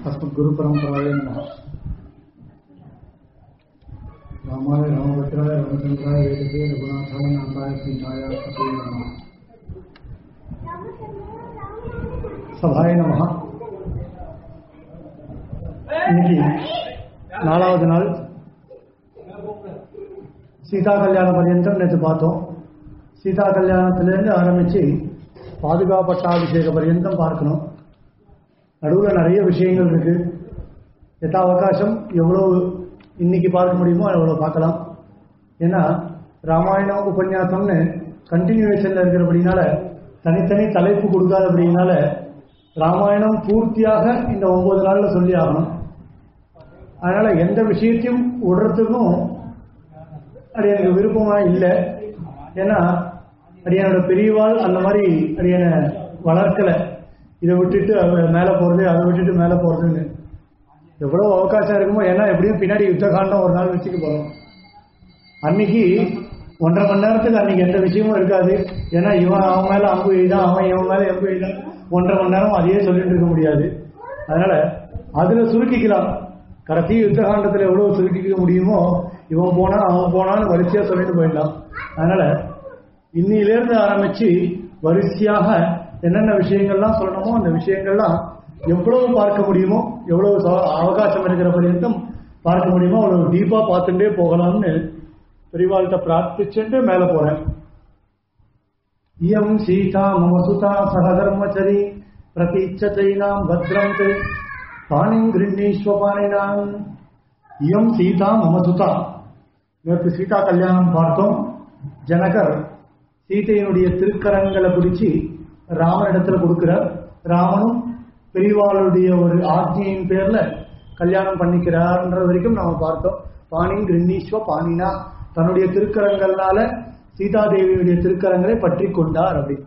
अस्मद्गुरुपरम्पराय नमः रामाय रामभद्राय रामचन्द्राय वेदसे रघुनाथाय नाथाय सिंहाय पते नमः சபாய நமஹ இன்னைக்கு நாலாவது நாள் சீதா கல்யாண பர்யந்தம் நேற்று பார்த்தோம் சீதா கல்யாணத்திலேருந்து ஆரம்பிச்சு பாதுகாப்பட்டாபிஷேக பர்யந்தம் பார்க்கணும் நடுவில் நிறைய விஷயங்கள் இருக்கு எத்தா அவகாசம் எவ்வளோ இன்னைக்கு பார்க்க முடியுமோ எவ்வளோ பார்க்கலாம் ஏன்னா ராமாயணம் உபன்யாசம்னு கண்டினியூவேஷன்ல இருக்கிறபடினால தனித்தனி தலைப்பு கொடுக்காதபடினால ராமாயணம் பூர்த்தியாக இந்த ஒன்பது நாள்ல சொல்லி ஆகணும் அதனால எந்த விஷயத்தையும் விடுறதுக்கும் அது எனக்கு விருப்பமா இல்லை ஏன்னா அடியனோட பெரியவாள் அந்த மாதிரி அடியனை வளர்க்கல இதை விட்டுட்டு அவ மேலே போறது அதை விட்டுட்டு மேலே போறதுன்னு எவ்வளவு அவகாசம் இருக்குமோ ஏன்னா எப்படியும் பின்னாடி யுத்த காண்டம் ஒரு நாள் வச்சுக்க போறோம் அன்னைக்கு ஒன்றரை மணி நேரத்துக்கு அன்னைக்கு எந்த விஷயமும் இருக்காது ஏன்னா இவன் அவன் மேல அம்பு எழுதான் அவன் இவன் மேல எம்பு எழுதான் ஒன்றரை மணி நேரம் அதையே சொல்லிட்டு இருக்க முடியாது அதனால அதுல சுருக்கிக்கலாம் கடைசி யுத்த காண்டத்துல எவ்வளவு சுருக்கிக்க முடியுமோ இவன் போனா அவன் போனான்னு வரிசையா சொல்லிட்டு போயிடலாம் அதனால இன்னிலிருந்து ஆரம்பிச்சு வரிசையாக என்னென்ன விஷயங்கள்லாம் சொல்லணுமோ அந்த விஷயங்கள்லாம் எவ்வளவு பார்க்க முடியுமோ எவ்வளவு ச- அவகாசம் இருக்கிற பர்யந்தம் பார்க்க முடியுமோ அவ்வளவு டீப்பா பார்த்துட்டே போகலாம்னு பெரியவாள்கிட்ட பிரார்த்திச்சுட்டு மேல போறேன் இயம் சீதா மம சுதா சகதர்மச்சரி பிரதீட்சதைனாம் பத்ரம் தே பாணிம் கிருண்ணீஸ்வ பாணினாம் இயம் சீதா மம சுதா நேற்று சீதா கல்யாணம் பார்த்தோம் ஜனகர் சீதையினுடைய திருக்கரங்களை பிடிச்சு ராமனிடத்துல கொடுக்கிறார் ராமனும் பெரியவாளுடைய ஒரு ஆజ్ఞையின் பேர்ல கல்யாணம் பண்ணிக்கிறார்ன்ற வரைக்கும் நாம பார்த்தோம் பாணின் கிருண்ணீஸ்வ பாணினா தன்னுடைய திருக்கரங்களால சீதாதேவியுடைய திருக்கரங்களை பற்றி கொண்டார் அப்படி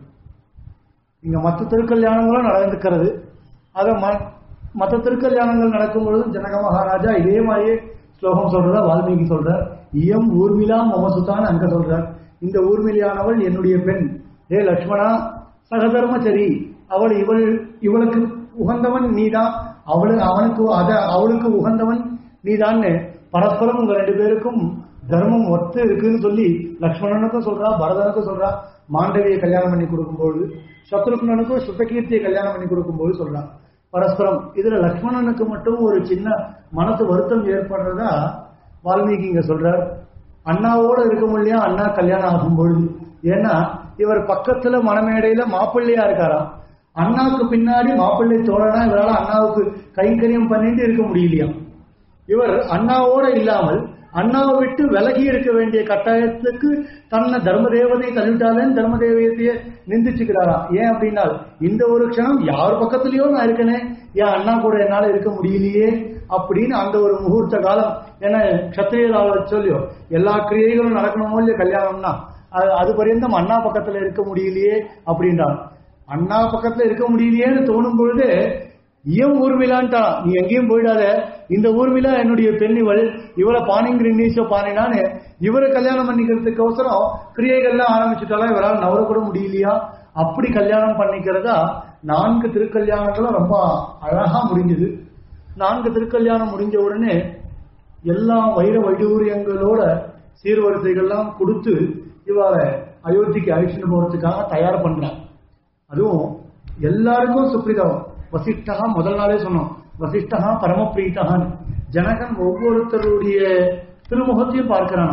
இங்க மற்ற திருக்கல்யாணங்களும் நடந்துக்கிறது அத ம- மற்ற திருக்கல்யாணங்கள் நடக்கும் பொழுது ஜனக மகாராஜா இதே மாதிரியே ஸ்லோகம் சொல்றதா வால்மீகி சொல்றார் இயம் ஊர்மிளா மமசுதான் அங்க சொல்றார் இந்த ஊர்மிளியானவள் என்னுடைய பெண் ஏ லக்ஷ்மணா சகதர்மச்சரி அவள் இவள் இவளுக்கு உகந்தவன் நீதான் அவளு அவனுக்கு அத அவளுக்கு உகந்தவன் நீதான்னு பரஸ்பரம் உங்க ரெண்டு பேருக்கும் தர்மம் ஒத்து இருக்குன்னு சொல்லி லக்ஷ்மணனுக்கும் சொல்றா பரதனுக்கும் சொல்றா மாண்டவியை கல்யாணம் பண்ணி கொடுக்கும்போது சத்ருக்னனுக்கும் சுத்தகீர்த்தியை கல்யாணம் பண்ணி கொடுக்கும்போது சொல்றான் பரஸ்பரம் இதுல லக்ஷ்மணனுக்கு மட்டும் ஒரு சின்ன மனசு வருத்தம் ஏற்படுறதா வால்மீகி இங்க சொல்றார் அண்ணாவோட இருக்க முடியா அண்ணா கல்யாணம் ஆகும் பொழுது ஏன்னா இவர் பக்கத்துல மணமேடையில மாப்பிள்ளையா இருக்காராம் அண்ணாவுக்கு பின்னாடி மாப்பிள்ளை தோழனா இவரால அண்ணாவுக்கு கைங்கரியம் பண்ணிட்டு இருக்க முடியலையாம் இவர் அண்ணாவோட இல்லாமல் அண்ணாவை விட்டு விலகி இருக்க வேண்டிய கட்டாயத்துக்கு தன்னை தர்ம தேவதை தள்ளிவிட்டாலேன்னு தர்ம தேவதையை நிந்திச்சுக்கிறாராம் ஏன் அப்படின்னா இந்த ஒரு க்ஷணம் யார் பக்கத்துலயோ நான் இருக்கனே ஏன் அண்ணா கூட என்னால இருக்க முடியலையே அப்படின்னு அந்த ஒரு முகூர்த்த காலம் ஏன்னா கத்திரியர் சொல்லியோ எல்லா கிரியைகளும் நடக்கணுமோ இல்லையோ கல்யாணம்னா அது அது பரியந்தம் அண்ணா பக்கத்துல இருக்க முடியலையே அப்படின்றான் அண்ணா பக்கத்துல இருக்க முடியலையேன்னு தோணும் பொழுது ஏன் ஊர்மிளான்ட்டா நீ எங்கேயும் போயிடாத இந்த ஊர்மிளா என்னுடைய பெண் இவள் இவளை பாணிங்கிற நீச்ச பாணினான்னு இவரை கல்யாணம் பண்ணிக்கிறதுக்கு அவசரம் கிரியைகள்லாம் ஆரம்பிச்சுட்டாலும் இவரால் நவர கூட முடியலையா அப்படி கல்யாணம் பண்ணிக்கிறதா நான்கு திருக்கல்யாணங்களும் ரொம்ப அழகா முடிஞ்சது நான்கு திருக்கல்யாணம் முடிஞ்ச உடனே எல்லா வைர வைடூரியங்களோட சீர்வரிசைகள்லாம் கொடுத்து இவரை அயோத்திக்கு அழிச்சுட்டு போறதுக்காக தயார் பண்றான் அதுவும் எல்லாருக்கும் சுப்ரீதம் வசிஷ்டகா முதல் நாளே சொன்னோம் வசிஷ்டகா பரமபிரீத்தகான் ஜனகன் ஒவ்வொருத்தருடைய திருமுகத்தையும் பார்க்கிறான்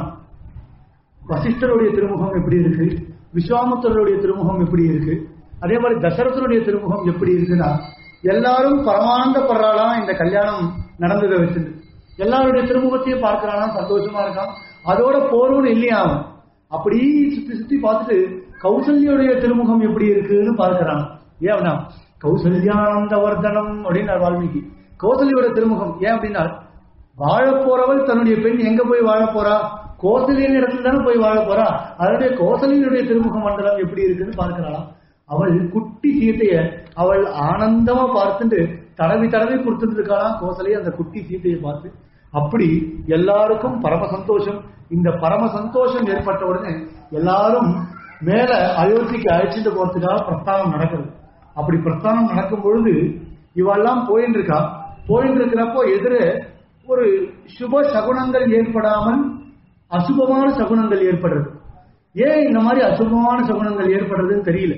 வசிஷ்டருடைய திருமுகம் எப்படி இருக்கு விஸ்வாமுத்தருடைய திருமுகம் எப்படி இருக்கு அதே மாதிரி தசரதனுடைய திருமுகம் எப்படி இருக்குன்னா எல்லாரும் பரமானந்தப்படுறாளா இந்த கல்யாணம் நடந்ததை வச்சுது எல்லாருடைய திருமுகத்தையும் பார்க்கறானா சந்தோஷமா இருக்கான் அதோட போர்வன் இல்லையா அவன் அப்படி சுத்தி சுத்தி பார்த்துட்டு கௌசல்யோடைய திருமுகம் எப்படி இருக்குன்னு பார்க்கறான் ஏன்னா கௌசல்யானந்த வர்தனம் அப்படின்னு வால்மீகி கௌசல்யோட திருமுகம் ஏன் அப்படின்னா வாழப் போறவள் தன்னுடைய பெண் எங்க போய் வாழ போறா கோசலியின் இடத்துல தானே போய் வாழ போறா அதனுடைய கோசலியினுடைய திருமுக மண்டலம் எப்படி இருக்குன்னு பார்க்கிறாளாம் அவள் குட்டி சீத்தைய அவள் ஆனந்தமா பார்த்துட்டு தடவி தடவி கொடுத்துட்டு இருக்காளாம் கோசலை அந்த குட்டி சீத்தையை பார்த்து அப்படி எல்லாருக்கும் பரம சந்தோஷம் இந்த பரம சந்தோஷம் ஏற்பட்ட உடனே எல்லாரும் மேல அயோத்திக்கு அழைச்சிட்டு போறதுக்காக பிரஸ்தானம் நடக்குது அப்படி பிரஸ்தானம் நடக்கும் பொழுது இவெல்லாம் போயின்னு இருக்கா போயிட்டு இருக்கிறப்போ எதிர ஒரு சுப சகுனங்கள் ஏற்படாமல் அசுபமான சகுனங்கள் ஏற்படுறது ஏன் இந்த மாதிரி அசுபமான சகுனங்கள் ஏற்படுறதுன்னு தெரியல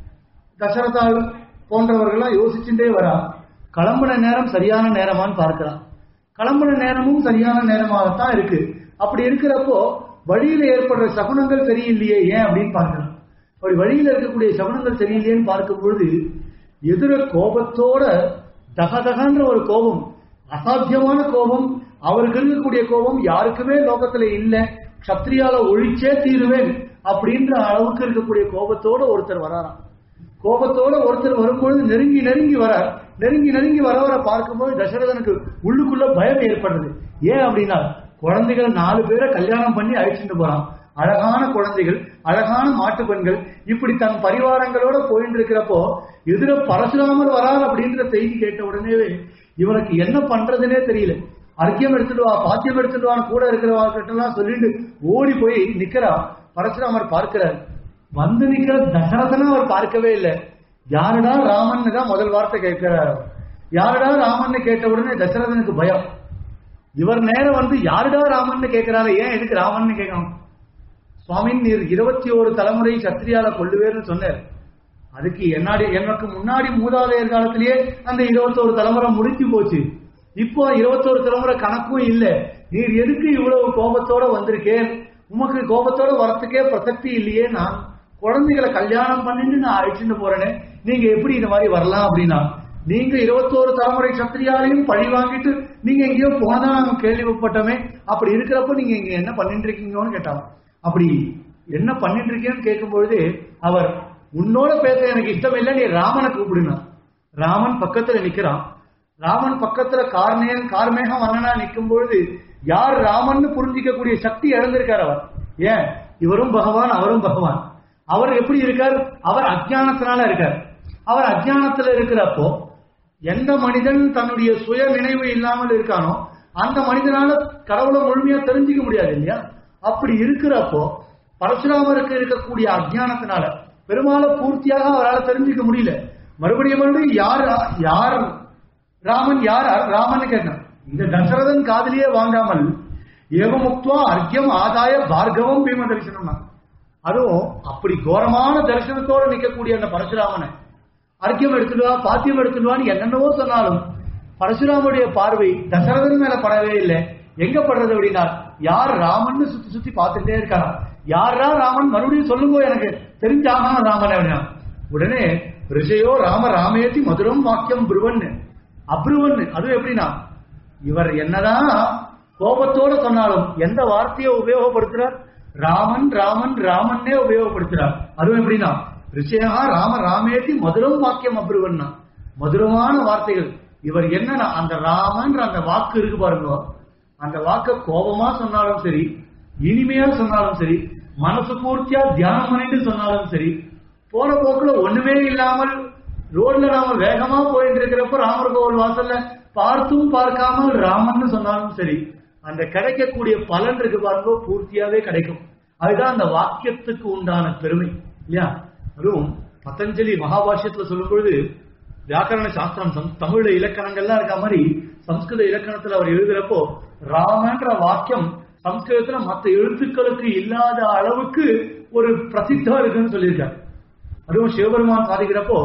தசரதா போன்றவர்கள்லாம் யோசிச்சுட்டே வரா கிளம்புன நேரம் சரியான நேரமான்னு பார்க்கலாம் கிளம்புன நேரமும் சரியான நேரமாகத்தான் இருக்கு அப்படி இருக்கிறப்போ வழியில ஏற்படுற சகுனங்கள் சரியில்லையே ஏன் அப்படின்னு பார்க்கலாம் அப்படி வழியில இருக்கக்கூடிய சகுனங்கள் சரியில்லையேன்னு பார்க்கும் பொழுது எதிர கோபத்தோட தகதகன்ற ஒரு கோபம் அசாத்தியமான கோபம் அவருக்கு இருக்கக்கூடிய கோபம் யாருக்குமே லோகத்துல இல்ல சத்திரியால ஒழிச்சே தீருவேன் அப்படின்ற அளவுக்கு இருக்கக்கூடிய கோபத்தோட ஒருத்தர் வராராம் கோபத்தோட ஒருத்தர் வரும்பொழுது நெருங்கி நெருங்கி வரார் நெருங்கி நெருங்கி வரவரை பார்க்கும்போது தசரதனுக்கு உள்ளுக்குள்ள பயம் ஏற்படுது ஏன் அப்படின்னா குழந்தைகள் நாலு பேரை கல்யாணம் பண்ணி அழைச்சிட்டு போறான் அழகான குழந்தைகள் அழகான மாட்டு பெண்கள் இப்படி தன் பரிவாரங்களோட போயிட்டு இருக்கிறப்போ எதிர பரசுராமர் வரார் அப்படின்ற செய்தி கேட்ட உடனே இவனுக்கு என்ன பண்றதுனே தெரியல அர்க்கியம் எடுத்துட்டு வா பாத்தியம் எடுத்துட்டு வான்னு கூட இருக்கிறவா கிட்ட எல்லாம் சொல்லிட்டு ஓடி போய் நிக்கிறா பரசுராமர் பார்க்கிறார் வந்து நிக்கிற தசரதனை அவர் பார்க்கவே இல்லை யாருடா ராமன் தான் முதல் வார்த்தை கேட்கிறார் அவர். யாருடா ராமன் கேட்ட உடனே தசரதனுக்கு பயம் இவர் நேரம் வந்து யாருடா ராமன் கேட்கிறாரு ஏன் எதுக்கு ராமன் கேட்கணும் சுவாமி நீர் இருபத்தி ஒரு தலைமுறை சத்திரியால கொள்ளுவேர்னு சொன்னார் அதுக்கு என்னாடி எனக்கு முன்னாடி மூதாதையர் காலத்திலேயே அந்த இருபத்தோரு தலைமுறை முடிஞ்சு போச்சு இப்போ இருபத்தோரு தலைமுறை கணக்கும் இல்ல நீர் எதுக்கு இவ்வளவு கோபத்தோட வந்திருக்கேன் உமக்கு கோபத்தோட வரத்துக்கே பிரசக்தி இல்லையே நான் குழந்தைகளை கல்யாணம் பண்ணிட்டு நான் அழைச்சிட்டு போறேனே நீங்க எப்படி இந்த மாதிரி வரலாம் அப்படின்னா நீங்க இருபத்தோரு தலைமுறை சத்திரியாலையும் பழி வாங்கிட்டு நீங்க எங்கேயோ போனதா நாங்க கேள்விப்பட்டோமே அப்படி இருக்கிறப்ப நீங்க இங்க என்ன பண்ணிட்டு இருக்கீங்கன்னு கேட்டாங்க அப்படி என்ன பண்ணிட்டு இருக்கீங்கன்னு கேட்கும் பொழுது அவர் உன்னோட பேச எனக்கு இஷ்டம் இல்லை நீ ராமனை கூப்பிடுனா ராமன் பக்கத்துல நிக்கிறான் ராமன் பக்கத்துல கார்மேகம் கார்மேகம் வண்ணனா நிற்கும் பொழுது யார் ராமன்னு புரிஞ்சிக்கக்கூடிய சக்தி இழந்திருக்கார் அவர் ஏன் இவரும் பகவான் அவரும் பகவான் அவர் எப்படி இருக்கார் அவர் அஜ்ஞானத்தினால இருக்கார் அவர் அஜ்ஞானத்துல இருக்கிறப்போ எந்த மனிதன் தன்னுடைய சுய நினைவு இல்லாமல் இருக்கானோ அந்த மனிதனால கடவுளை முழுமையா தெரிஞ்சுக்க முடியாது இல்லையா அப்படி இருக்கிறப்போ பரசுராமருக்கு இருக்கக்கூடிய அஜ்ஞானத்தினால பெருமாளை பூர்த்தியாக அவரால் தெரிஞ்சுக்க முடியல மறுபடியும் மறுபடியும் யார் யார் ராமன் யார் ராமன் கேட்டான் இந்த தசரதன் காதலியே வாங்காமல் ஏவமுக்துவா அர்க்கியம் ஆதாய பார்கவம் பீம தரிசனம் அதுவும் அப்படி கோரமான தரிசனத்தோட நிக்கக்கூடிய அந்த பரசுராமனை அர்க்கியம் எடுத்துட்டு வா பாத்தியம் எடுத்துட்டு வான்னு என்னென்னவோ சொன்னாலும் பரசுராமனுடைய பார்வை தசரதன் மேல படவே இல்லை எங்க படுறது அப்படின்னா யார் ராமன்னு சுத்தி சுத்தி பார்த்துட்டே இருக்காராம் யாரா ராமன் மறுபடியும் சொல்லுங்க எனக்கு தெரிஞ்சாகனா ராமன் அப்படின்னா உடனே ரிஷையோ ராம ராமேதி மதுரம் வாக்கியம் புருவன் அப்ருவன் அதுவும் எப்படின்னா இவர் என்னதான் கோபத்தோட சொன்னாலும் எந்த வார்த்தையை உபயோகப்படுத்துறார் ராமன் ராமன் ராமன்னே உபயோகப்படுத்துறார் அதுவும் எப்படின்னா ரிஷயா ராம ராமேதி மதுரம் வாக்கியம் அப்ருவன்னா மதுரமான வார்த்தைகள் இவர் என்னன்னா அந்த ராமன்ற அந்த வாக்கு இருக்கு பாருங்க அந்த வாக்க கோபமா சொன்னாலும் சரி இனிமையா சொன்னாலும் சரி மனசு பூர்த்தியா தியானம் பண்ணிட்டு சொன்னாலும் சரி போற போக்குல ஒண்ணுமே இல்லாமல் ரோட்ல நாம வேகமா போயிட்டு இருக்கிறப்ப ராமர் கோவில் வாசல்ல பார்த்தும் பார்க்காம ராமன்னு சொன்னாலும் சரி அந்த கிடைக்கக்கூடிய பலன் இருக்கு பாருங்க பூர்த்தியாவே கிடைக்கும் அதுதான் அந்த வாக்கியத்துக்கு உண்டான பெருமை இல்லையா அதுவும் பதஞ்சலி மகாபாஷ்யத்துல சொல்லும் பொழுது வியாக்கரண சாஸ்திரம் சம்- தமிழ்ல இலக்கணங்கள்லாம் இருக்க மாதிரி சம்ஸ்கிருத இலக்கணத்துல அவர் எழுதுறப்போ ராமன்ற வாக்கியம் சம்ஸ்கிருதத்துல மற்ற எழுத்துக்களுக்கு இல்லாத அளவுக்கு ஒரு பிரசித்தம் இருக்குன்னு சொல்லியிருக்காரு அதுவும் சிவபெருமான் சாதிக்கிறப்போ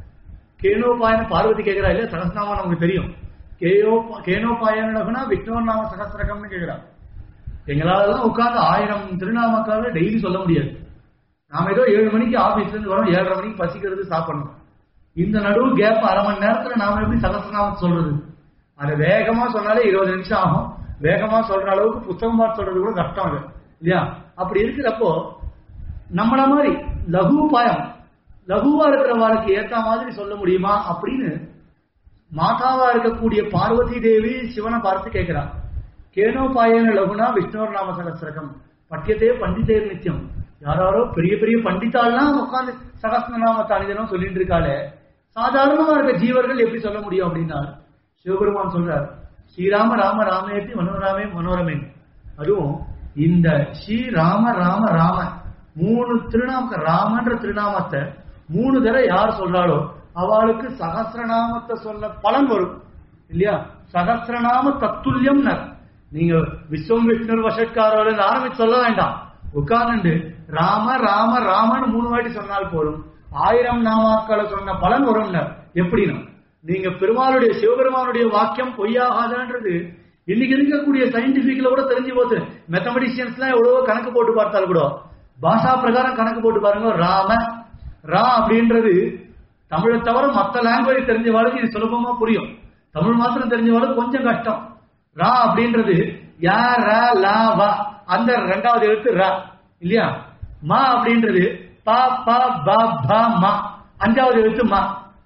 கேனோபாயன பார்வதி கேட்கிறா இல்லையா சகஸ்நாமம் நமக்கு தெரியும் கேயோ கேனோபாயனா விஷ்ணுவன் நாம சகஸ்திரகம்னு கேட்கிறா எங்களாலலாம் உட்கார்ந்து ஆயிரம் திருநாமக்காக டெய்லி சொல்ல முடியாது நாம ஏதோ ஏழு மணிக்கு ஆபீஸ்ல இருந்து வரோம் ஏழரை மணிக்கு பசிக்கிறது சாப்பிடணும் இந்த நடுவு கேப் அரை மணி நேரத்துல நாம எப்படி சகஸ்திரநாமம் சொல்றது அது வேகமா சொன்னாலே இருபது நிமிஷம் ஆகும் வேகமா சொல்ற அளவுக்கு புத்தகம் பார்த்து சொல்றது கூட கஷ்டம் அது இல்லையா அப்படி இருக்கிறப்போ நம்மள மாதிரி லகு பாயம் லகுவா இருக்கிறவாளுக்கு ஏத்த மாதிரி சொல்ல முடியுமா அப்படின்னு மாதாவா இருக்கக்கூடிய பார்வதி தேவி சிவனை பார்த்து கேட்கிறா கேனோபாயன லகுனா விஷ்ணுவர் நாம சகசிரகம் பட்டியத்தே பண்டிதேர் நித்தியம் யாராரோ பெரிய பெரிய பண்டிதாள்லாம் உட்காந்து சகஸ்ரநாமத்தை அணிதனும் சொல்லிட்டு இருக்காளே சாதாரணமா இருக்க ஜீவர்கள் எப்படி சொல்ல முடியும் அப்படின்னா சிவபெருமான் சொல்றார் ஸ்ரீராம ராம ராமேத்தி மனோராமே மனோரமே அதுவும் இந்த ஸ்ரீராம ராம ராம மூணு திருநாம ராமன்ற திருநாமத்தை மூணு தடவை யார் சொல்றாளோ அவளுக்கு சகசிரநாமத்தை சொன்ன பலன் வரும் இல்லையா சகசிரநாம தத்துல்யம் நீங்க விஸ்வம் விஷ்ணு வசக்காரோட ஆரம்பிச்சு சொல்ல வேண்டாம் உட்கார்ந்து ராம ராம ராமன்னு மூணு வாட்டி சொன்னால் போதும் ஆயிரம் நாமாக்களை சொன்ன பலன் வரும் எப்படின்னா நீங்க பெருமாளுடைய சிவபெருமானுடைய வாக்கியம் பொய்யாகாதுன்றது இன்னைக்கு இருக்கக்கூடிய சயின்டிபிக்ல கூட தெரிஞ்சு போச்சு மேத்தமெட்டிஷியன்ஸ் எல்லாம் எவ்வளவோ கணக்கு போட்டு பார்த்தால் கூட பாஷா பிரகாரம் கணக்கு போட்டு பாருங்க ராம ரா அப்படின்றது தமிழை தவிர மத்த லாங்குவேஜ் தெரிஞ்சவாளுக்கு இது சுலபமா புரியும் தமிழ் மாத்திரம் தெரிஞ்சவாளுக்கு கொஞ்சம் கஷ்டம் ரா அப்படின்றது யா ர லா வா அந்த ரெண்டாவது எழுத்து ரா இல்லையா மா அப்படின்றது ப ப ப ப மா அஞ்சாவது எழுத்து மா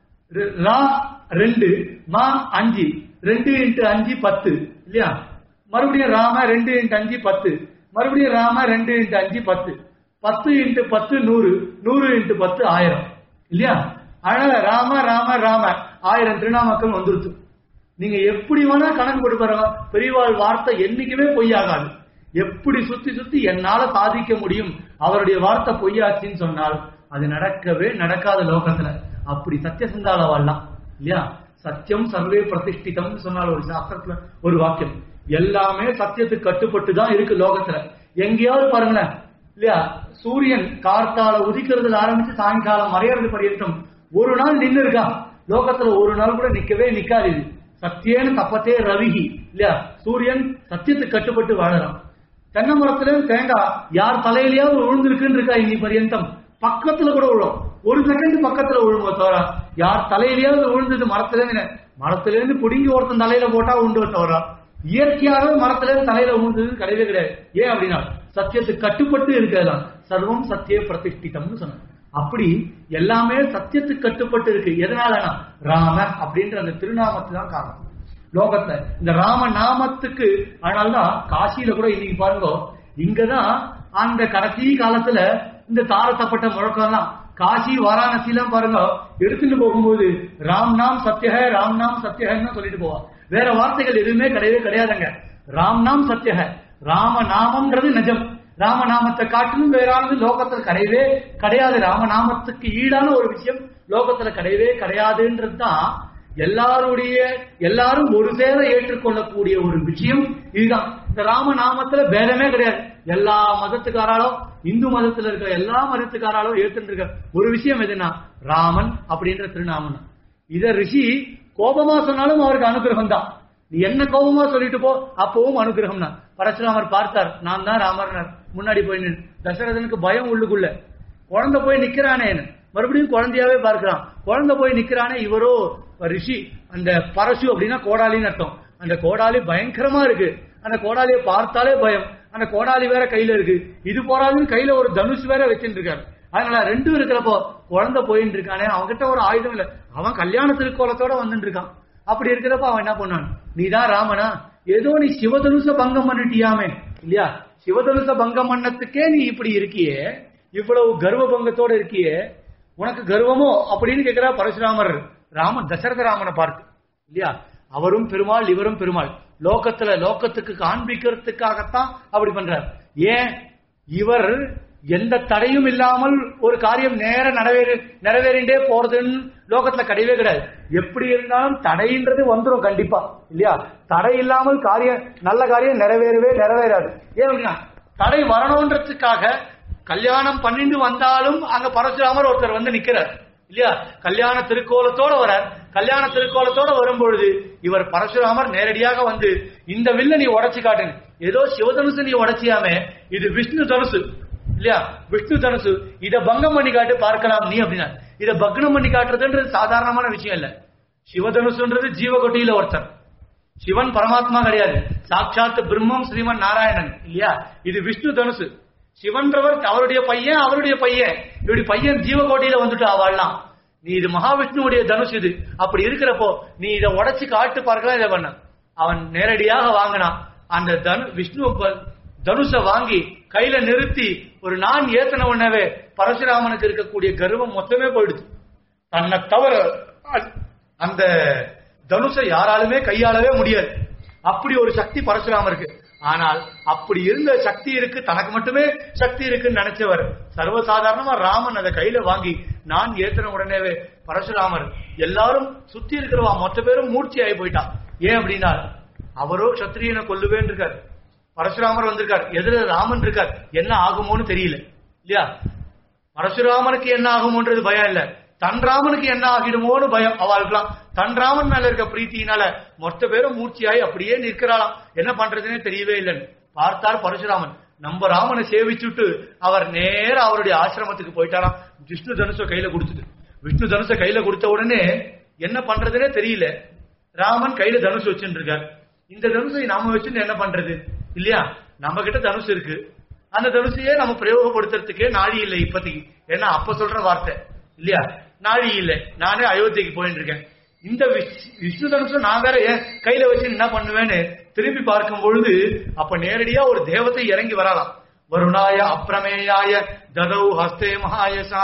ர- ரா ரெண்டு மா அஞ்சு ரெண்டு இன்ட்டு அஞ்சு பத்து இல்லையா மறுபடியும் ராம ரெண்டு இன்ட்டு அஞ்சு பத்து மறுபடியும் ராம ரெண்டு இன்ட்டு அஞ்சு பத்து பத்து இன்ட்டு பத்து நூறு நூறு இன்ட்டு பத்து ஆயிரம் இல்லையா அதனால ராம ராம ராம ஆயிரம் திருநாமக்கள் வந்துருச்சு நீங்க எப்படி வேணா கணக்கு போட்டு பாருங்க பெரியவாள் வார்த்தை என்னைக்குமே பொய்யாகாது எப்படி சுத்தி சுத்தி என்னால சாதிக்க முடியும் அவருடைய வார்த்தை பொய்யாச்சுன்னு சொன்னால் அது நடக்கவே நடக்காத லோகத்துல அப்படி சத்தியசந்தால வாழலாம் இல்லையா சத்தியம் சர்வே பிரதிஷ்டிதம் சொன்னால் ஒரு சாஸ்திரத்துல ஒரு வாக்கியம் எல்லாமே சத்தியத்துக்கு கட்டுப்பட்டு தான் இருக்கு லோகத்துல எங்கேயாவது பாருங்களேன் இல்லையா சூரியன் கார்த்தால உதிக்கிறதுல ஆரம்பிச்சு சாயங்காலம் மறையறது பரியந்தம் ஒரு நாள் நின்னு இருக்கா லோகத்துல ஒரு நாள் கூட நிக்கவே நிக்காது இது சத்தியேன்னு தப்பத்தே ரவிகி இல்லையா சூரியன் சத்தியத்துக்கு கட்டுப்பட்டு வாழறான் தென்னை மரத்துல தேங்காய் யார் தலையிலயாவது விழுந்திருக்குன்னு இருக்கா இன்னி பரியந்தம் பக்கத்துல கூட விழும் ஒரு செகண்ட் பக்கத்துல விழுங்க தவிர யார் தலையிலயாவது விழுந்தது மரத்துல இருந்து மரத்துல இருந்து புடுங்கி ஒருத்தன் தலையில போட்டா உண்டு தவிர இயற்கையாகவே மரத்துல இருந்து தலையில விழுந்தது கிடையவே கிடையாது ஏன் அப்படின்னா சத்தியத்துக்கு கட்டுப்பட்டு இருக்கிறதாம் சர்வம் சத்திய பிரதிஷ்டிதம்னு சொன்னாங்க அப்படி எல்லாமே சத்தியத்துக்கு கட்டுப்பட்டு இருக்கு எதனாலனா ராம அப்படின்ற அந்த திருநாமத்து தான் காரணம் லோகத்துல இந்த ராம நாமத்துக்கு அதனாலதான் காசியில கூட இன்னைக்கு பாருங்க இங்கதான் அந்த கடைசி காலத்துல இந்த தாரத்தப்பட்ட முழக்கம்லாம் காசி வாராணசிலாம் பாருங்க எடுத்துட்டு போகும்போது ராம் நாம் சத்தியக ராம் நாம் சத்தியகன்னு சொல்லிட்டு போவா வேற வார்த்தைகள் எதுவுமே கிடையவே கிடையாதுங்க ராம் நாம் சத்தியக ராம நாமம்ன்றது நிஜம் ராமநாமத்தை காட்டிலும் வேறானது லோகத்துல கிடையவே கிடையாது ராமநாமத்துக்கு ஈடான ஒரு விஷயம் லோகத்துல கிடையவே கிடையாதுன்றது தான் எல்லாருடைய எல்லாரும் ஒரு சேர ஏற்றுக்கொள்ளக்கூடிய ஒரு விஷயம் இதுதான் இந்த ராமநாமத்துல பேதமே கிடையாது எல்லா மதத்துக்காராலும் இந்து மதத்துல இருக்கிற எல்லா மதத்துக்காராலும் ஏற்றுட்டு இருக்க ஒரு விஷயம் எதுனா ராமன் அப்படின்ற திருநாமன் இத ரிஷி கோபமா சொன்னாலும் அவருக்கு அனுகிரகம் தான் நீ என்ன கோபமா சொல்லிட்டு போ அப்பவும் அனுகிரகம் தான் பரசுராமர் பார்த்தார் நான் தான் ராமர்னார் முன்னாடி போய் நின்னு தசரதனுக்கு பயம் உள்ளுக்குள்ள குழந்தை போய் நிக்கிறானே மறுபடியும் குழந்தையாவே பார்க்கிறான் குழந்தை போய் நிக்கிறானே இவரோ ரிஷி அந்த பரசு அப்படின்னா கோடாலின்னு அர்த்தம் அந்த கோடாலி பயங்கரமா இருக்கு அந்த கோடாலியை பார்த்தாலே பயம் அந்த கோடாலி வேற கையில இருக்கு இது போறாதுன்னு கையில ஒரு தனுஷ் வேற வச்சுட்டு இருக்காரு அதனால ரெண்டும் இருக்கிறப்போ குழந்தை போயின்னு இருக்கானே அவன்கிட்ட ஒரு ஆயுதம் இல்ல அவன் கல்யாண திருக்கோலத்தோட வந்துட்டு இருக்கான் அப்படி இருக்கிறப்ப அவன் என்ன பண்ணான் நீதான் ராமனா ஏதோ நீ சிவதனுச பங்கம் பண்ணிட்டியாமே இல்லையா சிவதனுச பங்கம் பண்ணத்துக்கே நீ இப்படி இருக்கியே இவ்வளவு கர்வ பங்கத்தோட இருக்கியே உனக்கு கர்வமோ அப்படின்னு கேட்கிறா பரசுராமர் ராமன் தசரத ராமனை பார்த்து இல்லையா அவரும் பெருமாள் இவரும் பெருமாள் லோகத்துல லோகத்துக்கு காண்பிக்கிறதுக்காகத்தான் அப்படி பண்றார் ஏன் இவர் எந்த தடையும் இல்லாமல் ஒரு காரியம் நேர நிறைவேறு நிறைவேறிண்டே போறதுன்னு லோகத்துல கிடையவே கிடையாது எப்படி இருந்தாலும் தடைன்றது வந்துடும் கண்டிப்பா இல்லையா தடை இல்லாமல் காரியம் நல்ல காரியம் நிறைவேறவே நிறைவேறாது ஏன் அப்படின்னா தடை வரணுன்றதுக்காக கல்யாணம் பண்ணிட்டு வந்தாலும் அங்க பரசுராமர் ஒருத்தர் வந்து நிக்கிறார் இல்லையா கல்யாண திருக்கோலத்தோட வரார் கல்யாண திருக்கோலத்தோட வரும்பொழுது இவர் பரசுராமர் நேரடியாக வந்து இந்த வில்ல நீ உடைச்சு காட்டுங்க ஏதோ சிவதனுசு நீ உடைச்சியாமே இது விஷ்ணு தனுசு இல்லையா விஷ்ணு தனுசு இத பங்கம் பண்ணி காட்டு பார்க்கலாம் நீ அப்படின்னா இத பக்னம் பண்ணி காட்டுறதுன்றது சாதாரணமான விஷயம் இல்ல சிவதனுசுன்றது ஜீவகொட்டியில ஒருத்தர் சிவன் பரமாத்மா கிடையாது சாட்சாத் பிரம்மம் ஸ்ரீமன் நாராயணன் இல்லையா இது விஷ்ணு தனுசு சிவன்றவர் அவருடைய பையன் அவருடைய பையன் இப்படி பையன் ஜீவகோட்டியில வந்துட்டு அவள்லாம் நீ இது மகாவிஷ்ணுவுடைய தனுஷ் இது அப்படி இருக்கிறப்போ நீ இதை உடைச்சு காட்டு பார்க்கலாம் இதை பண்ண அவன் நேரடியாக வாங்கினான் அந்த தனு விஷ்ணு ப- தனுஷை வாங்கி கையில நிறுத்தி ஒரு நான் ஏத்தன உடனே பரசுராமனுக்கு இருக்கக்கூடிய கர்வம் மொத்தமே போயிடுச்சு தன்னை தவிர அ- அந்த தனுஷை யாராலுமே கையாளவே முடியாது அப்படி ஒரு சக்தி பரசுராமருக்கு ஆனால் அப்படி இருந்த சக்தி இருக்கு தனக்கு மட்டுமே சக்தி இருக்குன்னு நினைச்சவர் சர்வசாதாரணமா ராமன் அதை கையில வாங்கி நான் ஏத்தின உடனேவே பரசுராமர் எல்லாரும் சுத்தி இருக்கிறவா மொத்த பேரும் மூர்ச்சி ஆகி போயிட்டான் ஏன் அப்படின்னா அவரோ சத்திரியனை கொல்லுவேன் இருக்கார் பரசுராமர் வந்திருக்கார் எதிர ராமன் இருக்கார் என்ன ஆகுமோன்னு தெரியல இல்லையா பரசுராமனுக்கு என்ன ஆகுமோன்றது பயம் இல்ல தன் ராமனுக்கு என்ன ஆகிடுமோன்னு பயம் அவளுக்குலாம் தன் ராமன் மேல இருக்க பிரீத்தினால மொத்த பேரும் மூர்ச்சியாய் அப்படியே நிற்கிறாளாம் என்ன பண்றதுன்னே தெரியவே இல்லைன்னு பார்த்தார் பரசுராமன் நம்ம ராமனை சேவிச்சுட்டு அவர் நேர அவருடைய ஆசிரமத்துக்கு போயிட்டாராம் விஷ்ணு தனுஷ கையில கொடுத்துட்டு விஷ்ணு தனுஷ கையில கொடுத்த உடனே என்ன பண்றதுன்னே தெரியல ராமன் கையில தனுஷ் வச்சுட்டு இருக்கார் இந்த தனுஷை நாம வச்சுட்டு என்ன பண்றது இல்லையா நம்ம கிட்ட தனுஷ் இருக்கு அந்த தனுஷையே நம்ம பிரயோகப்படுத்துறதுக்கே நாழி இல்லை இப்போதைக்கு ஏன்னா அப்ப சொல்ற வார்த்தை இல்லையா நாழி இல்லை நானே அயோத்திக்கு போயிட்டு இருக்கேன் இந்த விஷ்- விஷ்ணு தனுஷம் நான் வேற ஏன் கையில வச்சு என்ன பண்ணுவேன்னு திரும்பி பார்க்கும் பொழுது அப்ப நேரடியா ஒரு தேவதை இறங்கி வரலாம் வருணாய அப்பிரமேயாய ததௌ ஹஸ்தே மகாயசா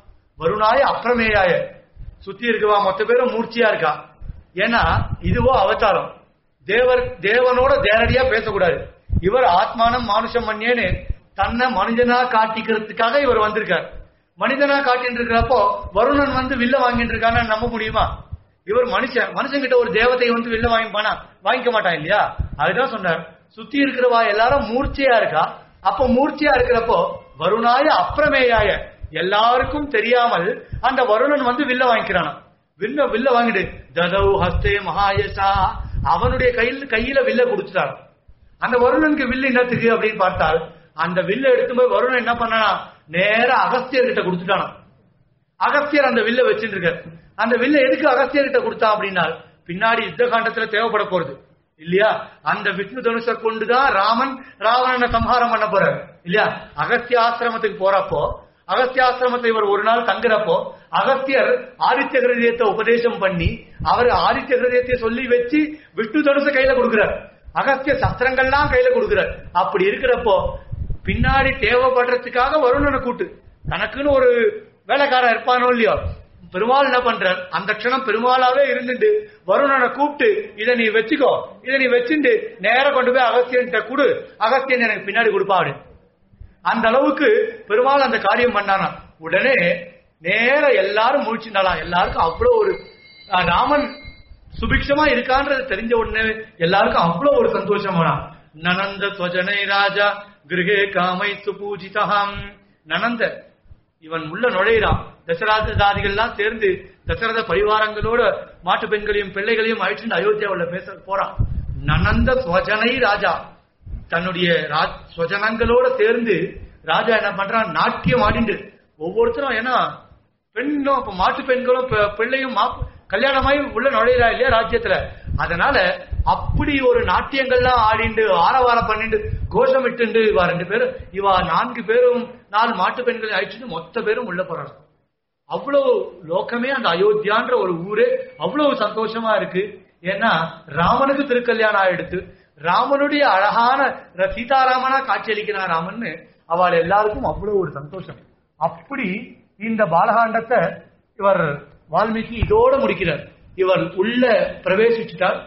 வருணாய அப்பிரமேயாய சுத்தி இருக்கவா மொத்த பேரும் மூர்ச்சியா இருக்கா ஏன்னா இதுவோ அவதாரம் தேவர் தேவனோட நேரடியா பேசக்கூடாது இவர் ஆத்மானம் மானுஷம் மண்யேன்னு தன்னை மனிதனா காட்டிக்கிறதுக்காக இவர் வந்திருக்கார் மனிதனா காட்டிட்டு இருக்கிறப்போ வருணன் வந்து வில்ல வாங்கிட்டு இருக்கான்னு நம்ப முடியுமா இவர் மனுஷன் மனுஷன் கிட்ட ஒரு தேவதை வந்து வில்ல வாங்கிப்பானா வாங்கிக்க மாட்டான் இல்லையா அதுதான் சொன்னார் சுத்தி இருக்கிறவா எல்லாரும் மூர்ச்சையா இருக்கா அப்ப மூர்ச்சையா இருக்கிறப்போ வருணாய அப்பிரமேயாய எல்லாருக்கும் தெரியாமல் அந்த வருணன் வந்து வில்ல வாங்கிக்கிறானா வில்ல வில்ல வாங்கிடு ததௌ ஹஸ்தே மகாயசா அவனுடைய கையில் கையில வில்ல கொடுத்துட்டார் அந்த வருணனுக்கு வில்லு என்னத்துக்கு அப்படின்னு பார்த்தால் அந்த வில்ல எடுத்து போய் வருணன் என்ன பண்ணனா நேரா அகஸ்தியர் கிட்ட கொடுத்துட்டானா அகஸ்தியர் அந்த வில்ல வச்சுட்டு இருக்காரு அந்த வில்ல எதுக்கு அகஸ்தியர் கிட்ட கொடுத்தா அப்படின்னா பின்னாடி யுத்த காண்டத்துல தேவைப்பட போறது இல்லையா அந்த விஷ்ணு தனுஷை கொண்டுதான் ராமன் ராவணனை சம்ஹாரம் பண்ண போறாரு இல்லையா அகஸ்திய ஆசிரமத்துக்கு போறப்போ அகஸ்திய ஆசிரமத்தை இவர் ஒரு நாள் தங்குறப்போ அகஸ்தியர் ஆதித்ய கிரதியத்தை உபதேசம் பண்ணி அவர் ஆதித்ய கிரதியத்தை சொல்லி வச்சு விஷ்ணு தனுஷை கையில கொடுக்கிறார் அகஸ்திய சஸ்திரங்கள்லாம் கையில கொடுக்கிறார் அப்படி இருக்கிறப்போ பின்னாடி தேவைப்படுறதுக்காக வருணனை கூட்டு தனக்குன்னு ஒரு வேலைக்காரன் இருப்பானோ இல்லையோ பெருமாள் என்ன பண்றார் அந்த க்ஷணம் பெருமாளாவே இருந்துட்டு வருணனை கூப்பிட்டு இதை நீ வச்சுக்கோ இதை நீ வச்சுட்டு நேரா கொண்டு போய் அகஸ்தியன் கொடு அகஸ்தியன் எனக்கு பின்னாடி கொடுப்பா அப்படின்னு அந்த அளவுக்கு பெருமாள் அந்த காரியம் பண்ணானா உடனே நேர எல்லாரும் முழிச்சுனாலாம் எல்லாருக்கும் அவ்வளவு ஒரு அஹ், ராமன் சுபிக்ஷமா இருக்கான்றது தெரிஞ்ச உடனே எல்லாருக்கும் அவ்வளவு ஒரு சந்தோஷமானா நனந்த ஸ்வஜனை ராஜா கிருகே காமை சுபூஜிதஹம் நனந்த இவன் உள்ள நுழையிறான் தசரத தாதிகள்லாம் சேர்ந்து தசரத பரிவாரங்களோட மாட்டு பெண்களையும் பிள்ளைகளையும் அழைச்சிட்டு அயோத்தியாவுல பேச போறான் நனந்த ஸ்வஜனை ராஜா தன்னுடைய ரா- ஸ்வஜனங்களோட சேர்ந்து ராஜா என்ன பண்றான் நாட்டியம் ஆடிண்டு ஒவ்வொருத்தரும் ஏன்னா பெண்ணும் இப்ப மாட்டு பெண்களும் பி- பிள்ளையும் மாப்- கல்யாணமாயி உள்ள நுழையிறா இல்லையா ராஜ்யத்துல அதனால அப்படி ஒரு நாட்டியங்கள்லாம் ஆடிண்டு ஆரவாரம் பண்ணிண்டு கோஷமிட்டு இவா ரெண்டு பேரும் இவா நான்கு பேரும் நாலு மாட்டு பெண்களை அழிச்சுட்டு மொத்த பேரும் உள்ள போறாங்க அவ்வளவு லோகமே அந்த அயோத்தியான்ற ஒரு ஊரே அவ்வளவு சந்தோஷமா இருக்கு ஏன்னா ராமனுக்கு திருக்கல்யாணம் ஆயிடுத்து ராமனுடைய அழகான ர- சீதாராமனா காட்சியளிக்கிறான் ராமன்னு அவள் எல்லாருக்கும் அவ்வளவு ஒரு சந்தோஷம் அப்படி இந்த பாலகாண்டத்தை இவர் வால்மீகி இதோட முடிக்கிறார் இவர் உள்ள பிரவேசிச்சுட்டார்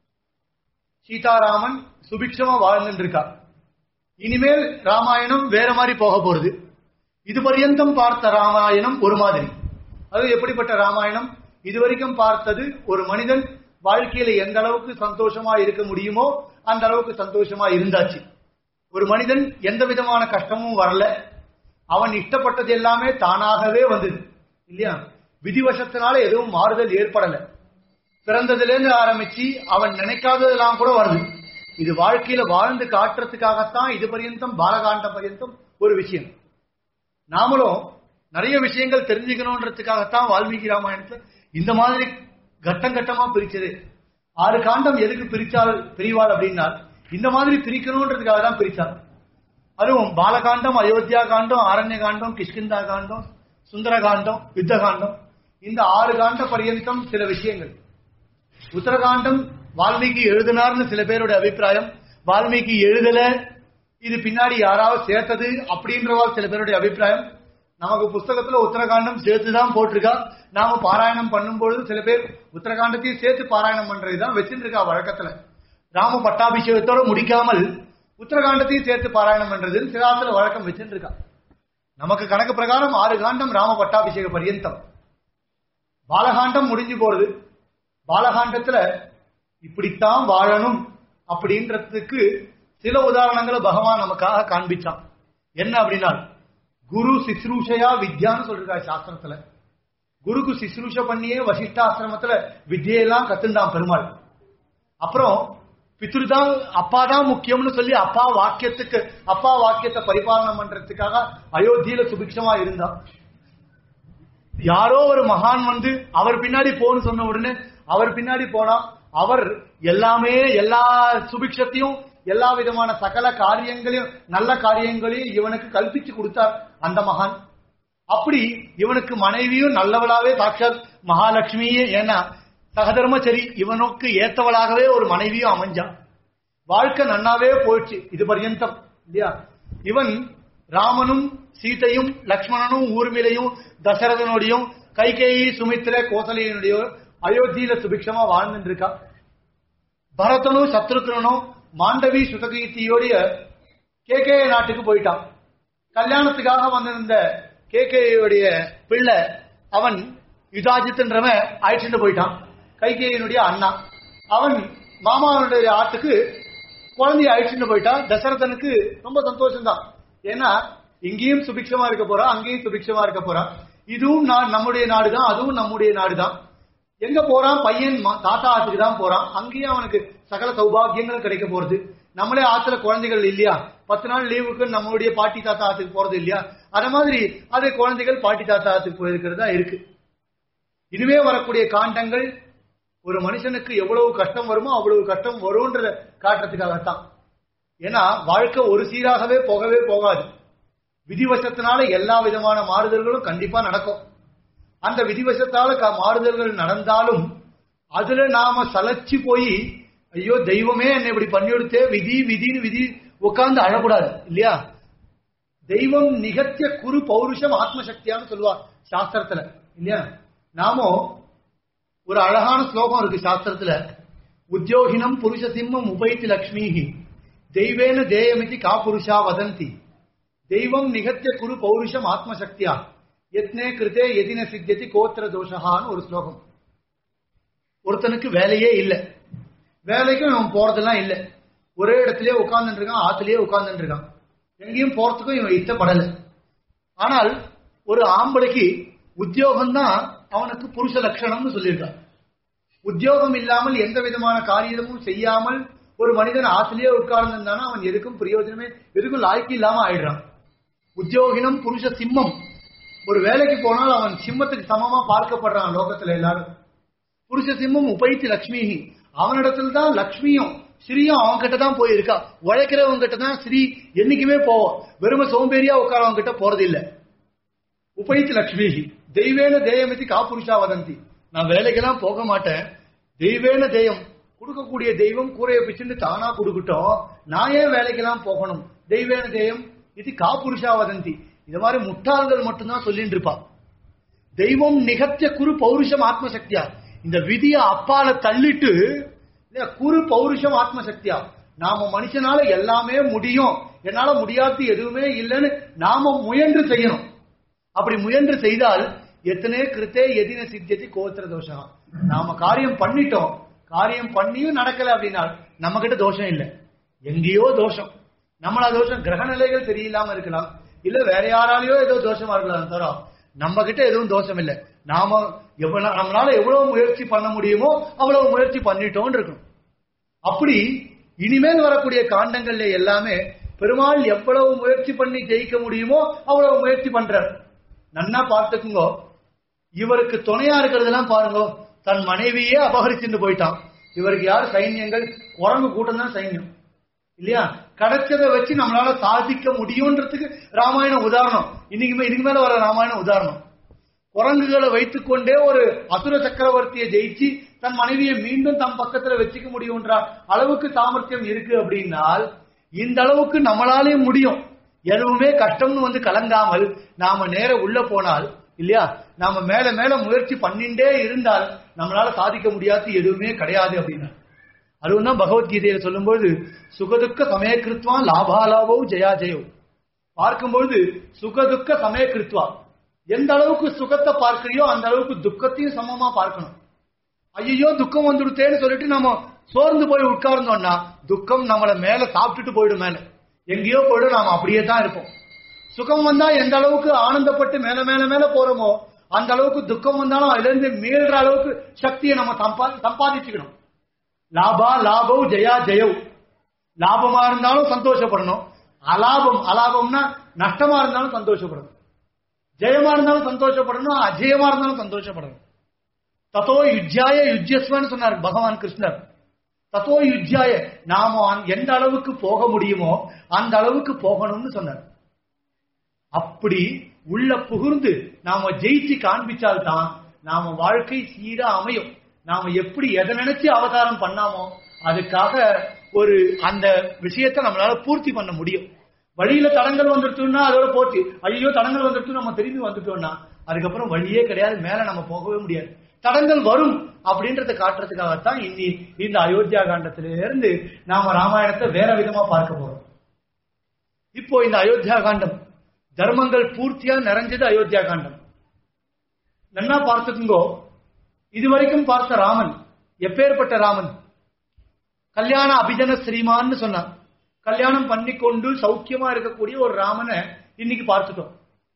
சீதாராமன் சுபிக்ஷமா வாழ்ந்துட்டு இருக்கா இனிமேல் ராமாயணம் வேற மாதிரி போக போறது இது பர்யந்தம் பார்த்த ராமாயணம் ஒரு மாதிரி அது எப்படிப்பட்ட ராமாயணம் இதுவரைக்கும் பார்த்தது ஒரு மனிதன் வாழ்க்கையில எந்த அளவுக்கு சந்தோஷமா இருக்க முடியுமோ அந்த அளவுக்கு சந்தோஷமா இருந்தாச்சு ஒரு மனிதன் எந்த விதமான கஷ்டமும் வரல அவன் இஷ்டப்பட்டது எல்லாமே தானாகவே வந்தது இல்லையா விதிவசத்தினால எதுவும் மாறுதல் ஏற்படல பிறந்ததுல இருந்து ஆரம்பிச்சு அவன் நினைக்காததெல்லாம் கூட வருது இது வாழ்க்கையில வாழ்ந்து காட்டுறதுக்காகத்தான் இது பர்யந்தம் பாலகாண்ட பர்யந்தம் ஒரு விஷயம் நாமளும் நிறைய விஷயங்கள் தெரிஞ்சுக்கணுன்றதுக்காகத்தான் வால்மீகி ராமாயணத்துல இந்த மாதிரி கட்டம் கட்டமா பிரிச்சது ஆறு காண்டம் எதுக்கு பிரிச்சால் பிரிவாள் அப்படின்னா இந்த மாதிரி பிரிக்கணுன்றதுக்காக தான் பிரிச்சாங்க அதுவும் பாலகாண்டம் அயோத்தியா காண்டம் ஆரண்ய காண்டம் கிஷ்கிந்தா காண்டம் சுந்தர காண்டம் யுத்த காண்டம் இந்த ஆறு காண்ட பர்யந்தம் சில விஷயங்கள் உத்தரகாண்டம் வால்மீகி எழுதினார்னு சில பேரோட அபிப்பிராயம் வால்மீகி எழுதல இது பின்னாடி யாராவது சேர்த்தது அப்படின்றவால் சில பேருடைய அபிப்பிராயம் நமக்கு புஸ்தகத்துல உத்தரகாண்டம் சேர்த்துதான் போட்டிருக்கா நாம பாராயணம் பண்ணும்பொழுது சில பேர் உத்தரகாண்டத்தையும் சேர்த்து பாராயணம் பண்றதுதான் வச்சுட்டு இருக்கா வழக்கத்துல ராம பட்டாபிஷேகத்தோட முடிக்காமல் உத்தரகாண்டத்தையும் சேர்த்து பாராயணம் பண்றது சிலாத்துல வழக்கம் வச்சுட்டு இருக்கா நமக்கு கணக்கு பிரகாரம் ஆறு காண்டம் ராம பட்டாபிஷேக பரியந்தம் பாலகாண்டம் முடிஞ்சு போறது பாலகாண்டத்துல இப்படித்தான் வாழணும் அப்படின்றதுக்கு சில உதாரணங்களை பகவான் நமக்காக காண்பிச்சான் என்ன அப்படின்னா குரு சிஸ்ரூஷையா வித்யான்னு சொல்றாரு சாஸ்திரத்துல குருக்கு சிஸ்ரூஷ பண்ணியே வசிஷ்டாசிரமத்துல வித்தியெல்லாம் கத்துண்டான் பெருமாள் அப்புறம் பித்ருதான் அப்பா தான் முக்கியம்னு சொல்லி அப்பா வாக்கியத்துக்கு அப்பா வாக்கியத்தை பரிபாலனம் பண்றதுக்காக அயோத்தியில சுபிக்ஷமா இருந்தான் யாரோ ஒரு மகான் வந்து அவர் பின்னாடி போன்னு சொன்ன உடனே அவர் பின்னாடி போனா அவர் எல்லாமே எல்லா சுபிக்ஷத்தையும் எல்லா விதமான சகல காரியங்களையும் நல்ல காரியங்களையும் இவனுக்கு கல்பிச்சு கொடுத்தார் அந்த மகான் அப்படி இவனுக்கு மனைவியும் நல்லவளாவே சாட்சாத் மகாலட்சுமியே ஏன்னா சகதர்மச்சரி இவனுக்கு ஏத்தவளாகவே ஒரு மனைவியும் அமைஞ்சான் வாழ்க்கை நன்னாவே போயிடுச்சு இது பர்யந்தம் இல்லையா இவன் ராமனும் சீதையும் லக்ஷ்மணனும் ஊர்மிளையும் தசரதனுடையும் கைகேயி சுமித்திர கோசலையினுடைய அயோத்தியில சுபிக்ஷமா வாழ்ந்துட்டு இருக்கா பரதனும் சத்ருக்னனும் மாண்டவி சுதகீர்த்தியோடைய கேகே நாட்டுக்கு போயிட்டான் கல்யாணத்துக்காக வந்திருந்த கேகேயுடைய பிள்ளை அவன் யுதாஜித்ன்றவன் அழைச்சிட்டு போயிட்டான் கைகேயனுடைய அண்ணா அவன் மாமாவனுடைய ஆட்டுக்கு குழந்தைய அழைச்சிட்டு போயிட்டான் தசரதனுக்கு ரொம்ப சந்தோஷம் தான் ஏன்னா இங்கேயும் சுபிக்ஷமா இருக்க போறான் அங்கேயும் சுபிக்ஷமா இருக்க போறான் இதுவும் நான் நம்முடைய நாடுதான் அதுவும் நம்முடைய நாடுதான் எங்க போறான் பையன் ம- தாத்தா ஆத்துக்கு தான் போறான் அங்கேயும் அவனுக்கு சகல சௌபாகியங்களும் கிடைக்க போறது நம்மளே ஆத்துல குழந்தைகள் இல்லையா பத்து நாள் லீவுக்கு நம்மளுடைய பாட்டி தாத்தா ஆத்துக்கு போறது இல்லையா அத மாதிரி அதே குழந்தைகள் பாட்டி தாத்தா ஆத்துக்கு போயிருக்கிறதா இருக்கு இதுவே வரக்கூடிய காண்டங்கள் ஒரு மனுஷனுக்கு எவ்வளவு கஷ்டம் வருமோ அவ்வளவு கஷ்டம் வரும்ன்றத காட்டுறதுக்காகத்தான் ஏன்னா வாழ்க்கை ஒரு சீராகவே போகவே போகாது விதிவசத்தினால எல்லா விதமான மாறுதல்களும் கண்டிப்பா நடக்கும் அந்த விதிவசத்தால க- மாறுதல்கள் நடந்தாலும் அதுல நாம சலைச்சு போய் ஐயோ தெய்வமே என்னை இப்படி பண்ணி கொடுத்தே விதி விதின்னு விதி உட்கார்ந்து அழக்கூடாது இல்லையா தெய்வம் நிகத்திய குரு பௌருஷம் ஆத்மசக்தியான்னு சொல்லுவா சாஸ்திரத்துல இல்லையா நாமோ ஒரு அழகான ஸ்லோகம் இருக்கு சாஸ்திரத்துல உத்தியோகினம் புருஷ சிம்மம் உபைத்தி லக்ஷ்மிஹி தெய்வேன தேயமிதி கா புருஷா வதந்தி தெய்வம் நிகத்திய குரு பௌருஷம் ஆத்மசக்தியா எத்னே கிருதே எதின சித்தியதி கோத்திர தோஷகான்னு ஒரு ஸ்லோகம் ஒருத்தனுக்கு வேலையே இல்ல வேலைக்கும் இவன் போறதெல்லாம் இல்ல ஒரே இடத்திலே உட்கார்ந்துட்டு இருக்கான் ஆத்திலேயே உட்கார்ந்துட்டு இருக்கான் எங்கேயும் போறதுக்கும் இவன் இஷ்டப்படல ஆனால் ஒரு ஆம்பளைக்கு உத்தியோகம் தான் அவனுக்கு புருஷ லட்சணம்னு சொல்லியிருக்கான் உத்தியோகம் இல்லாமல் எந்த விதமான காரியமும் செய்யாமல் ஒரு மனிதன் ஆத்திலேயே உட்கார்ந்திருந்தானா அவன் எதுக்கும் பிரயோஜனமே எதுக்கும் லாய்க்கு இல்லாம ஆயிடுறான் உத்தியோகினம் புருஷ சிம்மம் ஒரு வேலைக்கு போனால் அவன் சிம்மத்துக்கு சமமா பார்க்கப்படுறான் லோகத்துல எல்லாரும் புருஷ சிம்மம் உபைத்தி லக்ஷ்மி அவனிடத்துல தான் லக்ஷ்மியும் ஸ்ரீயும் அவன் கிட்ட தான் போயிருக்கா உழைக்கிறவங்க கிட்ட தான் ஸ்ரீ என்னைக்குமே போவோம் வெறும சோம்பேறியா உட்காரவங்க கிட்ட போறது இல்ல உபைத்தி லக்ஷ்மி தெய்வேன தேயமிதி காப்புருஷா வதந்தி நான் வேலைக்கெல்லாம் போக மாட்டேன் தெய்வேன தேயம் கொடுக்கக்கூடிய தெய்வம் கூரையை பிச்சுன்னு தானா கொடுக்கட்டும் நான் ஏன் வேலைக்கெல்லாம் போகணும் தெய்வேன தேயம் இது காப்புருஷா வதந்தி இது மாதிரி முட்டாள்கள் மட்டும்தான் சொல்லிட்டு இருப்பான் தெய்வம் நிகத்திய குரு பௌருஷம் ஆத்மசக்தியா இந்த விதிய அப்பால தள்ளிட்டு இல்லையா, குரு பௌருஷம் ஆத்மசக்தியா நாம மனுஷனால எல்லாமே முடியும் என்னால முடியாது எதுவுமே இல்லைன்னு நாம முயன்று செய்யணும் அப்படி முயன்று செய்தால் எத்தனை கிருத்தே எதின சித்தியத்தி கோத்திர தோஷம் நாம காரியம் பண்ணிட்டோம் காரியம் பண்ணியும் நடக்கல அப்படின்னா நம்ம கிட்ட தோஷம் இல்லை எங்கேயோ தோஷம் நம்மளா தோஷம் கிரக நிலைகள் சரியில்லாம இருக்கலாம் இல்ல வேற யாராலேயோ ஏதோ தோஷமா இருக்கலாம் தவிர நம்ம கிட்ட எதுவும் தோஷம் இல்லை நாம எவ்வளவு நம்மளால எவ்வளவு முயற்சி பண்ண முடியுமோ அவ்வளவு முயற்சி பண்ணிட்டோம்னு இருக்கணும் அப்படி இனிமேல் வரக்கூடிய காண்டங்கள்ல எல்லாமே பெருமாள் எவ்வளவு முயற்சி பண்ணி ஜெயிக்க முடியுமோ அவ்வளவு முயற்சி பண்றார் நன்னா பார்த்துக்குங்க இவருக்கு துணையா இருக்கிறதெல்லாம் பாருங்க தன் மனைவியே அபகரிச்சுட்டு போயிட்டான் இவருக்கு யார் சைன்யங்கள் குரங்கு கூட்டம் தான் சைன்யம் இல்லையா கிடைச்சதை வச்சு நம்மளால சாதிக்க முடியும்ன்றதுக்கு ராமாயணம் உதாரணம் இன்னைக்கு இதுக்கு மேல வர ராமாயணம் உதாரணம் குரங்குகளை வைத்துக்கொண்டே ஒரு அசுர சக்கரவர்த்தியை ஜெயிச்சு தன் மனைவியை மீண்டும் தம் பக்கத்துல வச்சுக்க முடியும்ன்ற அளவுக்கு சாமர்த்தியம் இருக்கு அப்படின்னால் இந்த அளவுக்கு நம்மளாலே முடியும் எதுவுமே கஷ்டம்னு வந்து கலங்காமல் நாம நேர உள்ள போனால் இல்லையா நாம மேல மேல முயற்சி பண்ணிண்டே இருந்தால் நம்மளால சாதிக்க முடியாது எதுவுமே கிடையாது அப்படின்னா அதுவும் தான் பகவத்கீதையில சொல்லும்போது சுகதுக்க சமயக்கிருத்வா லாபாலாவோ ஜெயா ஜெயோ பார்க்கும்பொழுது சுகதுக்க சமயக்கிருத்வா எந்த அளவுக்கு சுகத்தை பார்க்கறியோ அந்த அளவுக்கு துக்கத்தையும் சமமா பார்க்கணும் ஐயோ துக்கம் வந்துடுத்தேன்னு சொல்லிட்டு நம்ம சோர்ந்து போய் உட்கார்ந்தோம்னா துக்கம் நம்மள மேல சாப்பிட்டுட்டு போயிடும் மேல எங்கேயோ போயிடும் நாம அப்படியே தான் இருப்போம் சுகம் வந்தா எந்த அளவுக்கு ஆனந்தப்பட்டு மேல மேல மேல போறோமோ அந்த அளவுக்கு துக்கம் வந்தாலும் அதுல இருந்து மீள்ற அளவுக்கு சக்தியை நம்ம சம்பா- சம்பாதிச்சுக்கணும் லாபா லாபவ் ஜெயா ஜெயவ் லாபமா இருந்தாலும் சந்தோஷப்படணும் அலாபம் அலாபம்னா நஷ்டமா இருந்தாலும் சந்தோஷப்படணும் ஜெயமா இருந்தாலும் சந்தோஷப்படணும் அஜயமா இருந்தாலும் சந்தோஷப்படணும் தத்தோ யுஜ்யாய யுஜ்யஸ்வன்னு சொன்னார் பகவான் கிருஷ்ணர் தத்தோ யுஜ்யாய நாம அந்த- எந்த அளவுக்கு போக முடியுமோ அந்த அளவுக்கு போகணும்னு சொன்னார் அப்படி உள்ள புகுந்து நாம ஜெயிச்சு காண்பிச்சால்தான் நாம வாழ்க்கை சீரா அமையும் நாம எப்படி எதை நினைச்சு அவதாரம் பண்ணாமோ அதுக்காக ஒரு அந்த விஷயத்தை நம்மளால பூர்த்தி பண்ண முடியும் வழியில தடங்கள் வந்துருச்சுன்னா அதோட போச்சு ஐயோ தடங்கள் வந்துருச்சு நம்ம திரும்பி வந்துட்டோம்னா அதுக்கப்புறம் வழியே கிடையாது மேல நம்ம போகவே முடியாது தடங்கள் வரும் அப்படின்றத காட்டுறதுக்காகத்தான் இன்னி இந்த அயோத்தியா காண்டத்தில இருந்து நாம ராமாயணத்தை வேற விதமா பார்க்க போறோம் இப்போ இந்த அயோத்தியா காண்டம் தர்மங்கள் பூர்த்தியா நிறைஞ்சது அயோத்தியா காண்டம் நன்னா பார்த்துக்குங்கோ இதுவரைக்கும் பார்த்த ராமன் எப்பேற்பட்ட ராமன் கல்யாண அபிஜன ஸ்ரீமான்னு சொன்னான் கல்யாணம் பண்ணிக்கொண்டு சௌக்கியமா இருக்கக்கூடிய ஒரு ராமனை இன்னைக்கு பார்த்துட்டோம்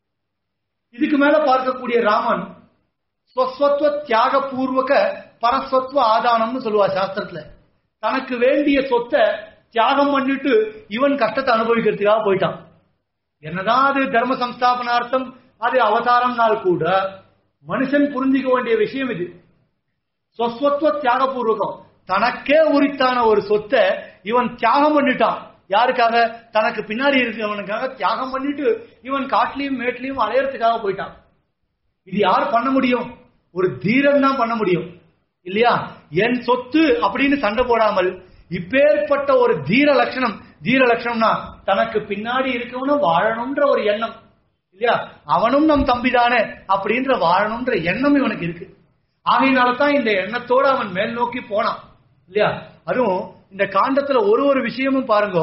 இதுக்கு மேல பார்க்கக்கூடிய ராமன் ஸ்வஸ்வத்வ தியாக பூர்வக பரஸ்வத்வ ஆதானம்னு சொல்லுவா சாஸ்திரத்துல தனக்கு வேண்டிய சொத்தை தியாகம் பண்ணிட்டு இவன் கஷ்டத்தை அனுபவிக்கிறதுக்காக போயிட்டான் என்னதான் அது தர்ம சம்ஸ்தாபனார்த்தம் அது அவதாரம்னால் கூட மனுஷன் புரிஞ்சுக்க வேண்டிய விஷயம் இது சொஸ்வத்வ தியாகபூர்வகம் தனக்கே உரித்தான ஒரு சொத்தை இவன் தியாகம் பண்ணிட்டான் யாருக்காக தனக்கு பின்னாடி இருக்கிறவனுக்காக தியாகம் பண்ணிட்டு இவன் காட்டுலயும் மேட்லயும் அலையறதுக்காக போயிட்டான் இது யார் பண்ண முடியும் ஒரு தீரன் தான் பண்ண முடியும் இல்லையா என் சொத்து அப்படின்னு சண்டை போடாமல் இப்பேற்பட்ட ஒரு தீர லட்சணம் தீர லட்சணம்னா தனக்கு பின்னாடி இருக்கவனும் வாழணும்ன்ற ஒரு எண்ணம் இல்லையா அவனும் நம் தம்பிதானே அப்படின்ற வாழணும்ன்ற எண்ணம் இவனுக்கு இருக்கு ஆகையினால தான் இந்த எண்ணத்தோட அவன் மேல் நோக்கி போனான் இல்லையா அதுவும் இந்த காண்டத்துல ஒரு ஒரு விஷயமும் பாருங்க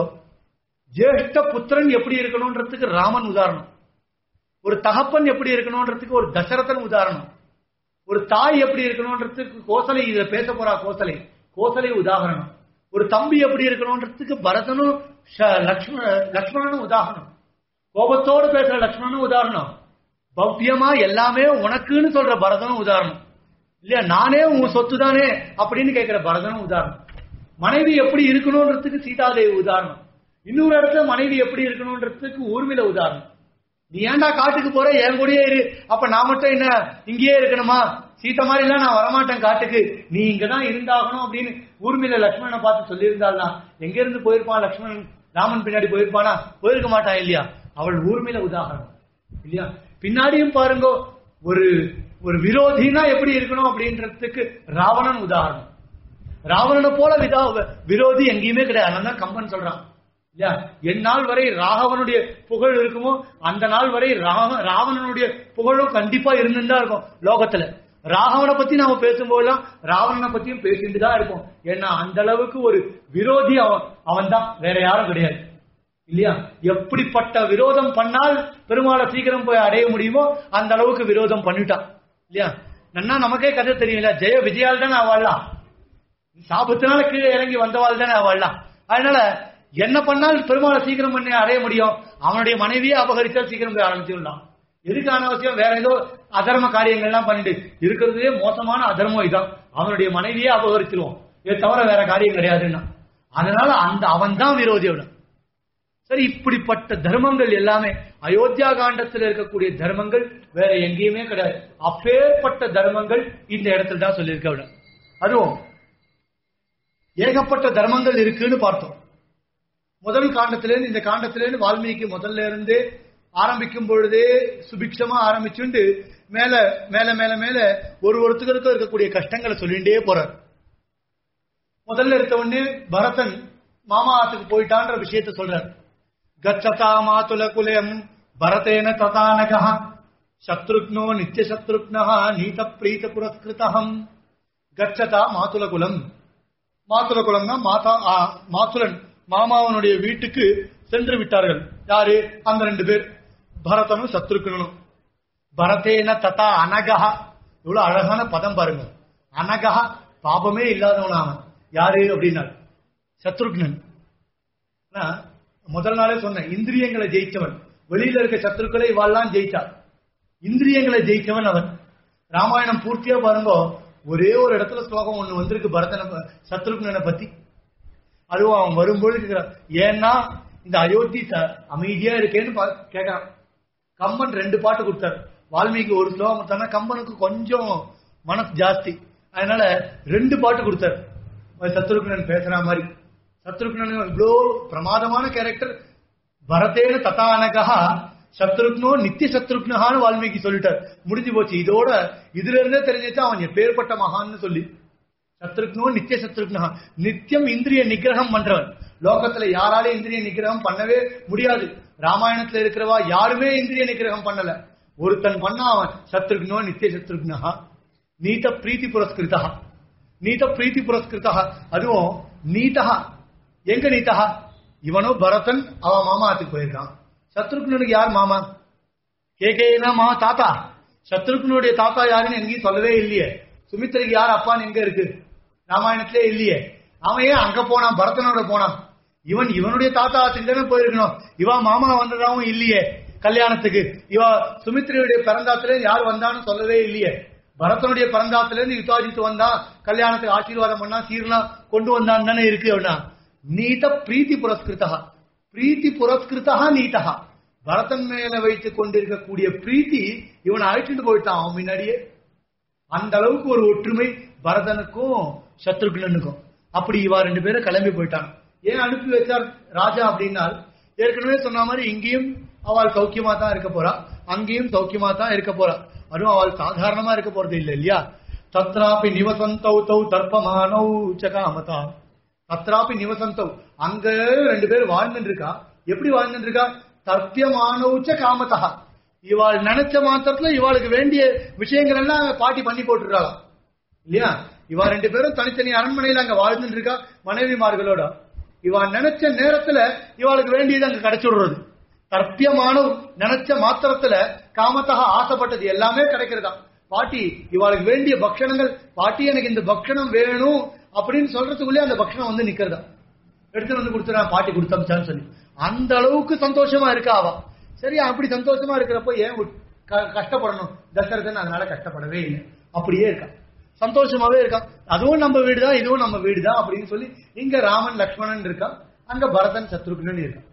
ஜேஷ்ட புத்திரன் எப்படி இருக்கணும்ன்றதுக்கு ராமன் உதாரணம் ஒரு தகப்பன் எப்படி இருக்கணும்ன்றதுக்கு ஒரு தசரதன் உதாரணம் ஒரு தாய் எப்படி இருக்கணும்ன்றதுக்கு கோசலை இத பேச போறா கோசலை கோசலை உதாரணம் ஒரு தம்பி எப்படி இருக்கணும்ன்றதுக்கு பரதனும் ஷ- லக்ஷ்மண லக்ஷ்மணனும் உதாரணம் கோபத்தோடு பேசுற லக்ஷ்மணனும் உதாரணம் பவ்யமா எல்லாமே உனக்குன்னு சொல்ற பரதனும் உதாரணம் இல்லையா நானே உன் சொத்து தானே அப்படின்னு கேட்கிற பரதனும் உதாரணம் மனைவி எப்படி இருக்கணும்ன்றதுக்கு சீதாதேவி உதாரணம் இன்னொரு இடத்துல மனைவி எப்படி இருக்கணும்ன்றதுக்கு ஊர்மிள உதாரணம் நீ ஏன்டா காட்டுக்கு போற என் கூடயே இரு அப்ப நான் மட்டும் என்ன இங்கேயே இருக்கணுமா சீத்த மாதிரி எல்லாம் நான் வரமாட்டேன் காட்டுக்கு நீ இங்கதான் இருந்தாகணும் அப்படின்னு ஊர்மிள லக்ஷ்மணனை பார்த்து சொல்லியிருந்தாள்னா எங்க இருந்து போயிருப்பான் லக்ஷ்மணன் ராமன் பின்னாடி போயிருப்பானா போயிருக்க மாட்டான் இல்லையா அவள் ஊர்மிள உதாரணம் இல்லையா பின்னாடியும் பாருங்க ஒரு ஒரு விரோதினா எப்படி இருக்கணும் அப்படின்றதுக்கு ராவணன் உதாரணம் ராவணனை போல விதா விரோதி எங்கேயுமே கிடையாது அதனால தான் கம்பன் சொல்றான் இல்லையா என் நாள் வரை ராகவனுடைய புகழ் இருக்குமோ அந்த நாள் வரை ராவ ராவணனுடைய புகழும் கண்டிப்பா இருந்துதான் இருக்கும் லோகத்துல ராகவனை பத்தி நாம பேசும்போதெல்லாம் ராவணனை பத்தியும் பேசிட்டு தான் இருப்போம் ஏன்னா அந்த அளவுக்கு ஒரு விரோதி அவன் அவன் தான் வேற யாரும் கிடையாது இல்லையா எப்படிப்பட்ட விரோதம் பண்ணால் பெருமாளை சீக்கிரம் போய் அடைய முடியுமோ அந்த அளவுக்கு விரோதம் பண்ணிட்டான் இல்லையா நன்னா நமக்கே கதை தெரியல ஜெய விஜயால் தானே அவள்லாம் சாபத்தினால கீழே இறங்கி வந்தவாள் தானே அவள்லாம் அதனால என்ன பண்ணால் பெருமாளை சீக்கிரம் பண்ணி அடைய முடியும் அவனுடைய மனைவியே அபகரிச்சா சீக்கிரம் போய் ஆரம்பிச்சுடலாம் எதுக்கு அனாவசியம் வேற ஏதோ அதர்ம காரியங்கள்லாம் பண்ணிட்டு இருக்கிறதுலே மோசமான அதர்மம் இதான் அவனுடைய மனைவியே அபகரிச்சிருவோம் இதை தவிர வேற காரியம் கிடையாதுன்னா அதனால அந்த அவன் தான் விரோதி அவன் சரி இப்படிப்பட்ட தர்மங்கள் எல்லாமே அயோத்தியா காண்டத்தில் இருக்கக்கூடிய தர்மங்கள் வேற எங்கேயுமே கிடையாது அப்பேற்பட்ட தர்மங்கள் இந்த இடத்துல தான் சொல்லியிருக்க விட அதுவும் ஏகப்பட்ட தர்மங்கள் இருக்குன்னு பார்த்தோம் முதல் காண்டத்திலேருந்து இந்த காண்டத்திலேருந்து வால்மீகி முதல்ல இருந்து ஆரம்பிக்கும் பொழுதே சுபிக்ஷமா ஆரம்பிச்சுண்டு மேல மேல மேல மேல ஒரு ஒருத்தருக்கும் இருக்கக்கூடிய கஷ்டங்களை சொல்லிட்டே போறார் முதல்ல இருக்க உடனே பரதன் மாமா ஆத்துக்கு போயிட்டான்ற விஷயத்த சொல்றார் கச்சதா மாதுல குலம் பரதேன ததானகா சத்ருக்னோ நித்திய சத்ருக்னா நீத பிரீத புரஸ்கிருதம் கச்சதா மாதுல குலம் மாதுல குலம்னா மாதா ஆ, மாதுலன் மாமாவனுடைய வீட்டுக்கு சென்று விட்டார்கள் யாரு அந்த ரெண்டு பேர் பரதனும் சத்ருக்னனும் பரதேன ததா அனகா இவ்வளவு அழகான பதம் பாருங்க அனகா பாபமே இல்லாதவன் அவன் யாரு அப்படின்னா சத்ருக்னன் ஆனா, முதல் நாளே சொன்னேன் இந்திரியங்களை ஜெயிச்சவன் வெளியில இருக்க சத்துருக்களை இவாள்லாம் ஜெயிச்சார் இந்திரியங்களை ஜெயிச்சவன் அவன் ராமாயணம் பூர்த்தியா பாருங்க ஒரே ஒரு இடத்துல ஸ்லோகம் ஒண்ணு வந்திருக்கு பரதனை ப- சத்ருக்னனை பத்தி அதுவும் அவன் வரும்பொழுது கேக்குறான், ஏன்னா இந்த அயோத்தி ச- அமைதியா இருக்கேன்னு பா- கேட்கறான் கம்பன் ரெண்டு பாட்டு கொடுத்தாரு வால்மீகி ஒரு ஸ்லோகம் கொடுத்தாருன்னா கம்பனுக்கு கொஞ்சம் மனசு ஜாஸ்தி அதனால ரெண்டு பாட்டு கொடுத்தாரு சத்ருக்னன் பேசுற மாதிரி சத்ருக்னன் இவ்வளோ பிரமாதமான கேரக்டர் பரதேன ததானகா சத்ருக்னோ நித்திய சத்ருக்னஹான்னு வால்மீகி சொல்லிட்டார் முடிஞ்சு போச்சு இதோட இதுல இருந்தே தெரிஞ்சிச்சா அவன் எப்பேற்பட்ட மகான்னு சொல்லி சத்ருக்னோ நித்திய சத்ருக்னா நித்தியம் இந்திரிய நிகிரகம் பண்றவன் லோகத்துல யாராலையும் இந்திரிய நிகிரகம் பண்ணவே முடியாது ராமாயணத்துல இருக்கிறவா யாருமே இந்திரிய நிகிரகம் பண்ணல ஒருத்தன் பண்ணா அவன் சத்ருக்னோ நித்திய சத்ருக்னா நீத பிரீத்தி புரஸ்கிருதா நீத பிரீத்தி புரஸ்கிருதா அதுவும் நீதா எங்க நீதா இவனும் பரதன் அவன் மாமாத்துக்கு போயிருக்கான் சத்ருக்னனுக்கு யார் மாமா கேகேனா மாமா தாத்தா சத்ருக்னுடைய தாத்தா யாருன்னு எங்கேயும் சொல்லவே இல்லையே சுமித்திரைக்கு யார் அப்பான்னு எங்க இருக்கு ராமாயணத்திலே இல்லையே அவன் ஏன் அங்க போனான் பரதனோட போனான் இவன் இவனுடைய தாத்தா சிந்தனை போயிருக்கணும் இவன் மாமா வந்ததாவும் இல்லையே கல்யாணத்துக்கு இவ சுமித்திரையுடைய பிறந்தாத்துல யார் வந்தான்னு சொல்லவே இல்லையே பரதனுடைய பிறந்தாத்துல இருந்து யுத்தாஜித்து வந்தான் கல்யாணத்துக்கு ஆசீர்வாதம் பண்ணா சீர்லாம் கொண்டு வந்தான் தானே இருக்கு அப்படின்னா நீத பிரீத்தி புரஸ்கிருதா பிரீத்தி புரஸ்கிருதா நீதா பரதன் மேல வைத்துக் கொண்டிருக்கக்கூடிய பிரீத்தி இவனை அழைச்சிட்டு போயிட்டான் அவன் முன்னாடியே அந்த அளவுக்கு ஒரு ஒற்றுமை பரதனுக்கும் சத்ருக்னனுக்கும் அப்படி இவா ரெண்டு பேரும் கிளம்பி போயிட்டாங்க ஏன் அனுப்பி வச்சார் ராஜா அப்படின்னால் ஏற்கனவே சொன்ன மாதிரி இங்கேயும் அவள் சௌக்கியமா தான் இருக்க போறா அங்கேயும் சௌக்கியமா தான் இருக்க போறா அதுவும் அவள் சாதாரணமா இருக்க போறது இல்லை இல்லையா தத்ராபி நிவசந்தௌ தௌ தர்ப்பமானௌ சகாமதா தத்ராபி நிவசந்தௌ அங்க ரெண்டு பேர் வாழ்ந்துட்டு இருக்கா எப்படி வாழ்ந்துட்டு இருக்கா தர்ப்பியமானௌச்ச காமதா இவாள் நினைச்ச மாத்திரத்துல இவாளுக்கு வேண்டிய விஷயங்கள் எல்லாம் பாட்டி பண்ணி போட்டுருக்காளாம் இல்லையா இவா ரெண்டு பேரும் தனித்தனி அரண்மனையில அங்க வாழ்ந்துட்டு இருக்கா மனைவிமார்களோட இவா நினைச்ச நேரத்துல இவாளுக்கு வேண்டியது அங்க கிடைச்சு விடுறது தர்ப்பியமான நினைச்ச மாத்திரத்துல காமத்தக ஆசைப்பட்டது எல்லாமே கிடைக்கிறதா பாட்டி இவாளுக்கு வேண்டிய பக்ஷணங்கள் பாட்டி எனக்கு இந்த பக்ஷணம் வேணும் அப்படின்னு சொல்றதுக்குள்ளே அந்த பக்ஷணம் வந்து நிக்கிறதா எடுத்துட்டு வந்து கொடுத்துறா பாட்டி கொடுத்தமிச்சான்னு சொல்லி அந்த அளவுக்கு சந்தோஷமா இருக்கா அவ சரி அப்படி சந்தோஷமா இருக்கிறப்போ ஏன் உட்- க- கஷ்டப்படணும் தசரதன் அதனால கஷ்டப்படவே இல்லை அப்படியே இருக்கா சந்தோஷமாவே இருக்கான் அதுவும் நம்ம வீடுதான் இதுவும் நம்ம வீடுதான் அப்படின்னு சொல்லி இங்க ராமன் லக்ஷ்மணன் இருக்கான் அங்க பரதன் சத்ருக்னன் இருக்கான்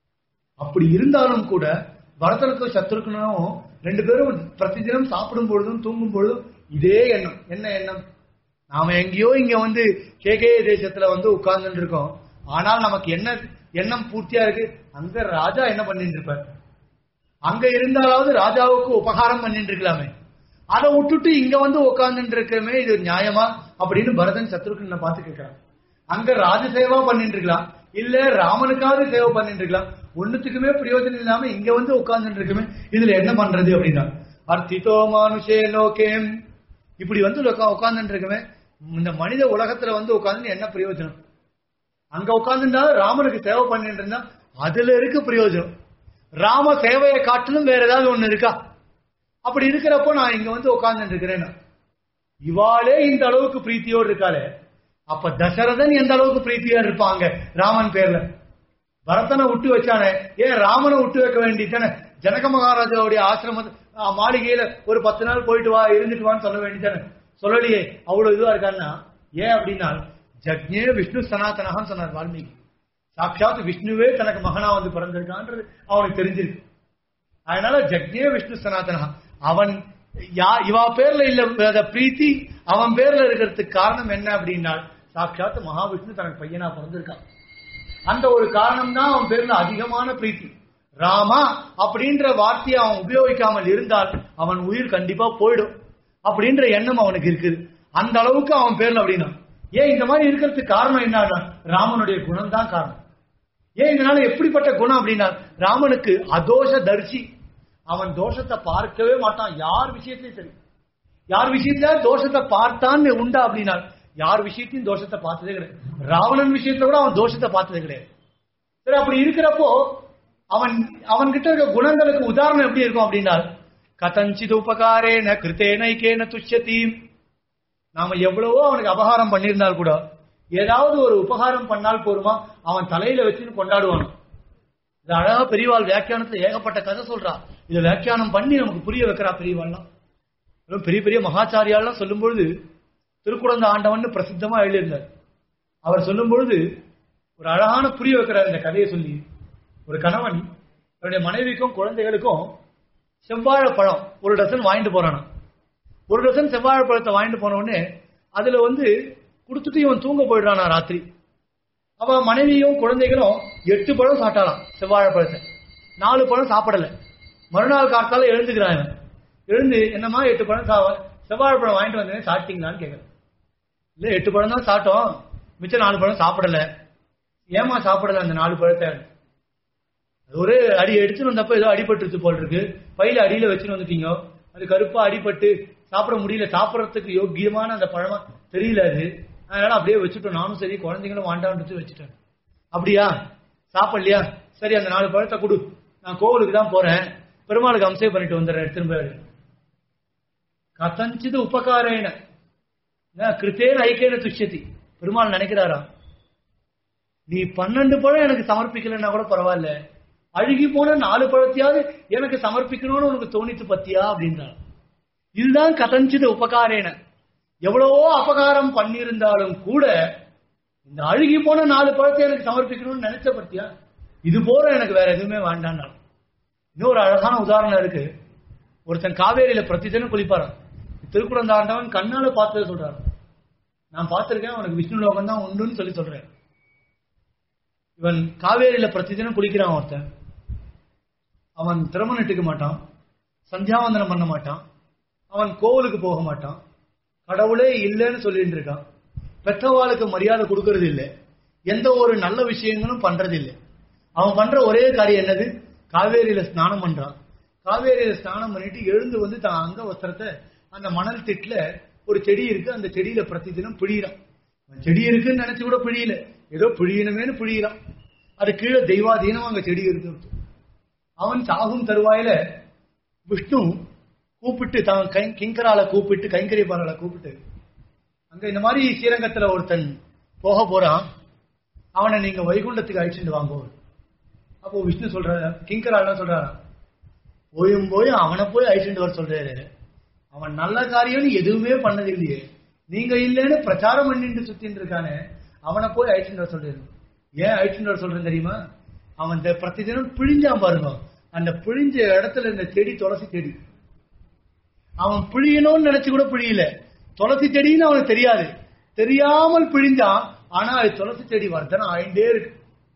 அப்படி இருந்தாலும் கூட பரதனுக்கும் சத்ருக்னும் ரெண்டு பேரும் பிரதிதினம் சாப்பிடும் பொழுதும் தூங்கும் பொழுதும் இதே எண்ணம் என்ன எண்ணம் நாம எங்கேயோ இங்க வந்து கேகே தேசத்துல வந்து உட்கார்ந்துட்டு இருக்கோம் ஆனால் நமக்கு என்ன எண்ணம் பூர்த்தியா இருக்கு அங்க ராஜா என்ன பண்ணிட்டு இருப்பார் அங்க இருந்தாலாவது ராஜாவுக்கு உபகாரம் பண்ணிட்டு இருக்கலாமே அதை விட்டுட்டு இங்க வந்து உட்கார்ந்துட்டு இருக்கமே இது நியாயமா அப்படின்னு பரதன் சத்ருக்கனை பார்த்து கேட்கிறான் அங்க ராஜசேவா பண்ணிட்டு இருக்கலாம் இல்ல ராமனுக்காவது சேவை பண்ணிட்டு இருக்கலாம் ஒண்ணுத்துக்குமே பிரயோஜனம் இல்லாம இங்க வந்து உட்கார்ந்துட்டு இருக்குமே இதுல என்ன பண்றது அப்படின்னா அர்த்திதோ மானுஷே லோகேம் இப்படி வந்து உட்கார்ந்துட்டு இருக்குமே இந்த மனித உலகத்துல வந்து உட்கார்ந்து என்ன பிரயோஜனம் அங்க உட்கார்ந்துட்டா ராமனுக்கு சேவை பண்ணிட்டு இருந்தா அதுல இருக்கு பிரயோஜனம் ராம சேவையை காட்டிலும் வேற ஏதாவது ஒண்ணு இருக்கா அப்படி இருக்கிறப்போ நான் இங்க வந்து உட்கார்ந்துட்டு இருக்கிறேன் இவாளே இந்த அளவுக்கு பிரீத்தியோடு இருக்காளே அப்ப தசரதன் எந்த அளவுக்கு பிரீத்தியா இருப்பாங்க ராமன் பேர்ல பரதனை விட்டு வச்சானே ஏன் ராமனை விட்டு வைக்க வேண்டியதானே ஜனக மகாராஜாவுடைய ஆசிரம ஆ, மாளிகையில ஒரு பத்து நாள் போயிட்டு வா இருந்துட்டு வான்னு சொல்ல வேண்டியதானே சொல்லலையே அவ்வளவு இதுவா இருக்கான்னா ஏன் அப்படின்னா ஜக்ஞே விஷ்ணு சனாதனகான்னு சொன்னார் வால்மீகி சாட்சாத் விஷ்ணுவே தனக்கு மகனா வந்து பிறந்திருக்கான்றது அவனுக்கு தெரிஞ்சிருக்கு அதனால ஜக்ஞே விஷ்ணு சனாதனா அவன் யா இவா பேர்ல இல்ல அந்த பிரீத்தி அவன் பேர்ல இருக்கிறதுக்கு காரணம் என்ன அப்படின்னா சாட்சாத் மகாவிஷ்ணு தனக்கு பையனா பிறந்திருக்கான் அந்த ஒரு காரணம் தான் அவன் பேர்ல அதிகமான பிரீத்தி ராமா அப்படின்ற வார்த்தையை அவன் உபயோகிக்காமல் இருந்தால் அவன் உயிர் கண்டிப்பா போயிடும் அப்படின்ற எண்ணம் அவனுக்கு இருக்குது அந்த அளவுக்கு அவன் பேர்ல அப்படின்னா ஏன் இந்த மாதிரி இருக்கிறதுக்கு காரணம் என்னன்னா ராமனுடைய குணம் தான் காரணம் ஏன் இதனால எப்படிப்பட்ட குணம் அப்படின்னா ராமனுக்கு அதோஷ தரிசி அவன் தோஷத்தை பார்க்கவே மாட்டான் யார் விஷயத்திலையும் சரி யார் விஷயத்துல தோஷத்தை பார்த்தான்னு உண்டா அப்படின்னா யார் விஷயத்தையும் தோஷத்தை பார்த்ததே கிடையாது ராவணன் விஷயத்துல கூட அவன் தோஷத்தை பார்த்ததே கிடையாது சரி அப்படி இருக்கிறப்போ அவன் அவன் கிட்ட இருக்க குணங்களுக்கு உதாரணம் எப்படி இருக்கும் அப்படின்னா கதஞ்சித் உபகாரேன கிருத்தேன ஐக்கேன துஷ்யத்தீம் நாம எவ்வளவோ அவனுக்கு அபகாரம் பண்ணியிருந்தால் கூட ஏதாவது ஒரு உபகாரம் பண்ணால் போருமா அவன் தலையில வச்சுன்னு கொண்டாடுவான் இது அழகா பெரியவாள் வியாக்கியானத்துல ஏகப்பட்ட கதை சொல்றா இதை வியாக்கியானம் பண்ணி நமக்கு புரிய வைக்கிறா பெரியவாள்லாம் அதுவும் பெரிய பெரிய மகாச்சாரியாலாம் சொல்லும் பொழுது திருக்குழந்த ஆண்டவன் பிரசித்தமா எழுதியிருந்தார் அவர் சொல்லும் பொழுது ஒரு அழகான புரிய வைக்கிறார் இந்த கதையை சொல்லி ஒரு கணவன் தன்னுடைய மனைவிக்கும் குழந்தைகளுக்கும் செவ்வாழைப்பழம் ஒரு டசன் வாங்கிட்டு போறானா ஒரு டசன் செவ்வாழைப்பழத்தை வாங்கிட்டு போன உடனே அதுல வந்து கொடுத்துட்டு இவன் தூங்க போயிடுறானா ராத்திரி அவ மனைவியும் குழந்தைகளும் எட்டு பழம் சாப்பிட்டாலாம் செவ்வாழைப்பழத்தை நாலு பழம் சாப்பிடல மறுநாள் காத்தால எழுந்துக்கிறான் இவன் எழுந்து என்னம்மா எட்டு பழம் சா செவ்வாழைப்பழம் வாங்கிட்டு வந்தேன் சாப்பிட்டீங்களான்னு கேட்கறேன் இல்ல எட்டு பழம் தான் சாப்பிட்டோம் மிச்சம் நாலு பழம் சாப்பிடல ஏமா சாப்பிடல அந்த நாலு பழத்தை அது ஒரு அடி எடுத்துட்டு வந்தப்ப ஏதோ அடிபட்டுருச்சு போல் இருக்கு பையில அடியில வச்சுட்டு வந்துட்டீங்க அது கருப்பா அடிபட்டு சாப்பிட முடியல சாப்பிடறதுக்கு யோக்கியமான அந்த பழமா தெரியல அது அதனால அப்படியே வச்சுட்டோம் நானும் சரி குழந்தைங்களும் வாண்டான்னு வச்சுட்டேன் அப்படியா சாப்பிடலையா சரி அந்த நாலு பழத்தை கொடு நான் கோவிலுக்கு தான் போறேன் பெருமாளுக்கு அம்சே பண்ணிட்டு வந்துடுறேன் திரும்ப கதஞ்சிது உபகாரேன ந கிருத்தேன ஐக்கியன துஷ்யதி பெருமாள் நினைக்கிறாரா நீ பன்னெண்டு பழம் எனக்கு சமர்ப்பிக்கலன்னா கூட பரவாயில்ல அழுகி போன நாலு பழத்தையாவது எனக்கு சமர்ப்பிக்கணும்னு உனக்கு தோணித்து பத்தியா அப்படின்றான் இதுதான் கதஞ்சித உபகாரேன எவ்வளவோ அபகாரம் பண்ணியிருந்தாலும் கூட இந்த அழுகி போன நாலு பழத்தை எனக்கு சமர்ப்பிக்கணும்னு நினைச்ச பத்தியா இது போற எனக்கு வேற எதுவுமே வேண்டாம் இன்னொரு அழகான உதாரணம் இருக்கு ஒருத்தன் காவேரியில பிரதிதினம் குளிப்பாரான் திருக்குறந்தாண்டவன் கண்ணால பார்த்ததை சொல்றாரு நான் பார்த்திருக்கேன் அவனுக்கு விஷ்ணு லோகம் தான் உண்டுன்னு சொல்லி சொல்றேன் இவன் காவேரியில பிரதிதினம் குளிக்கிறான் ஒருத்தன் அவன் திருமணம் இட்டுக்க மாட்டான் சந்தியாவந்தனம் பண்ண மாட்டான் அவன் கோவிலுக்கு போக மாட்டான் கடவுளே இல்லைன்னு சொல்லிட்டு இருக்கான் பெற்றவாளுக்கு மரியாதை கொடுக்கறது இல்லை எந்த ஒரு நல்ல விஷயங்களும் பண்றது இல்லை அவன் பண்ற ஒரே காரியம் என்னது காவேரியில ஸ்நானம் பண்றான் காவேரியில ஸ்நானம் பண்ணிட்டு எழுந்து வந்து தான் அங்க வஸ்திரத்தை அந்த மணல் திட்டுல ஒரு செடி இருக்கு அந்த செடியில பிரதிதினம் பிழியிறான் அவன் செடி இருக்குன்னு நினைச்சு கூட பிழியல ஏதோ பிழியணுமேனு பிழியிறான் அது கீழே தெய்வாதீனம் அங்க செடி இருக்கு அவன் சாகும் தருவாயில விஷ்ணு கூப்பிட்டு தான் கை கிங்கரால கூப்பிட்டு கைங்கரிப்பாளரை கூப்பிட்டு அங்க இந்த மாதிரி ஸ்ரீரங்கத்துல ஒருத்தன் போக போறான் அவனை நீங்க வைகுண்டத்துக்கு அழிச்சுட்டு வாங்கோ அப்போ விஷ்ணு சொல்ற கிங்கரால சொல்றாரா போயும் போய் அவனை போய் அழிச்சுட்டு வர சொல்றாரு அவன் நல்ல காரியம்னு எதுவுமே பண்ணது இல்லையே நீங்க இல்லைன்னு பிரச்சாரம் பண்ணிட்டு சுத்தின்னு இருக்கானே அவனை போய் அழிச்சுட்டு வர சொல்றாரு ஏன் அழிச்சுட்டு வர சொல்றேன் தெரியுமா அவன் இந்த பிரதிதினம் பிழிஞ்சான் பாருங்க அந்த பிழிஞ்ச இடத்துல இந்த செடி துளசி செடி அவன் பிழியணும்னு நினைச்சு கூட பிழியல துளசி செடின்னு அவனுக்கு தெரியாது தெரியாமல் பிழிஞ்சான் ஆனா அது துளசி செடி வர்த்தனம் ஆயிண்டே இருக்கு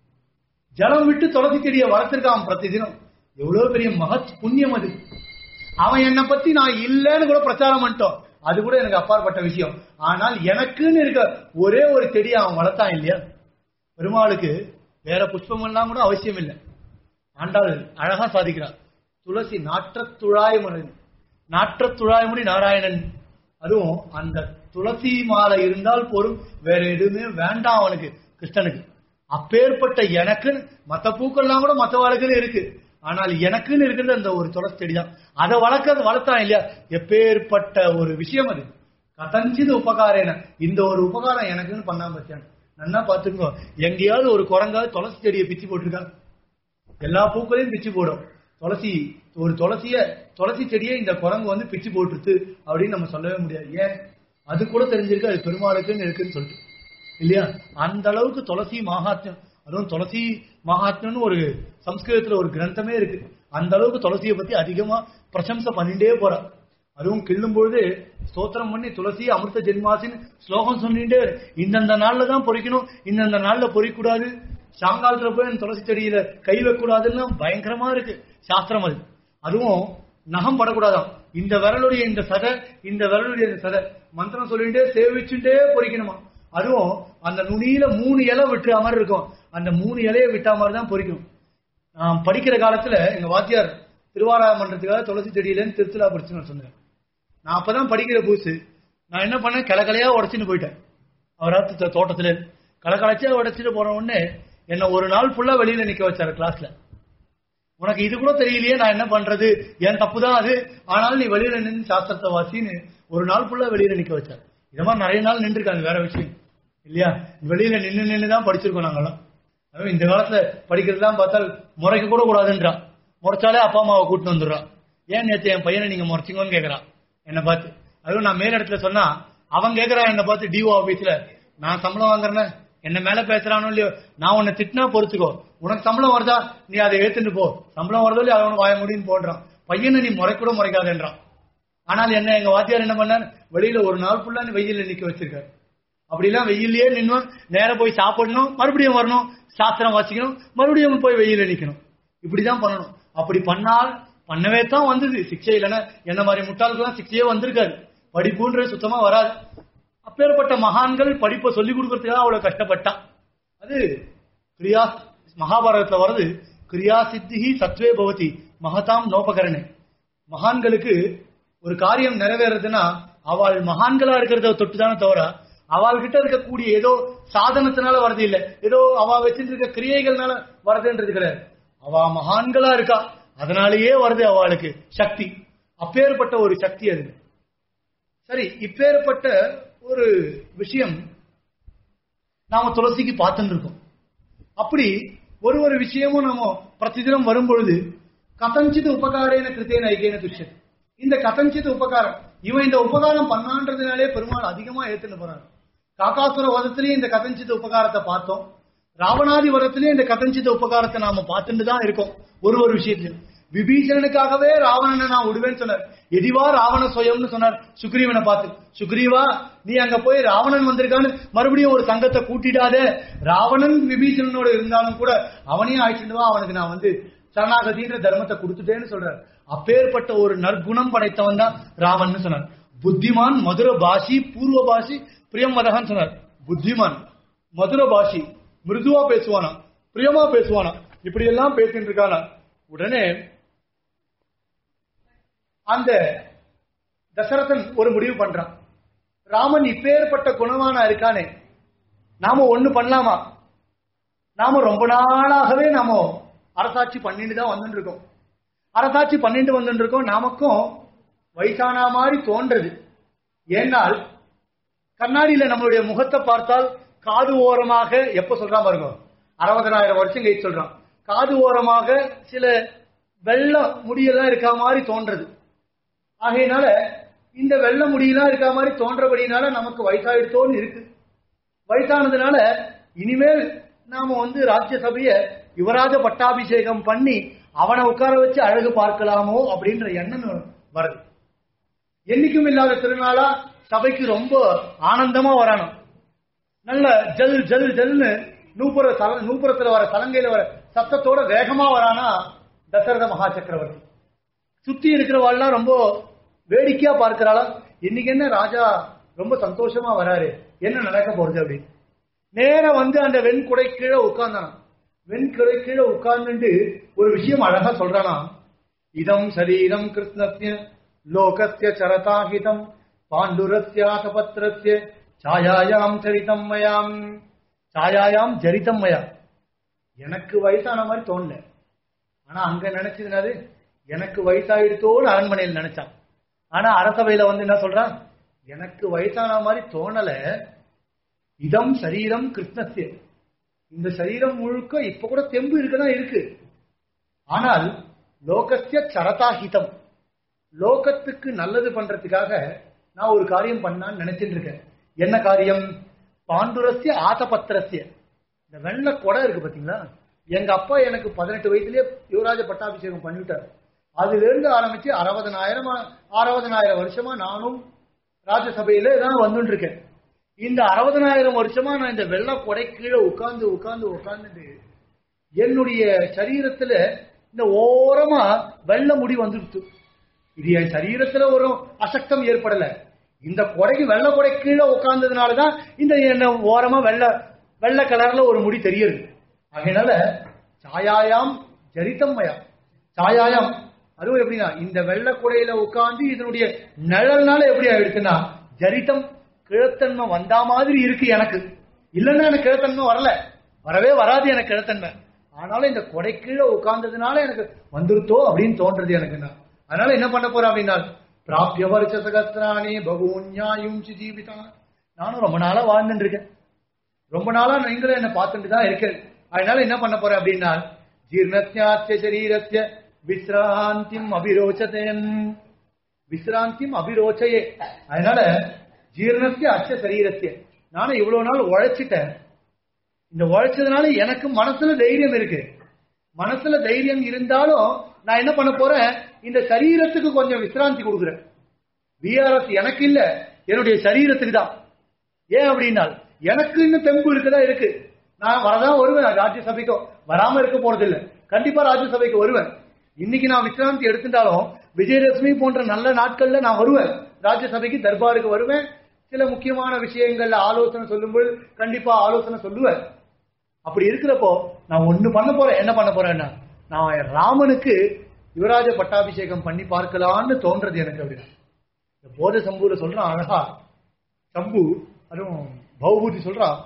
ஜலம் விட்டு துளசி செடியை வளர்த்திருக்கான் பிரதிதினம் எவ்வளவு பெரிய மகத் புண்ணியம் அது அவன் என்னை பத்தி நான் இல்லைன்னு கூட பிரச்சாரம் பண்ணிட்டோம் அது கூட எனக்கு அப்பாற்பட்ட விஷயம் ஆனால் எனக்குன்னு இருக்க ஒரே ஒரு செடியை அவன் வளர்த்தான் இல்லையா பெருமாளுக்கு வேற புஷ்பம் எல்லாம் கூட அவசியம் இல்லை ஆண்டாள் அழகா சாதிக்கிறார் துளசி நாற்றத்துழாய்மணி நாற்றத்துழாய்மணி நாராயணன் அதுவும் அந்த துளசி மாலை இருந்தால் போரும் வேற எதுவுமே வேண்டாம் அவனுக்கு கிருஷ்ணனுக்கு அப்பேற்பட்ட எனக்கு மத்த பூக்கள்லாம் கூட மத்தவாளுக்குன்னு இருக்கு ஆனால் எனக்குன்னு இருக்கிறது அந்த ஒரு துளசி செடி தான் அதை வளர்க்கறது வளர்த்தான் இல்லையா எப்பேற்பட்ட ஒரு விஷயம் அது கதஞ்சிது உபகாரேன இந்த ஒரு உபகாரம் எனக்குன்னு பண்ணாம பத்தியான் நன்னா பாத்துக்கோ எங்கேயாவது ஒரு குரங்காவது துளசி செடியை பிச்சு போட்டிருக்கா எல்லா பூக்களையும் பிச்சு போடும் துளசி ஒரு துளசிய துளசி செடியை இந்த குரங்கு வந்து பிச்சு போட்டுருச்சு அப்படின்னு நம்ம சொல்லவே முடியாது ஏன் அது கூட தெரிஞ்சிருக்கு அது பெருமாளுக்குன்னு இருக்குன்னு சொல்லிட்டு இல்லையா அந்த அளவுக்கு துளசி மகாத்மியம் அதுவும் துளசி மகாத்மியம்னு ஒரு சம்ஸ்கிருதத்துல ஒரு கிரந்தமே இருக்கு அந்த அளவுக்கு துளசியை பத்தி அதிகமா பிரசம்சை பண்ணிட்டே போறா அதுவும் கிள்ளும் பொழுது ஸ்தோத்திரம் பண்ணி துளசி அமிர்த ஜென்மாசின்னு ஸ்லோகம் சொல்லிட்டே இரு. இந்தந்த நாள்ல தான் பொறிக்கணும் இந்தந்த நாள்ல பொறிக்கூடாது சாங்காலத்துல போய் அந்த துளசி செடியில கை வைக்கூடாதுன்னா பயங்கரமா இருக்கு சாஸ்திரம் அது அதுவும் நகம் படக்கூடாதாம் இந்த விரலுடைய இந்த சதை இந்த விரலுடைய இந்த சதை மந்திரம் சொல்லிட்டே சேவிச்சுட்டே பொறிக்கணுமா அதுவும் அந்த நுனியில மூணு இலை விட்டு மாதிரி இருக்கும் அந்த மூணு இலையை விட்டா மாதிரி தான் பொறிக்கணும் நான் படிக்கிற காலத்துல எங்க வாத்தியார் திருவாரா மன்றத்துக்காக துளசி செடியிலேருந்து திருச்சிலா படிச்சுன்னு சொன்னார் நான் அப்பதான் படிக்கிற புதுசு நான் என்ன பண்ணேன் கிளக்கலையா உடச்சின்னு போயிட்டேன் அவராத்து தோ- தோட்டத்துல கலக்கலைச்சா உடைச்சிட்டு போன உடனே என்ன ஒரு நாள் ஃபுல்லா வெளியில நிக்க வச்சாரு கிளாஸ்ல உனக்கு இது கூட தெரியலையே நான் என்ன பண்றது என் தப்பு தான் அது ஆனாலும் நீ வெளியில நின்று சாஸ்திரத்தை வாசின்னு ஒரு நாள் ஃபுல்லா வெளியில நிக்க வச்சார் இது மாதிரி நிறைய நாள் நின்றுருக்காங்க வேற விஷயம் இல்லையா வெளியில நின்னு நின்னு தான் படிச்சிருக்கோம் நாங்கெல்லாம் அதுவும் இந்த காலத்துல படிக்கிறதுலாம் பார்த்தால் முறைக்க கூட கூடாதுன்றான் முறைச்சாலே அப்பா அம்மாவை கூட்டிட்டு வந்துடுறான் ஏன் நேத்து என் பையனை நீங்க முறைச்சிங்கன்னு கேக்குறான் என்னை பார்த்து அதுவும் நான் மேல் இடத்துல சொன்னா அவன் கேக்குறான் என்னை பார்த்து டிஓ ஆபீஸ்ல நான் சம்பளம் வாங்குறேன் என்ன மேல பேசுறானோ இல்லையோ நான் உன்னை திட்டினா பொறுத்துக்கோ உனக்கு சம்பளம் வருதா நீ அதை ஏத்துட்டு போ சம்பளம் வருதோ இல்லையோ அவன் வாய முடின்னு போடுறான் பையனை நீ முறைக்கூட முறைக்காதேன்றான் ஆனால் என்ன எங்க வாத்தியார் என்ன பண்ணார் வெளியில ஒரு நாள் ஃபுல்லா வெயில்ல நிக்க வச்சிருக்காரு அப்படிலாம் வெயிலே நின்னு நேர போய் சாப்பிடணும் மறுபடியும் வரணும் சாஸ்திரம் வாசிக்கணும் மறுபடியும் போய் வெயில நிக்கணும் இப்படிதான் பண்ணணும் அப்படி பண்ணால் பண்ணவே தான் வந்தது சிக்ஷை இல்லைன்னா என்ன மாதிரி முட்டாளுக்கெல்லாம் சிக்ஷையே வந்திருக்காது படிப்புன்றது சுத்தமா வராது அப்பேற்பட்ட மகான்கள் படிப்பை சொல்லிக் கொடுக்கறதுக்காக அவ்வளவு கஷ்டப்பட்டான் அது கிரியா மகாபாரதத்துல வருது கிரியா சித்திஹி சத்வே பவதி மகதாம் நோபகரணே மகான்களுக்கு ஒரு காரியம் நிறைவேறதுன்னா அவள் மகான்களா இருக்கிறத தொட்டுதானே தவிர அவள் கிட்ட இருக்கக்கூடிய ஏதோ சாதனத்தினால வரது இல்ல ஏதோ அவ வச்சிட்டு இருக்க கிரியைகள்னால வரதுன்றது கிடையாது அவ மகான்களா இருக்கா அதனாலேயே வருது அவளுக்கு சக்தி அப்பேற்பட்ட ஒரு சக்தி அது சரி இப்பேற்பட்ட ஒரு விஷயம் நாம துளசிக்கு பார்த்துட்டு இருக்கோம் அப்படி ஒரு ஒரு விஷயமும் நம்ம பிரதிதினம் வரும்பொழுது கதஞ்சித் உபகாரேன கிருத்தேன ஐக்கியன துஷ்யத் இந்த கதஞ்சித் உபகாரம் இவன் இந்த உபகாரம் பண்ணான்றதுனாலே பெருமாள் அதிகமா ஏத்துன்னு போறான் காக்காசுர வதத்திலேயே இந்த கதஞ்சித் உபகாரத்தை பார்த்தோம் ராவணாதி வதத்திலேயே இந்த கதஞ்சித் உபகாரத்தை நாம பார்த்துட்டு தான் இருக்கோம் ஒரு ஒரு விஷயத்திலும் விபீஷணனுக்காகவே ராவணனை நான் விடுவேன்னு சொன்னார் எதிவா ராவண சுயம்னு சொன்னார் சுக்ரீவனை பார்த்து சுக்ரீவா நீ அங்க போய் ராவணன் வந்திருக்கான்னு மறுபடியும் ஒரு சங்கத்தை கூட்டிடாத ராவணன் விபீஷணனோட இருந்தாலும் கூட அவனையும் அழைச்சிட்டு வா அவனுக்கு நான் வந்து சரணாகதின்ற தர்மத்தை கொடுத்துட்டேன்னு சொல்றார் அப்பேற்பட்ட ஒரு நற்குணம் படைத்தவன் தான் ராவன் சொன்னார் புத்திமான் மதுர பாஷி பூர்வ பாஷி பிரியமதகன் சொன்னார் புத்திமான் மதுர பாஷி மிருதுவா பேசுவானா பிரியமா பேசுவானா இப்படி எல்லாம் பேசிட்டு இருக்கானா உடனே அந்த தசரதன் ஒரு முடிவு பண்றான் ராமன் இப்பேற்பட்ட குணவானா இருக்கானே நாம ஒண்ணு பண்ணலாமா நாம ரொம்ப நாளாகவே நாம அரசாட்சி பண்ணிட்டு தான் வந்துட்டு இருக்கோம் அரசாட்சி பண்ணிட்டு வந்துட்டு இருக்கோம் நமக்கும் வயசான மாதிரி தோன்றது ஏனால் கண்ணாடியில நம்மளுடைய முகத்தை பார்த்தால் காது ஓரமாக எப்ப சொல்றான் பாருங்க அறுபதனாயிரம் வருஷம் கழிச்சு சொல்றான் காது ஓரமாக சில வெள்ள முடியெல்லாம் இருக்க மாதிரி தோன்றது ஆகையினால இந்த வெள்ள முடியெல்லாம் இருக்க மாதிரி தோன்றபடினால நமக்கு வயசாயிடுத்தோன்னு இருக்கு வயசானதுனால இனிமேல் நாம வந்து ராஜ்யசபைய யுவராஜ பட்டாபிஷேகம் பண்ணி அவனை உட்கார வச்சு அழகு பார்க்கலாமோ அப்படின்ற எண்ணம் வருது என்னைக்கும் இல்லாத திருநாளா சபைக்கு ரொம்ப ஆனந்தமா வரணும் நல்ல ஜல் ஜல் ஜல்னு நூப்புற சல நூப்புறத்துல வர சலங்கையில வர சத்தத்தோட வேகமா வரானா தசரத மகா சக்கரவர்த்தி சுத்தி இருக்கிறவாள்லாம் ரொம்ப வேடிக்கையா பார்க்கிறாளா இன்னைக்கு என்ன ராஜா ரொம்ப சந்தோஷமா வராரு என்ன நடக்க போறது அப்படின்னு நேரா வந்து அந்த வெண்குடை கீழே உட்கார்ந்தானா வெண்குடை கீழே உட்கார்ந்துட்டு ஒரு விஷயம் அழகா சொல்றானா இதம் சரீரம் கிருஷ்ணஸ்ய லோகஸ்ய சரதாஹிதம் பாண்டுரஸ்யாசபத்ரஸ்ய சாயாயாம் சரிதம் மயாம் சாயாயாம் ஜரிதம் மயா எனக்கு வயசான மாதிரி தோணல ஆனா அங்க நினைச்சதுனாது எனக்கு வயசாயிடுத்தோன்னு அரண்மனையில் நினைச்சான் ஆனா அரசவையில வந்து என்ன சொல்றான் எனக்கு வயசான மாதிரி தோணல இதம் சரீரம் கிருஷ்ணஸ்ய இந்த சரீரம் முழுக்க இப்ப கூட தெம்பு இருக்குதான் இருக்கு ஆனால் லோகஸ்ய சரதாஹிதம் லோகத்துக்கு நல்லது பண்றதுக்காக நான் ஒரு காரியம் பண்ணான்னு நினைச்சிட்டு இருக்கேன் என்ன காரியம் பாண்டுரஸ்ய ஆசபத்திரஸ்ய இந்த வெள்ள கொடை இருக்கு பாத்தீங்களா எங்க அப்பா எனக்கு பதினெட்டு வயசுலயே யுவராஜ பட்டாபிஷேகம் பண்ணிவிட்டார் அதுல இருந்து ஆரம்பிச்சு அறுபதனாயிரம் அறுபதனாயிரம் வருஷமா நானும் ராஜ்யசபையில தான் வந்துட்டு இருக்கேன் இந்த அறுபதனாயிரம் வருஷமா நான் இந்த வெள்ள கொடை கீழே உட்கார்ந்து உட்கார்ந்து உட்கார்ந்துட்டு என்னுடைய சரீரத்துல இந்த ஓரமா வெள்ள முடி வந்துடுச்சு இது என் சரீரத்துல ஒரு அசக்தம் ஏற்படல இந்த கொடைக்கு வெள்ள கொடை கீழே உட்கார்ந்ததுனாலதான் இந்த என்ன ஓரமா வெள்ள வெள்ள கலர்ல ஒரு முடி தெரியுது அதனால சாயாயாம் ஜரித்தம்மயா சாயாயாம் அதுவும் எப்படின்னா இந்த வெள்ள குடையில உட்கார்ந்து இதனுடைய நிழல்னால எப்படி ஆயிடுச்சுன்னா ஜரித்தம் கிழத்தன்மை வந்தா மாதிரி இருக்கு எனக்கு இல்லைன்னா எனக்கு கிழத்தன்மை வரல வரவே வராது எனக்கு கிழத்தன்மை ஆனாலும் இந்த கொடை கீழே உட்கார்ந்ததுனால எனக்கு வந்துருத்தோ அப்படின்னு தோன்றது எனக்கு நான் அதனால என்ன பண்ண போறேன் அப்படின்னா பிராபிய வருஷ சகஸ்திராணி பகுன்யாயும் ஜீவிதா நானும் ரொம்ப நாளா வாழ்ந்துட்டு இருக்கேன் ரொம்ப நாளா நீங்களும் என்ன பார்த்துட்டு தான் இருக்கேன் அதனால என்ன பண்ண போறேன் அப்படின்னா ஜீர்ணத்யாத்திய சரீரத்திய விஸ்ராந்திம் அபிரோச்சதேன் விஸ்ராந்திம் அபிரோச்சையே அதனால ஜீரணத்திய அச்ச சரீரத்திய நானும் இவ்வளவு நாள் உழைச்சிட்டேன் இந்த உழைச்சதுனால எனக்கு மனசுல தைரியம் இருக்கு மனசுல தைரியம் இருந்தாலும் நான் என்ன பண்ண போறேன் இந்த சரீரத்துக்கு கொஞ்சம் விசிராந்தி கொடுக்குறேன் விஆர்எஸ் எனக்கு இல்ல என்னுடைய சரீரத்துக்கு தான் ஏன் அப்படின்னா எனக்கு இன்னும் தெம்பு இருக்குதா இருக்கு நான் வரதான் வருவேன் ராஜ்யசபைக்கு வராம இருக்க போறது இல்ல கண்டிப்பா ராஜ்யசபைக்கு வருவேன் இன்னைக்கு நான் விசிராந்தி எடுத்துட்டாலும் விஜயலட்சுமி போன்ற நல்ல நாட்கள்ல நான் வருவேன் ராஜ்யசபைக்கு தர்பாருக்கு வருவேன் சில முக்கியமான விஷயங்கள்ல ஆலோசனை சொல்லும்போது கண்டிப்பா ஆலோசனை சொல்லுவேன் அப்படி இருக்கிறப்போ நான் ஒண்ணு பண்ண போறேன் என்ன பண்ண போறேன்னா நான் ராமனுக்கு யுவராஜ பட்டாபிஷேகம் பண்ணி பார்க்கலான்னு தோன்றது எனக்கு அப்படின்னா இந்த போத சம்பூல சொல்றான் அழகா சம்பு அதுவும் பௌபூதி சொல்றான்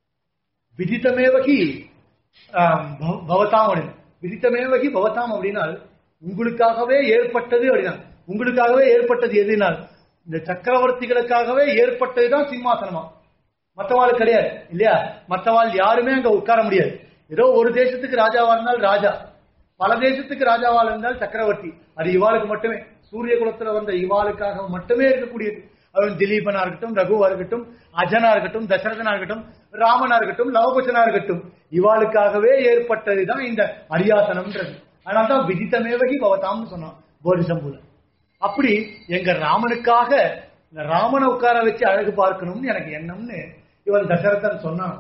விதித்தமேவகி ஆம், பவ- பவதாம் அப்படின்னு விதித்தமேவகி பவதாம் அப்படின்னால் உங்களுக்காகவே ஏற்பட்டது அப்படின்னா உங்களுக்காகவே ஏற்பட்டது எதுனால் இந்த சக்கரவர்த்திகளுக்காகவே ஏற்பட்டதுதான் சிம்மாசனமா மத்தவாள் கிடையாது இல்லையா மத்தவாள் யாருமே அங்க உட்கார முடியாது ஏதோ ஒரு தேசத்துக்கு ராஜாவா இருந்தால் ராஜா பல தேசத்துக்கு ராஜாவா இருந்தால் சக்கரவர்த்தி அது இவாளுக்கு மட்டுமே சூரிய குலத்துல வந்த இவாளுக்காக மட்டுமே இருக்கக்கூடியது அவன் திலீபனா இருக்கட்டும் ரகுவா இருக்கட்டும் அஜனா இருக்கட்டும் தசரதனா இருக்கட்டும் ராமனா இருக்கட்டும் லவகுஷனா இருக்கட்டும் இவாளுக்காகவே ஏற்பட்டதுதான் இந்த அரியாசனம்ன்றது அதனால்தான் விதித்தமேவகி பவதாம்னு சொன்னான் போதிசம்புல அப்படி எங்க ராமனுக்காக இந்த ராமனை உட்கார வச்சு அழகு பார்க்கணும்னு எனக்கு எண்ணம்னு இவன் தசரதன் சொன்னான்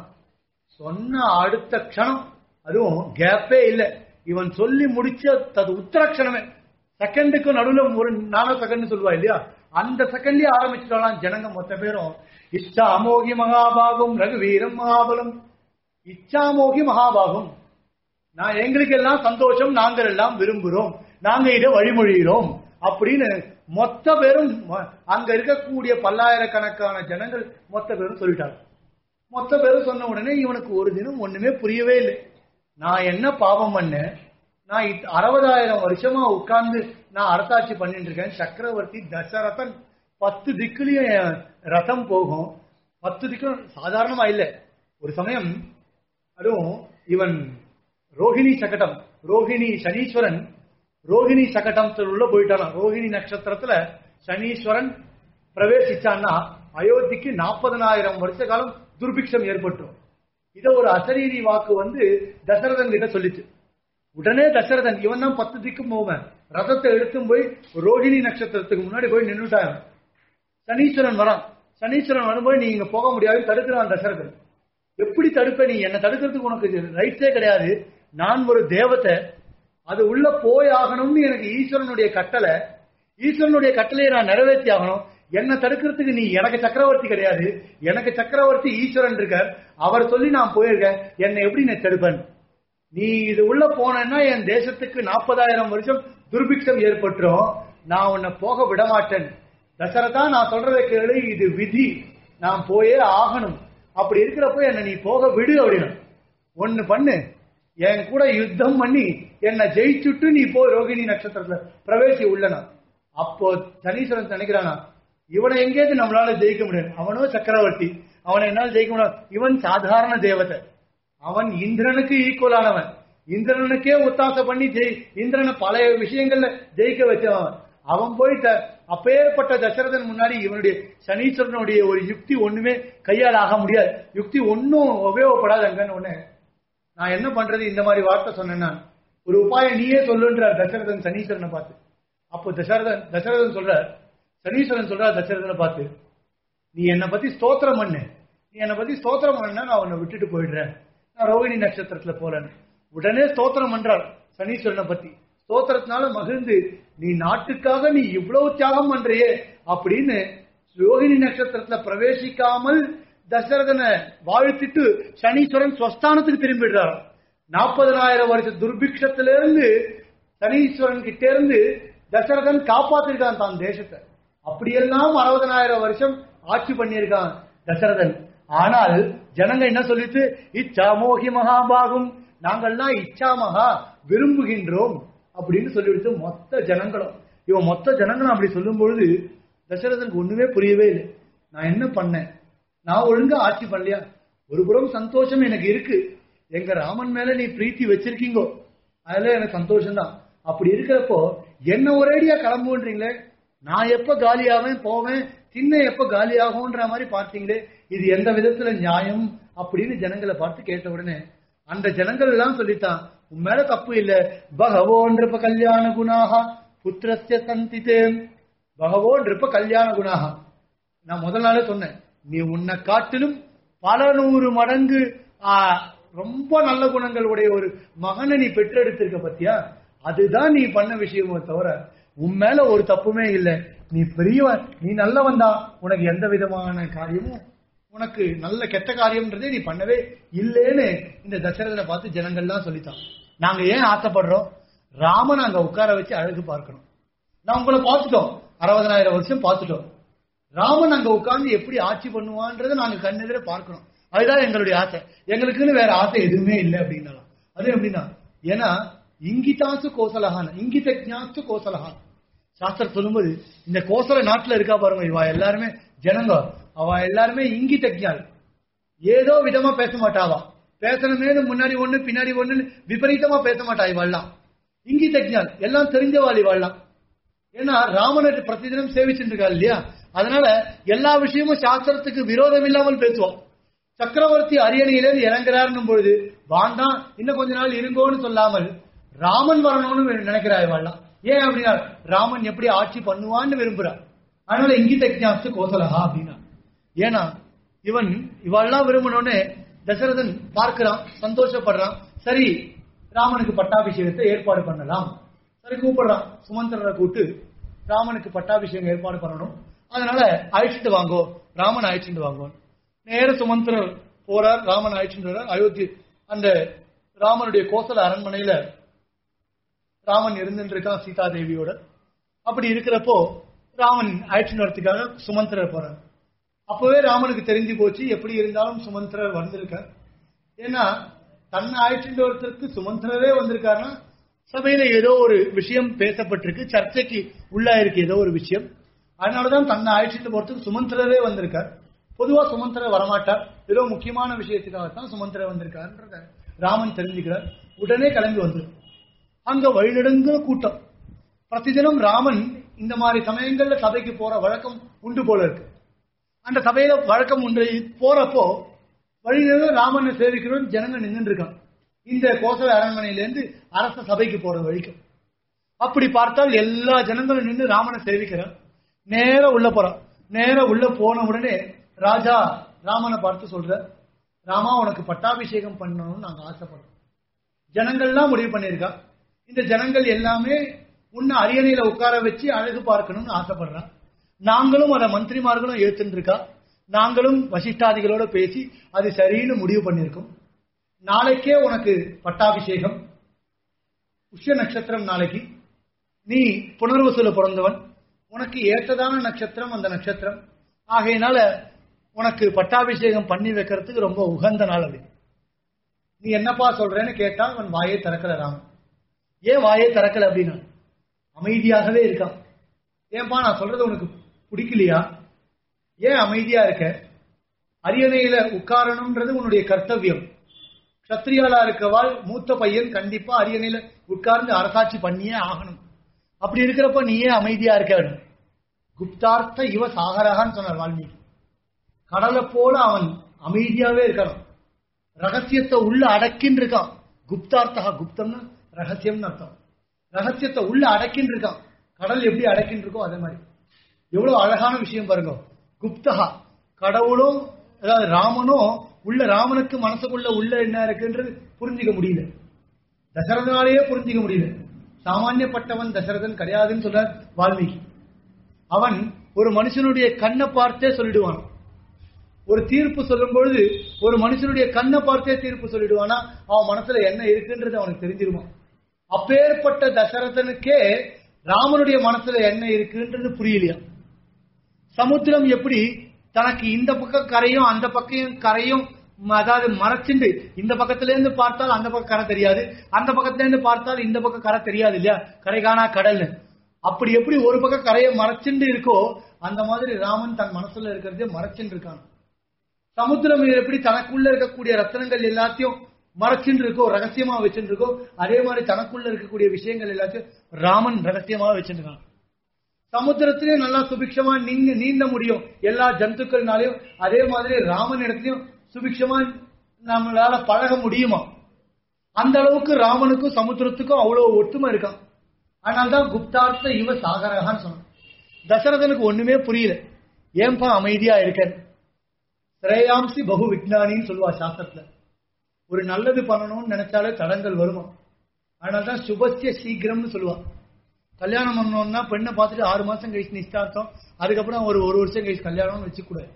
சொன்ன அடுத்த க்ஷணம் அதுவும் கேப்பே இல்ல இவன் சொல்லி முடிச்ச தது உத்தரக்ஷணமே செகண்டுக்கு நடுவுல ஒரு நானோ செகண்ட் சொல்லுவா இல்லையா அந்த செகண்ட்லயே ஆரம்பிச்சிட்டாலாம் ஜனங்க மொத்த பேரும் இச்சா அமோகி மகாபாகும் ரகுவீரம் மகாபலம் இச்சாமோகி மகாபாகும் நான் எங்களுக்கு எல்லாம் சந்தோஷம் நாங்கள் எல்லாம் விரும்புகிறோம் நாங்க இதை வழிமொழிகிறோம் அப்படின்னு மொத்த பேரும் ம- அங்க இருக்கக்கூடிய பல்லாயிரக்கணக்கான ஜனங்கள் மொத்த பேரும் சொல்லிட்டாங்க மொத்த பேரும் சொன்ன உடனே இவனுக்கு ஒரு தினம் ஒண்ணுமே புரியவே இல்லை நான் என்ன பாவம் பண்ணேன் நான் இத்- அறுபதாயிரம் வருஷமா உட்கார்ந்து நான் அரசாட்சி பண்ணிட்டு இருக்கேன் சக்கரவர்த்தி தசரதன் பத்து திக்குலயும் என் ரதம் போகும் பத்து திக்கும் சாதாரணமா இல்ல ஒரு சமயம் அதுவும் இவன் ரோஹிணி சகடம் ரோஹிணி சனீஸ்வரன் ரோஹிணி சகடத்துல உள்ள போயிட்டான் ரோஹிணி நட்சத்திரத்துல சனீஸ்வரன் பிரவேசிச்சான்னா அயோத்திக்கு நாற்பதனாயிரம் வருஷ காலம் துர்பிக்ஷம் ஏற்பட்டுரும் இத ஒரு அசரீரி வாக்கு வந்து தசரதன் கிட்ட சொல்லிச்சு உடனே தசரதன் இவன் தான் பத்து திக்கும் போவேன் ரதத்தை எடுத்தும் போய் ரோஹிணி நட்சத்திரத்துக்கு முன்னாடி போய் நின்னுட்டான் சனீஸ்வரன் வரான் சனீஸ்வரன் வரும்போது நீ இங்க போக முடியாது தடுக்கிறான் தசரதன் எப்படி தடுப்ப நீ என்ன தடுக்கிறதுக்கு உனக்கு ரைட்ஸே கிடையாது நான் ஒரு தேவதை அது உள்ள போய் ஆகணும்னு எனக்கு ஈஸ்வரனுடைய கட்டளை ஈஸ்வரனுடைய கட்டளையை நான் நிறைவேற்றி ஆகணும் என்ன தடுக்கிறதுக்கு நீ எனக்கு சக்கரவர்த்தி கிடையாது எனக்கு சக்கரவர்த்தி ஈஸ்வரன் இருக்கார் அவர் சொல்லி நான் போயிருக்கேன் என்னை எப்படி நான் தடுப்பேன் நீ இது உள்ள போனேன்னா என் தேசத்துக்கு நாற்பதாயிரம் வருஷம் துர்பிக்ஷம் ஏற்பட்டுரும் நான் உன்னை போக விட மாட்டேன் தசரதா நான் சொல்றதை கேளு இது விதி நான் போயே ஆகணும் அப்படி இருக்கிறப்போ என்ன நீ போக விடு அப்படின்னு ஒண்ணு பண்ணு என் கூட யுத்தம் பண்ணி என்னை ஜெயிச்சுட்டு நீ போ ரோகிணி நட்சத்திரத்துல பிரவேசி உள்ளனா அப்போ சனீஸ்வரன் நினைக்கிறானா இவனை எங்கேயாவது நம்மளால ஜெயிக்க முடியாது அவனோ சக்கரவர்த்தி அவனை என்னால ஜெயிக்க முடியாது இவன் சாதாரண தேவதை அவன் இந்திரனுக்கு ஈக்குவலானவன் இந்திரனுக்கே ஒத்தாசை பண்ணி ஜெய் இந்திரனை பல விஷயங்கள்ல ஜெயிக்க வச்சவன் அவன் போய் த- அப்பேற்பட்ட தசரதன் முன்னாடி இவனுடைய சனீஸ்வரனுடைய ஒரு யுக்தி ஒண்ணுமே கையால் ஆக முடியாது யுக்தி ஒன்னும் உபயோகப்படாது அங்கன்னு ஒண்ணு நான் என்ன பண்றது இந்த மாதிரி வார்த்தை சொன்னேன் நான் ஒரு உபாயம் நீயே சொல்லுன்றார் தசரதன் சனீஸ்வரனை பார்த்து அப்போ தசரதன் தசரதன் சொல்றார் சனீஸ்வரன் சொல்றார் தசரதனை பார்த்து நீ என்னை பத்தி ஸ்தோத்திரம் பண்ணு நீ என்னை பத்தி ஸ்தோத்திரம் பண்ணா நான் உன்னை விட்டுட்டு போயிடுறேன் நான் ரோகிணி நட்சத்திரத்துல போறேன் உடனே ஸ்தோத்திரம் பண்றார் சனீஸ்வரனை பத்தி ஸ்தோத்திரத்தினால மகிழ்ந்து நீ நாட்டுக்காக நீ இவ்வளவு தியாகம் பண்றியே அப்படின்னு ரோகிணி நட்சத்திரத்துல பிரவேசிக்காமல் தசரதனை வாழ்த்திட்டு சனீஸ்வரன் ஸ்வஸ்தானத்துக்கு திரும்பிடுறார் நாற்பதனாயிரம் வருஷ துர்பிக்ஷத்திலிருந்து சனீஸ்வரன் கிட்ட இருந்து தசரதன் காப்பாத்திருக்கான் தான் தேசத்தை அப்படியெல்லாம் அறுபதனாயிரம் வருஷம் ஆட்சி பண்ணியிருக்கான் தசரதன் ஆனால் ஜனங்க என்ன சொல்லிட்டு இச்சாமோகி மகாபாகும் நாங்கள்லாம் இச்சாமகா விரும்புகின்றோம் அப்படின்னு சொல்லிவிட்டு மொத்த ஜனங்களும் இவன் மொத்த ஜனங்களும் அப்படி சொல்லும் பொழுது தசரதனுக்கு ஒண்ணுமே புரியவே இல்லை நான் என்ன பண்ணேன் நான் ஒழுங்கா ஆட்சி பண்ணலையா ஒரு புறம் சந்தோஷம் எனக்கு இருக்கு எங்க ராமன் மேல நீ பிரீத்தி வச்சிருக்கீங்கோ அதுல எனக்கு சந்தோஷம் தான் அப்படி இருக்கிறப்போ என்ன ஒரேடியா கிளம்புன்றீங்களே நான் எப்ப காலியாவேன் போவேன் சின்ன எப்ப காலியாகும்ன்ற மாதிரி பார்த்தீங்களே இது எந்த விதத்துல நியாயம் அப்படின்னு ஜனங்களை பார்த்து கேட்ட உடனே அந்த ஜனங்கள் எல்லாம் சொல்லித்தான் உன் மேல தப்பு இல்ல பகவோ நிருப்ப கல்யாண குணாக புத்திரஸ்ய சந்தித்தே பகவோ நிருப்ப கல்யாண குணாக நான் முதல் நாளே சொன்னேன் நீ உன்னை காட்டிலும் பல நூறு மடங்கு ஆ, ரொம்ப நல்ல குணங்கள் உடைய ஒரு மகனை நீ பெற்றெடுத்திருக்க பத்தியா அதுதான் நீ பண்ண விஷயமோ தவிர உன் மேல ஒரு தப்புமே இல்லை நீ பெரியவன் நீ நல்லவன் தான் உனக்கு எந்த விதமான காரியமும் உனக்கு நல்ல கெட்ட காரியம்ன்றதே நீ பண்ணவே இல்லைன்னு இந்த தசரதனை பார்த்து ஜனங்கள்லாம் சொல்லித்தான் நாங்க ஏன் ஆசைப்படுறோம் ராமன் அங்க உட்கார வச்சு அழகு பார்க்கணும் நான் உங்களை பார்த்துட்டோம் அறுபதனாயிரம் வருஷம் பார்த்துட்டோம் ராமன் அங்க உட்கார்ந்து எப்படி ஆட்சி பண்ணுவான்றதை நாங்க கண்ணெதிர பார்க்கணும் அதுதான் எங்களுடைய ஆசை எங்களுக்குன்னு வேற ஆசை எதுவுமே இல்லை அப்படின்னாலாம் அது எப்படின்னா ஏன்னா இங்கிதாசு கோசலகான் இங்கித ஜாஸ்து கோசலகான் சாஸ்திரம் சொல்லும்போது இந்த கோசல நாட்டுல இருக்கா பாருங்க இவா எல்லாருமே ஜனங்க அவ எல்லாருமே இங்கித ஜால் ஏதோ விதமா பேச மாட்டாவா பேசணுமேனு முன்னாடி ஒண்ணு பின்னாடி ஒண்ணு விபரீதமா பேச மாட்டா இவாள்லாம் இங்கித ஜால் எல்லாம் தெரிஞ்சவாள் இவாள்லாம் ஏன்னா ராமனை பிரதிதினம் சேவிச்சுட்டு இருக்கா இல்லையா அதனால எல்லா விஷயமும் சாஸ்திரத்துக்கு விரோதம் இல்லாமல் பேசுவோம் சக்கரவர்த்தி அரியணையிலிருந்து இறங்குறாருன்னும் பொழுது வாண்டாம் இன்னும் கொஞ்ச நாள் இருங்கோன்னு சொல்லாமல் ராமன் வரணும்னு நினைக்கிறா இவாள்லாம் ஏன் அப்படின்னா ராமன் எப்படி ஆட்சி பண்ணுவான்னு விரும்புறார் அதனால இங்கித ஜாஸ்து கோசலகா அப்படின்னா ஏன்னா இவன் இவாள்லாம் விரும்பணும்னு தசரதன் பார்க்கிறான் சந்தோஷப்படுறான் சரி ராமனுக்கு பட்டாபிஷேகத்தை ஏற்பாடு பண்ணலாம் சரி கூப்பிடுறான் சுமந்திரரை கூப்பிட்டு ராமனுக்கு பட்டாபிஷேகம் ஏற்பாடு பண்ணணும் அதனால அழைச்சிட்டு வாங்கோ ராமன் அழைச்சிட்டு வாங்கோ நேர சுமந்திரர் போறார் ராமன் அழைச்சிட்டு வர்றார் அயோத்தி அந்த ராமனுடைய கோசல அரண்மனையில ராமன் இருந்துட்டு இருக்கான் சீதா தேவியோட அப்படி இருக்கிறப்போ ராமன் அழைச்சிட்டு வரதுக்காக சுமந்திரர் போறார் அப்பவே ராமனுக்கு தெரிஞ்சு போச்சு எப்படி இருந்தாலும் சுமந்திரர் வந்திருக்கார் ஏன்னா தன்னை அழைச்சிட்டு வரத்துக்கு சுமந்திரரே வந்திருக்காருன்னா சபையில ஏதோ ஒரு விஷயம் பேசப்பட்டிருக்கு சர்ச்சைக்கு உள்ளாயிருக்கு ஏதோ ஒரு விஷயம் அதனாலதான் தன்னை அழைச்சிட்டு போறதுக்கு சுமந்திரரே வந்திருக்கார் பொதுவா சுமந்திரர் வரமாட்டார் ஏதோ முக்கியமான விஷயத்துக்காகத்தான் சுமந்திரர் வந்திருக்காருன்றத ராமன் தெரிஞ்சுக்கிறார் உடனே கிளம்பி வந்து அங்க வழிநெடுங்கிற கூட்டம் பிரதிதினம் ராமன் இந்த மாதிரி சமயங்கள்ல சபைக்கு போற வழக்கம் உண்டு போல இருக்கு அந்த சபையில வழக்கம் உண்டு போறப்போ வழியில ராமனை சேவிக்கிறோம் ஜனங்க நின்று இருக்கான் இந்த கோசல அரண்மனையிலேருந்து அரச சபைக்கு போற வழிக்கும் அப்படி பார்த்தால் எல்லா ஜனங்களும் நின்று ராமனை சேவிக்கிறான் நேர உள்ள போறான் நேர உள்ள போன உடனே ராஜா ராமனை பார்த்து சொல்ற ராமா உனக்கு பட்டாபிஷேகம் பண்ணணும்னு நாங்க ஆசைப்படுறோம் ஜனங்கள்லாம் முடிவு பண்ணியிருக்கா இந்த ஜனங்கள் எல்லாமே உன்னை அரியணையில உட்கார வச்சு அழகு பார்க்கணும்னு ஆசைப்படுறான் நாங்களும் அதை மந்திரிமார்களும் ஏத்துட்டு இருக்கா நாங்களும் வசிஷ்டாதிகளோட பேசி அது சரின்னு முடிவு பண்ணியிருக்கோம் நாளைக்கே உனக்கு பட்டாபிஷேகம் உஷ்ய நட்சத்திரம் நாளைக்கு நீ புனர்வசூல பிறந்தவன் உனக்கு ஏற்றதான நட்சத்திரம் அந்த நட்சத்திரம் ஆகையினால உனக்கு பட்டாபிஷேகம் பண்ணி வைக்கிறதுக்கு ரொம்ப உகந்த நாள் அது நீ என்னப்பா சொல்றேன்னு கேட்டா அவன் வாயை திறக்கல ராமன் ஏன் வாயை திறக்கல அப்படின்னா அமைதியாகவே இருக்கான் ஏன்பா நான் சொல்றது உனக்கு பிடிக்கலையா ஏன் அமைதியா இருக்க அரியணையில உட்காரணும்ன்றது உன்னுடைய கர்த்தவியம் கத்திரியாளா இருக்கவாள் மூத்த பையன் கண்டிப்பா அரியணையில உட்கார்ந்து அரசாட்சி பண்ணியே ஆகணும் அப்படி இருக்கிறப்ப நீ ஏன் அமைதியா இருக்க வேணும் குப்தார்த்த இவ சாகரகான்னு சொன்னார் வால்மீகி கடலை போல அவன் அமைதியாவே இருக்கணும் ரகசியத்தை உள்ள அடக்கின்னு இருக்கான் குப்தார்த்தகா குப்தம்னா ரகசியம்னு அர்த்தம் ரகசியத்தை உள்ள அடக்கின்னு இருக்கான் கடல் எப்படி அடக்கின்னு இருக்கோ அதே மாதிரி எவ்வளவு அழகான விஷயம் பாருங்க குப்தகா கடவுளும் அதாவது ராமனும் உள்ள ராமனுக்கு மனசுக்குள்ள உள்ள என்ன இருக்குன்றது புரிஞ்சுக்க முடியல தசரதனாலேயே புரிஞ்சுக்க முடியல சாமானியப்பட்டவன் தசரதன் கிடையாதுன்னு சொல்றார் வால்மீகி அவன் ஒரு மனுஷனுடைய கண்ணை பார்த்தே சொல்லிடுவான் ஒரு தீர்ப்பு சொல்லும் பொழுது ஒரு மனுஷனுடைய கண்ணை பார்த்தே தீர்ப்பு சொல்லிடுவானா அவன் மனசுல என்ன இருக்குன்றது அவனுக்கு தெரிஞ்சிருவான் அப்பேற்பட்ட தசரதனுக்கே ராமனுடைய மனசுல என்ன இருக்குன்றது புரியலையா சமுத்திரம் எப்படி தனக்கு இந்த பக்கம் கரையும் அந்த பக்கம் கரையும் ம, அதாவது மறைச்சிண்டு இந்த பக்கத்துல இருந்து பார்த்தால் அந்த பக்கம் கரை தெரியாது அந்த பக்கத்துல இருந்து பார்த்தால் இந்த பக்கம் கரை தெரியாது இல்லையா கரை காணா கடல்னு அப்படி எப்படி ஒரு பக்கம் கரையை மறைச்சிண்டு இருக்கோ அந்த மாதிரி ராமன் தன் மனசுல இருக்கிறதே மறைச்சிட்டு இருக்கான் சமுத்திரம் எப்படி தனக்குள்ள இருக்கக்கூடிய ரத்தனங்கள் எல்லாத்தையும் மறைச்சுட்டு இருக்கோ ரகசியமா வச்சுட்டு இருக்கோ அதே மாதிரி தனக்குள்ள இருக்கக்கூடிய விஷயங்கள் எல்லாத்தையும் ராமன் ரகசியமா வச்சுட்டு இருக்கான் சமுத்திரத்திலே நல்லா சுபிக்ஷமா நீங்க நீந்த முடியும் எல்லா ஜந்துக்கள்னாலையும் அதே மாதிரி ராமன் இடத்துலயும் சுபிக்ஷமா நம்மளால பழக முடியுமா அந்த அளவுக்கு ராமனுக்கும் சமுத்திரத்துக்கும் அவ்வளவு ஒற்றுமை இருக்கான் அதனால்தான் குப்தார்த்த இவ சாகரகான்னு சொன்னான் தசரதனுக்கு ஒண்ணுமே புரியல ஏன்பா அமைதியா இருக்க திரேயாம்சி பகு விக்னானின்னு சொல்லுவா சாஸ்திரத்துல ஒரு நல்லது பண்ணணும்னு நினைச்சாலே தடங்கள் வருமா அதனால்தான் சுபஸ்ய சீக்கிரம்னு சொல்லுவா கல்யாணம் பண்ணணும்னா பெண்ணை பார்த்துட்டு ஆறு மாசம் கழிச்சு நிச்சயார்த்தம் அதுக்கப்புறம் ஒரு ஒரு வருஷம் கழிச்சு கல்யாணம்னு வச்சுக்கூடாது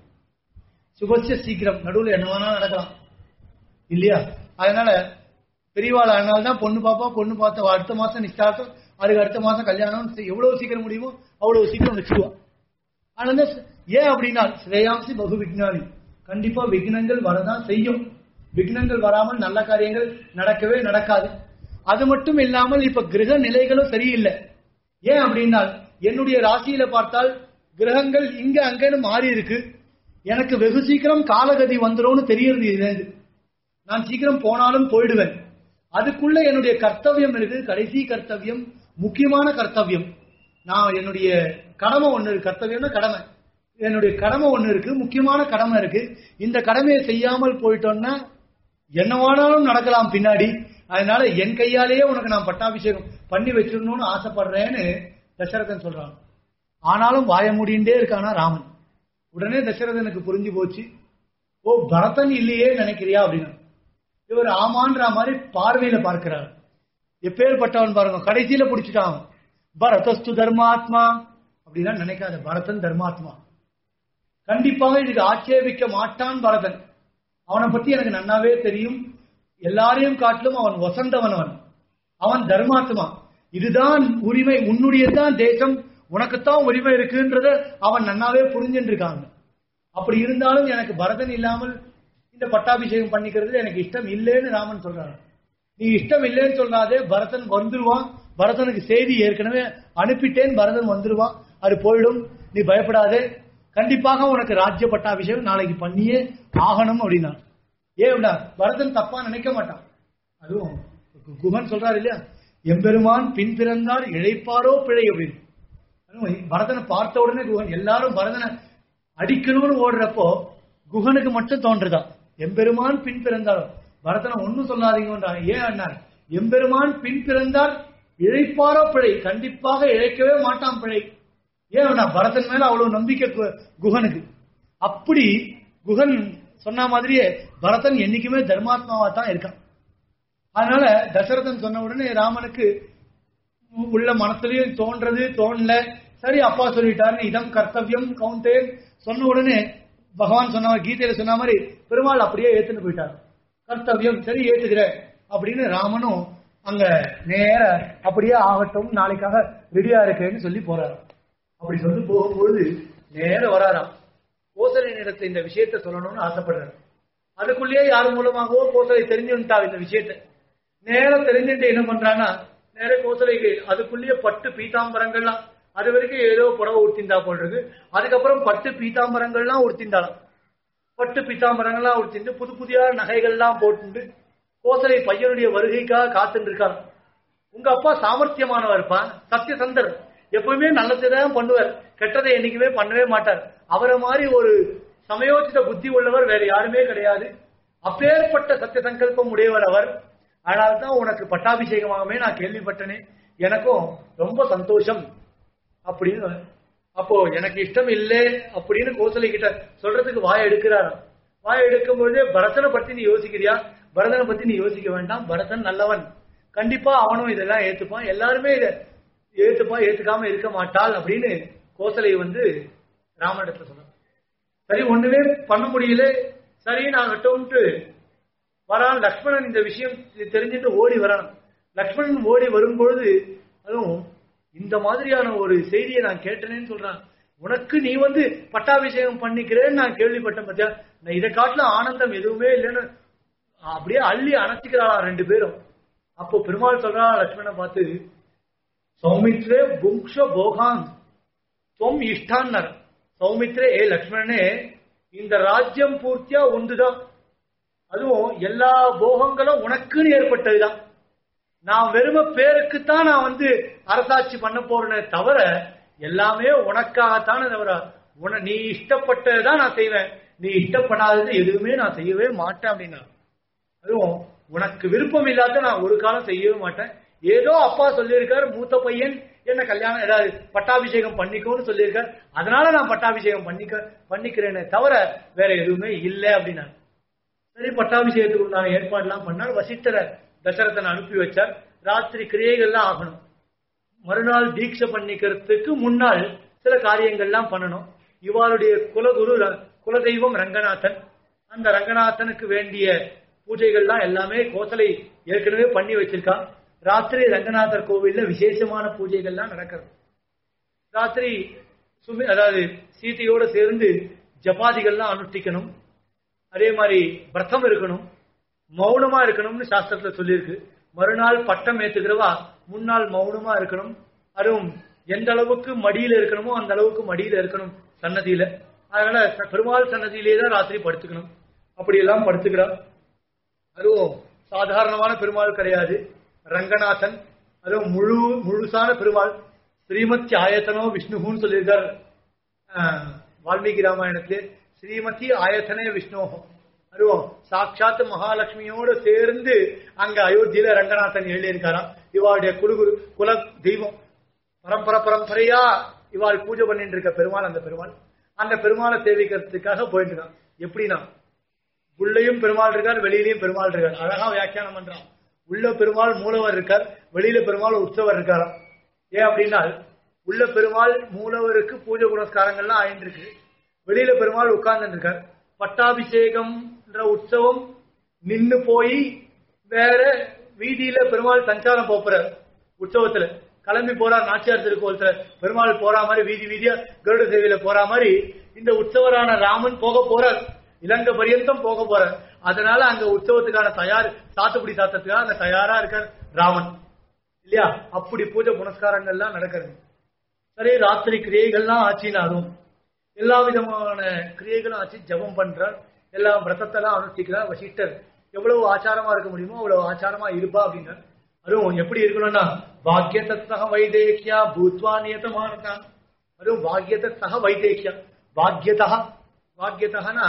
சுபஸ்ய சீக்கிரம் நடுவில் என்ன வேணா நடக்கலாம் இல்லையா அதனால பெரியவாள் அதனால தான் பொண்ணு பாப்பா பொண்ணு பார்த்த அடுத்த மாசம் நிச்சயார்த்தம் அதுக்கு அடுத்த மாசம் கல்யாணம் எவ்வளவு சீக்கிரம் முடியுமோ அவ்வளவு சீக்கிரம் வச்சுக்குவோம் அதனால ஏன் அப்படின்னா ஸ்ரேயாம்சி பகு விக்னானி கண்டிப்பா விக்னங்கள் வரதான் செய்யும் விக்னங்கள் வராமல் நல்ல காரியங்கள் நடக்கவே நடக்காது அது மட்டும் இல்லாமல் இப்ப கிரக நிலைகளும் சரியில்லை ஏன் அப்படின்னா என்னுடைய ராசியில பார்த்தால் கிரகங்கள் இங்க அங்கன்னு மாறி இருக்கு எனக்கு வெகு சீக்கிரம் காலகதி வந்துரும்னு தெரியறது இதுலேருந்து நான் சீக்கிரம் போனாலும் போயிடுவேன் அதுக்குள்ள என்னுடைய கர்த்தவியம் இருக்கு கடைசி கர்த்தவியம் முக்கியமான கர்த்தவியம் நான் என்னுடைய கடமை ஒண்ணு இருக்கு கர்த்தவியம்னா கடமை என்னுடைய கடமை ஒண்ணு இருக்கு முக்கியமான கடமை இருக்கு இந்த கடமையை செய்யாமல் போயிட்டோம்னா என்னவானாலும் நடக்கலாம் பின்னாடி அதனால என் கையாலேயே உனக்கு நான் பட்டாபிஷேகம் பண்ணி வச்சிடணும்னு ஆசைப்படுறேன்னு தசரதன் சொல்றான் ஆனாலும் வாய முடிண்டே இருக்கானா ராமன் உடனே தசரதனுக்கு புரிஞ்சு போச்சு ஓ பரதன் இல்லையே நினைக்கிறியா அப்படின்னா இவர் ஆமான்ற மாதிரி பார்வையில பார்க்கிறார் எப்பேற்பட்டவன் பாருங்க கடைசியில பிடிச்சிட்டான் அவன். பரதஸ்து தர்மாத்மா அப்படிலாம் நினைக்காத பரதன் தர்மாத்மா கண்டிப்பாக இதுக்கு ஆட்சேபிக்க மாட்டான் பரதன் அவனை பத்தி எனக்கு நன்னாவே தெரியும் எல்லாரையும் காட்டிலும் அவன் வசந்தவன் அவன் அவன் தர்மாத்மா இதுதான் உரிமை உன்னுடையதுதான் தேசம் உனக்குத்தான் உரிமை இருக்குன்றத அவன் நன்னாவே புரிஞ்சுட்டு இருக்காங்க அப்படி இருந்தாலும் எனக்கு பரதன் இல்லாமல் இந்த பட்டாபிஷேகம் பண்ணிக்கிறது எனக்கு இஷ்டம் இல்லைன்னு ராமன் சொல்றான் நீ இஷ்டம் இல்லைன்னு சொல்லாதே பரதன் வந்துருவான் பரதனுக்கு செய்தி ஏற்கனவே அனுப்பிட்டேன் பரதன் வந்துருவான் அது போயிடும் நீ பயப்படாதே கண்டிப்பாக உனக்கு ராஜ்ய பட்டாபிஷேகம் நாளைக்கு பண்ணியே ஆகணும் அப்படின்னா ஏன் அப்படின்னா பரதன் தப்பா நினைக்க மாட்டான் அதுவும் கு- குகன் சொல்றாரு இல்லையா எம்பெருமான் பின் பிறந்தார் இழைப்பாரோ பிழை அப்படின்னு அதுவும் பரதனை பார்த்த உடனே குகன் எல்லாரும் பரதனை அடிக்கணும்னு ஓடுறப்போ குகனுக்கு மட்டும் தோன்றுதான் எம்பெருமான் பின் பிறந்தாரோ பரதனை ஒண்ணும் சொல்லாதீங்கன்றான் ஏன் அண்ணார் எம்பெருமான் பின் பிறந்தார் இழைப்பாரோ பிழை கண்டிப்பாக இழைக்கவே மாட்டான் பிழை ஏன் அண்ணா பரதன் மேல அவ்வளவு நம்பிக்கை கு- குகனுக்கு அப்படி குகன் சொன்ன மாதிரியே பரதன் என்னைக்குமே தர்மாத்மாவா தான் இருக்கான் அதனால தசரதன் சொன்ன உடனே ராமனுக்கு உள்ள மனசுலயும் தோன்றது தோணல சரி அப்பா சொல்லிட்டாருன்னு இதம் கர்த்தவியம் கவுண்டேன் சொன்ன உடனே பகவான் சொன்ன மாதிரி, கீதையில சொன்ன மாதிரி பெருமாள் அப்படியே ஏத்துன்னு போயிட்டார் கர்த்தவியம் சரி ஏத்துக்கிறேன் அப்படின்னு ராமனும் அங்க நேர அப்படியே ஆகட்டும் நாளைக்காக ரெடியா இருக்கேன்னு சொல்லி போறாரு அப்படி சொல்லி போகும்பொழுது நேர வராராம் கோசலை நிறத்தை இந்த விஷயத்த சொல்லணும்னு ஆசைப்படுறாரு அதுக்குள்ளேயே யார் மூலமாகவோ கோசலை தெரிஞ்சுட்டா இந்த விஷயத்த நேரம் தெரிஞ்சுட்டு என்ன பண்றான்னா நேர கோசலைக்கு அதுக்குள்ளேயே பட்டு பீதாம்பரங்கள்லாம் அது வரைக்கும் ஏதோ புடவை உடுத்திந்தா போல் இருக்கு அதுக்கப்புறம் பட்டு பீதாம்பரங்கள்லாம் உடுத்திந்தாலாம் பட்டு பீதாம்பரங்கள்லாம் உடுத்திட்டு புது புதிய நகைகள்லாம் போட்டுண்டு கோசலை பையனுடைய வருகைக்காக காத்துட்டு இருக்காங்க உங்க அப்பா சாமர்த்தியமானவர்ப்பா சத்தியசந்தர் எப்பவுமே நல்லதுதான் பண்ணுவார் கெட்டதை என்னைக்குமே பண்ணவே மாட்டார் அவரை மாதிரி ஒரு சமயோசித புத்தி உள்ளவர் வேற யாருமே கிடையாது அப்பேற்பட்ட சத்திய சங்கல்பம் உடையவர் அவர் ஆனால் தான் உனக்கு பட்டாபிஷேகமாகவே நான் கேள்விப்பட்டனே எனக்கும் ரொம்ப சந்தோஷம் அப்படின்னு அப்போ எனக்கு இஷ்டம் இல்லை அப்படின்னு கோசலை கிட்ட சொல்றதுக்கு வாய் எடுக்கிறாராம் வாய் எடுக்கும் பொழுதே பரதனை பத்தி நீ யோசிக்கிறியா பரதனை பத்தி நீ யோசிக்க வேண்டாம் பரதன் நல்லவன் கண்டிப்பா அவனும் இதெல்லாம் ஏத்துப்பான் எல்லாருமே இதை ஏத்துப்பான் ஏத்துக்காம இருக்க மாட்டாள் அப்படின்னு கோசலை வந்து ராமனிடத்துல சொன்னான் சரி ஒண்ணுமே பண்ண முடியல சரி நாங்கட்டோம்ட்டு வரான் லக்ஷ்மணன் இந்த விஷயம் தெரிஞ்சுட்டு ஓடி வரான் லக்ஷ்மணன் ஓடி வரும்பொழுது அதுவும் இந்த மாதிரியான ஒரு செய்தியை நான் கேட்டேனேன்னு சொல்றான் உனக்கு நீ வந்து பட்டாபிஷேகம் பண்ணிக்கிறேன்னு நான் கேள்விப்பட்டேன் பத்தியா நான் இதை காட்டிலும் ஆனந்தம் எதுவுமே இல்லைன்னு அப்படியே அள்ளி அணைச்சிக்கிறாளாம் ரெண்டு பேரும் அப்போ பெருமாள் சொல்றா லக்ஷ்மணனை பார்த்து சௌமித்ரே புங்ஷ போகான் தொம் இஷ்டான்னர் சௌமித்ரே ஏ லக்ஷ்மணனே இந்த ராஜ்யம் பூர்த்தியா ஒன்றுதான் அதுவும் எல்லா போகங்களும் உனக்குன்னு ஏற்பட்டதுதான் நான் வெறும பேருக்குத்தான் நான் வந்து அரசாட்சி பண்ண போறேனே தவிர எல்லாமே உனக்காகத்தானே தவிர உன நீ இஷ்டப்பட்டதுதான் நான் செய்வேன் நீ இஷ்டப்படாதது எதுவுமே நான் செய்யவே மாட்டேன் அப்படின்னா அதுவும் உனக்கு விருப்பம் இல்லாத நான் ஒரு காலம் செய்யவே மாட்டேன் ஏதோ அப்பா சொல்லியிருக்காரு மூத்த பையன் என்ன கல்யாணம் ஏதாவது பட்டாபிஷேகம் பண்ணிக்கோன்னு சொல்லியிருக்காரு அதனால நான் பட்டாபிஷேகம் பண்ணிக்க பண்ணிக்கிறேனே தவிர வேற எதுவுமே இல்லை அப்படின்னா சரி பட்டாபிஷேகத்துக்கு உண்டான ஏற்பாடுலாம் பண்ணார் வசிஷ்டரை தசரதனை அனுப்பி வச்சார் ராத்திரி கிரியைகள்லாம் ஆகணும் மறுநாள் தீட்சை பண்ணிக்கிறதுக்கு முன்னாள் சில காரியங்கள்லாம் பண்ணணும் இவாளுடைய குலகுரு ர- குலதெய்வம் ரங்கநாதன் அந்த ரங்கநாதனுக்கு வேண்டிய பூஜைகள்லாம் எல்லாமே கோசலை ஏற்கனவே பண்ணி வச்சிருக்கா ராத்திரி ரங்கநாதர் கோவில்ல விசேஷமான பூஜைகள்லாம் நடக்கிறது ராத்திரி சுமி அதாவது சீதையோட சேர்ந்து ஜபாதிகள்லாம் அனுஷ்டிக்கணும் அதே மாதிரி விரதம் இருக்கணும் மௌனமா இருக்கணும்னு சாஸ்திரத்துல சொல்லியிருக்கு மறுநாள் பட்டம் ஏத்துக்கிறவா முன்னாள் மௌனமா இருக்கணும் அதுவும் எந்த அளவுக்கு மடியில இருக்கணுமோ அந்த அளவுக்கு மடியில இருக்கணும் சன்னதியில அதனால ச- பெருமாள் சன்னதியிலே தான் ராத்திரி படுத்துக்கணும் அப்படி எல்லாம் படுத்துக்கிறா அதுவும் சாதாரணமான பெருமாள் கிடையாது ரங்கநாதன் அதுவும் முழு முழுசான பெருமாள் ஸ்ரீமத் ஆயத்தனோ விஷ்ணுன்னு சொல்லியிருக்கார் ஆஹ், வால்மீகி ராமாயணத்திலே ஸ்ரீமதி ஆயத்தனே விஷ்ணோகம் அதுவும் சாட்சாத் மகாலட்சுமியோடு சேர்ந்து அங்க அயோத்தியில ரங்கநாதன் எழுதியிருக்காராம் இவாளுடைய குலுகுரு குல தெய்வம் பரம்பரை பரம்பரையா இவாள் பூஜை பண்ணிட்டு இருக்க பெருமாள் அந்த பெருமாள் அந்த பெருமாளை சேவிக்கிறதுக்காக போயிட்டு இருக்கான் எப்படின்னா உள்ளேயும் பெருமாள் இருக்கார் வெளியிலயும் பெருமாள் இருக்கார் அழகா வியாக்கியானம் பண்றான் உள்ள பெருமாள் மூலவர் இருக்கார் வெளியில பெருமாள் உற்சவர் இருக்காராம் ஏன் அப்படின்னா உள்ள பெருமாள் மூலவருக்கு பூஜை புனஸ்காரங்கள்லாம் ஆயிட்டு இருக்கு வெளியில பெருமாள் உட்கார்ந்து இருக்கார் பட்டாபிஷேகம்ன்ற உற்சவம் நின்னு போய் வேற வீதியில பெருமாள் சஞ்சாரம் போப்புறார் உற்சவத்துல கிளம்பி போறார் நாச்சியார் திருக்கோலத்துல பெருமாள் போற மாதிரி வீதி வீதியா கருட சேவையில போற மாதிரி இந்த உற்சவரான ராமன் போக போறார் இலங்கை பரியந்தம் போக போறார் அதனால அங்க உற்சவத்துக்கான தயார் சாத்துக்குடி சாத்தத்துக்காக அங்க தயாரா இருக்கார் ராமன் இல்லையா அப்படி பூஜை புனஸ்காரங்கள்லாம் நடக்கிறது சரி ராத்திரி கிரியைகள்லாம் ஆச்சினாலும் எல்லா விதமான கிரியைகளும் ஆச்சு ஜெபம் பண்றார் எல்லா விரதத்தெல்லாம் அனுஷ்டிக்கிறார் வசிஷ்டர் எவ்வளவு ஆச்சாரமா இருக்க முடியுமோ அவ்வளவு ஆச்சாரமா இருப்பா அப்படின்னா அதுவும் எப்படி இருக்கணும்னா பாக்கியத சக வைதேக்கியா பூத்வா நியதமானதா அதுவும் பாக்கியத சக வைதேக்கியா பாக்கியதா பாக்கியதனா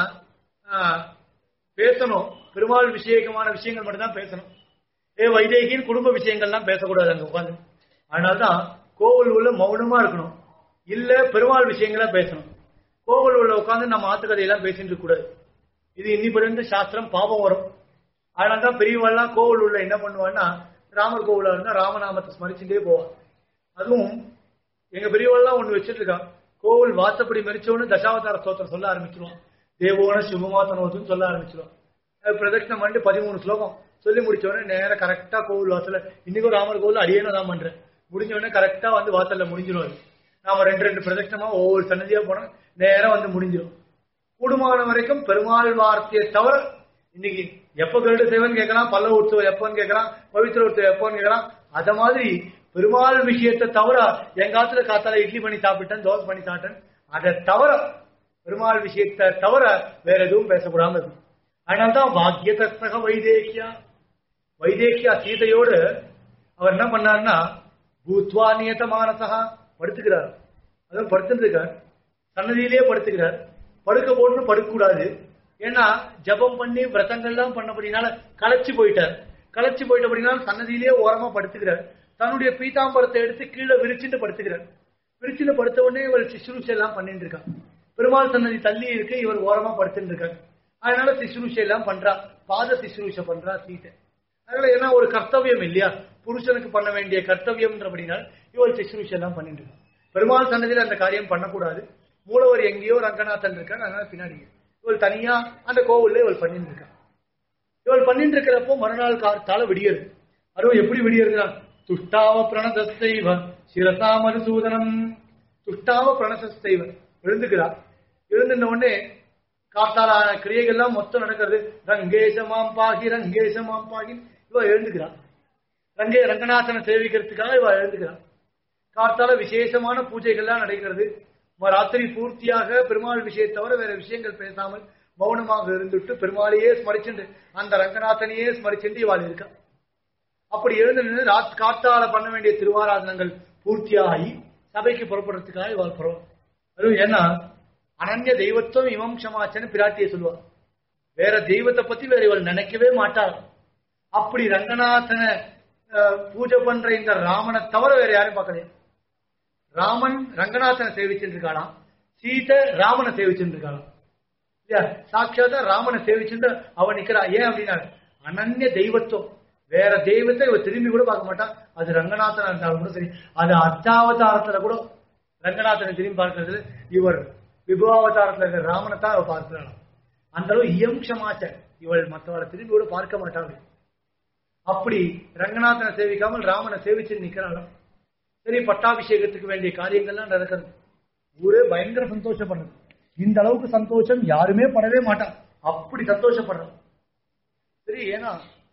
பேசணும் பெருமாள் விஷயகமான விஷயங்கள் மட்டும் தான் பேசணும் ஏ வைதேகின்னு குடும்ப விஷயங்கள்லாம் பேசக்கூடாது அங்க உட்காந்து அதனாலதான் கோவில் உள்ள மௌனமா இருக்கணும் இல்ல பெருமாள் விஷயங்களா பேசணும் கோவில் உள்ள உட்காந்து நம்ம ஆத்துக்கதையெல்லாம் பேசிட்டு இருக்க கூடாது இது இன்னிப்பிருந்து சாஸ்திரம் பாபம் வரும் அதனாலதான் பெரியவெல்லாம் கோவில் உள்ள என்ன பண்ணுவான்னா ராமர் கோவிலா இருந்தா ராமநாமத்தை ஸ்மரிச்சுட்டே போவான் அதுவும் எங்க பெரியவெல்லாம் ஒண்ணு வச்சிட்டு இருக்கான் கோவில் வாசப்படி மெரிச்சோன்னு தசாவதார ஸ்தோத்திரம் சொல்ல ஆரம்பிச்சிருவான் தேவோன சுபமாத்தனோதுன்னு சொல்ல ஆரம்பிச்சிருவான் அது பிரதட்சணம் பண்ணிட்டு பதிமூணு ஸ்லோகம் சொல்லி முடிச்ச உடனே நேரா கரெக்டா கோவில் வாசல்ல இன்னைக்கும் ராமர் கோவில் அடியேனும் தான் பண்றேன் முடிஞ்ச உடனே கரெக்டா வந்து வாசல்ல முடிஞ்சிரும் அது நாம ரெண்டு ரெண்டு பிரதட்சணமா ஒவ்வொரு சன்னதியா போனா நேரா வந்து முடிஞ்சிரும் கூடுமான வரைக்கும் பெருமாள் வார்த்தையை தவிர இன்னைக்கு எப்ப கருட சேவன் கேட்கலாம் பல்ல உற்சவம் எப்போன்னு கேட்கலாம் பவித்திர உற்சவம் எப்போன்னு கேட்கலாம் அத மாதிரி பெருமாள் விஷயத்தை தவிர எங்காத்துல காத்தால இட்லி பண்ணி சாப்பிட்டேன் தோசை பண்ணி சாப்பிட்டேன் அதை தவிர பெருமாள் விஷயத்தை தவிர வேற எதுவும் பேசக்கூடாம இருக்கும் அதனால்தான் பாக்கியதக வைதேகியா வைதேகியா சீதையோடு அவர் என்ன பண்ணாருன்னா பூத்வா நியத மானசகா படுத்துக்கிறார் அதான் படுத்துட்டு இருக்கார் சன்னதியிலேயே படுத்துக்கிறார் படுக்க போட்டு படுக்கக்கூடாது ஏன்னா ஜபம் பண்ணி விரதங்கள்லாம் பண்ணபடினால களைச்சு போயிட்டார் களைச்சு போயிட்டபடினால சன்னதியிலேயே ஓரமா படுத்துக்கிறார் தன்னுடைய பீதாம்பரத்தை எடுத்து கீழே விரிச்சுட்டு படுத்துக்கிறார் விரிச்சுட்டு படுத்த உடனே இவர் சிசுரூஷை எல்லாம் பண்ணிட்டு இருக்கான் பெருமாள் சன்னதி தள்ளி இருக்கு இவர் ஓரமா படுத்துட்டு இருக்காரு அதனால சிசுரூஷை எல்லாம் பண்றா பாத சிசுரூஷை பண்றா சீதை அதனால என்ன ஒரு கர்த்தவியம் இல்லையா புருஷனுக்கு பண்ண வேண்டிய கர்த்தவியம்ன்றபடினால இவள் சிசுரூஷை எல்லாம் பண்ணிட்டு இருக்கா பெருமாள் சன்னதியில அந்த காரியம் பண்ணக்கூடாது மூலவர் எங்கேயோ ரங்கநாதன் இருக்கார் அதனால பின்னாடி இவள் தனியா அந்த கோவில்ல இவள் பண்ணிட்டு இருக்கா இவள் பண்ணிட்டு இருக்கிறப்போ மறுநாள் காத்தால விடியறது அதுவும் எப்படி விடியறதுனா துஷ்டாவ பிரணதஸ்தைவ சிரசா மதுசூதனம் துஷ்டாவ பிரணசஸ்தைவ எழுந்துக்கிறார் எழுந்துன உடனே காத்தாலான கிரியைகள்லாம் மொத்தம் நடக்கிறது ரங்கேசமாம் பாகி ரங்கேசமாம் பாகி இவ எழுந்துக்கிறார் ரங்கே ரங்கநாதனை சேவிக்கிறதுக்காக இவ எழுந்துக்கிறார் காத்தால விசேஷமான பூஜைகள்லாம் நடக்கிறது அவன் ராத்திரி பூர்த்தியாக பெருமாள் விஷயத்தை தவிர வேற விஷயங்கள் பேசாமல் மௌனமாக இருந்துட்டு பெருமாளையே ஸ்மரிச்சுண்டு அந்த ரங்கநாதனையே ஸ்மரிச்சுண்டு இவாள் இருக்கா அப்படி எழுந்து நின்று ராத் காத்தால பண்ண வேண்டிய திருவாராதனங்கள் பூர்த்தியாகி சபைக்கு புறப்படுறதுக்காக இவாள் புறம் அதுவும் ஏன்னா அனன்ய தெய்வத்துவம் இமம் க்ஷமாச்சன்னு பிராட்டியை சொல்லுவா வேற தெய்வத்தை பத்தி வேற இவள் நினைக்கவே மாட்டாள் அப்படி ரங்கநாதனை அஹ், பூஜை பண்ற இந்த ராமனை தவிர வேற யாரும் பார்க்கலையா ராமன் ரங்கநாதனை சேவிச்சுட்டு இருக்காளாம் சீதை ராமனை சேவிச்சுட்டு இருக்காளாம் இல்லையா சாட்சாத்தா ராமனை சேவிச்சுட்டு அவன் நிக்கிறா ஏன் அப்படின்னா அனன்ய தெய்வத்துவம் வேற தெய்வத்தை இவ திரும்பி கூட பார்க்க மாட்டான் அது ரங்கநாதனா இருந்தாலும் கூட சரி அது அர்த்தாவதாரத்துல கூட ரங்கநாதனை திரும்பி பார்க்கறது இவர் விபவாவதாரத்துல இருக்கிற ராமனை தான் அவ பார்க்கிறாள் அந்த அளவு இயம் க்ஷமாச்ச இவள் மற்றவளை திரும்பி கூட பார்க்க மாட்டாள் அப்படி ரங்கநாதனை சேவிக்காமல் ராமனை சேவிச்சு நிக்கிறாளாம் சரி பட்டாபிஷேகத்துக்கு வேண்டிய காரியங்கள்லாம் நடக்கிறது ஊரே பயங்கர சந்தோஷப்படுறது இந்த அளவுக்கு சந்தோஷம் யாருமே படவே மாட்டான் அப்படி சந்தோஷப்படுறான் சரி ஏன்னா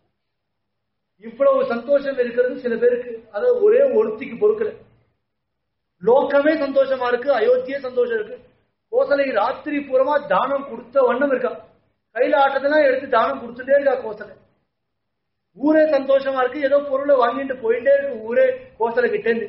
இவ்வளவு சந்தோஷம் இருக்கிறது சில பேருக்கு அதாவது ஒரே ஒருத்திக்கு பொறுக்கல லோகமே சந்தோஷமா இருக்கு அயோத்தியே சந்தோஷம் இருக்கு கோசலை ராத்திரி பூரமா தானம் கொடுத்த வண்ணம் இருக்கா கையில ஆட்டத்தெல்லாம் எடுத்து தானம் கொடுத்துட்டே இருக்கா கோசலை ஊரே சந்தோஷமா இருக்கு ஏதோ பொருளை வாங்கிட்டு போயிட்டே இருக்கு ஊரே கோசலை கிட்டேந்து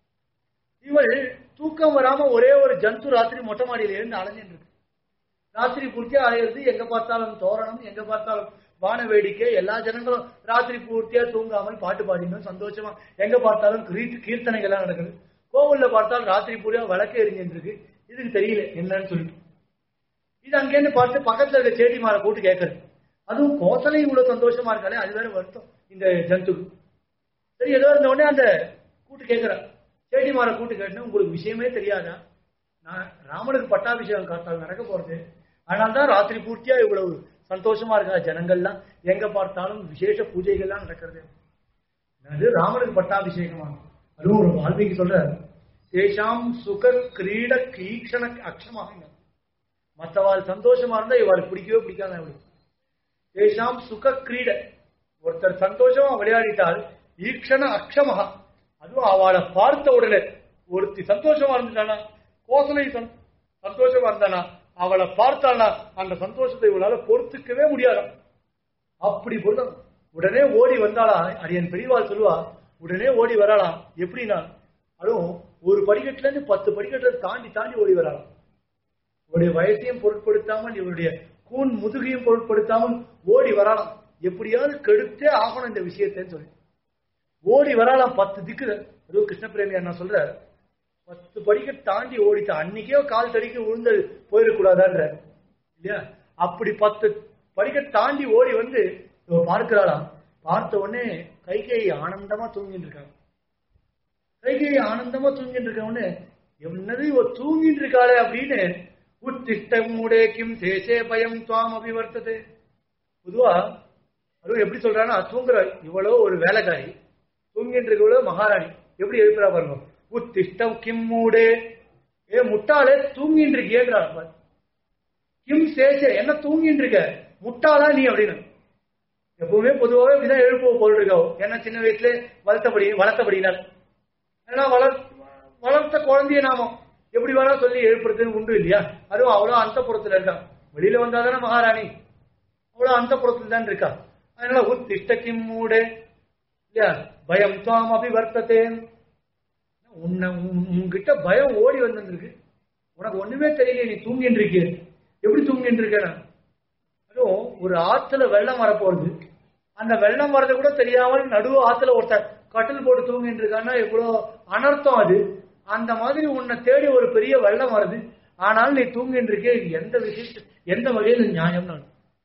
இவள் தூக்கம் வராம ஒரே ஒரு ஜந்து ராத்திரி மொட்டை மாடியில இருந்து அலைஞ்சிட்டு இருக்கு ராத்திரி பூர்த்தியா அலையிறது எங்க பார்த்தாலும் தோரணம் எங்க பார்த்தாலும் வான வேடிக்கை எல்லா ஜனங்களும் ராத்திரி பூர்த்தியா தூங்காமல் பாட்டு பாடினோம் சந்தோஷமா எங்க பார்த்தாலும் கீர்த்- கீர்த்தனைகள்லாம் நடக்குது கோவில்ல பார்த்தாலும் ராத்திரி பூரா விளக்கு எரிஞ்சிட்டு இருக்கு இதுக்கு தெரியல என்னன்னு சொல்லிட்டு இது அங்கேருந்து பார்த்து பக்கத்துல இருக்க செடி மாலை கூட்டு கேட்கறது அதுவும் கோசலை இவ்வளவு சந்தோஷமா இருக்காளே அது வேற வருத்தம் இந்த ஜந்துக்கு சரி ஏதோ இருந்த உடனே அந்த கூட்டு கேட்கிறா செடி மாலை கூட்டு கேட்டேன் உங்களுக்கு விஷயமே தெரியாதா நான் ராமனுக்கு பட்டாபிஷேகம் காத்தால் நடக்க போறது அதனால தான் ராத்திரி பூர்த்தியா இவ்வளவு சந்தோஷமா இருக்கா ஜனங்கள்லாம் எங்க பார்த்தாலும் விசேஷ பூஜைகள்லாம் நடக்கிறது அது ராமனுக்கு பட்டாபிஷேகமா அதுவும் ஒரு வால்மீகி சொல்ற தேஷாம் சுக கிரீட கீக்ஷண அக்ஷமாக மற்றவாள் சந்தோஷமா இருந்தா இவாள் பிடிக்கவே பிடிக்காத அவளுக்கு தேஷாம் சுக கிரீட ஒருத்தர் சந்தோஷமா விளையாடிட்டால் ஈக்ஷண அக்ஷமகா அதுவும் அவளை பார்த்த உடனே ஒருத்தி சந்தோஷமா இருந்துட்டானா கோசலை சந்- சந்தோஷமா இருந்தானா அவளை பார்த்தானா அந்த சந்தோஷத்தை இவளால பொறுத்துக்கவே முடியாதாம் அப்படி பொருத்தம் உடனே ஓடி வந்தாளா அடியன் பெரியவாள் சொல்லுவா உடனே ஓடி வராளாம் எப்படின்னா அதுவும் ஒரு படிக்கட்டுல இருந்து பத்து படிக்கட்டுல தாண்டி தாண்டி ஓடி வராளாம் இவருடைய வயசையும் பொருட்படுத்தாமல் இவருடைய கூன் முதுகையும் பொருட்படுத்தாமல் ஓடி வரலாம் எப்படியாவது கெடுத்தே ஆகணும் இந்த விஷயத்தைன்னு சொல்லி ஓடி வரலாம் பத்து திக்கு அதுவும் கிருஷ்ணபிரேமி அண்ணா சொல்ற பத்து படிக்க தாண்டி ஓடித்த அன்னைக்கே கால் தடிக்கு விழுந்து போயிடக்கூடாதான்ற இல்லையா அப்படி பத்து படிக்க தாண்டி ஓடி வந்து இவ பார்க்கிறாளாம் பார்த்த உடனே கைகை ஆனந்தமா தூங்கிட்டு இருக்காங்க கைகை ஆனந்தமா தூங்கிட்டு இருக்க உடனே என்னது இவ தூங்கிட்டு இருக்காளே அப்படின்னு உத்திஷ்டம் மூடேக்கும் சேசே பயம் துவாம் அபிவர்த்ததே பொதுவா அதுவும் எப்படி சொல்றான்னா தூங்குற இவ்வளோ ஒரு வேலைக்காரி தூங்கிட்டு இருக்கவளோ மகாராணி எப்படி எழுப்புறா பாருங்க உத்திஷ்டம் கிம் மூடே ஏ முட்டாளே தூங்கிட்டு இருக்கியேன்றா பாரு. கிம் சேசே என்ன தூங்கிட்டு இருக்க முட்டாளா நீ அப்படின்னு எப்பவுமே பொதுவாகவே இப்படிதான் எழுப்புவ போல் இருக்கோ ஏன்னா சின்ன வயசுல வளர்த்தபடி வளர்த்தபடினால் ஏன்னா வளர் வளர்த்த குழந்தைய நாம எப்படி வேணா சொல்லி எழுப்புறதுன்னு உண்டு இல்லையா அதுவும் அவ்வளோ அந்த புறத்துல இருக்கா வெளியில வந்தாதானே மகாராணி அவ்வளோ அந்த புறத்துல தான் இருக்கா அதனால உத்திஷ்ட கிம் மூடே இல்லையா பயம் துவாம் அபிவர்த்தத்தேன் உன்னை உன்- உன்கிட்ட பயம் ஓடி வந்திருக்கு உனக்கு ஒண்ணுமே தெரியல நீ தூங்கிட்டு இருக்கிய எப்படி தூங்கிட்டு இருக்க அதுவும் ஒரு ஆத்துல வெள்ளம் வரப்போகுது அந்த வெள்ளம் வரது கூட தெரியாமல் நடுவு ஆத்துல ஒருத்தர் கட்டில் போட்டு தூங்கிட்டு இருக்கான்னா எவ்வளவு அனர்த்தம் அது அந்த மாதிரி உன்னை தேடி ஒரு பெரிய வெள்ளம் வருது ஆனால் நீ தூங்கிட்டு இருக்கே இது எந்த விஷயத்து எந்த வகையில் இது நியாயம் நான்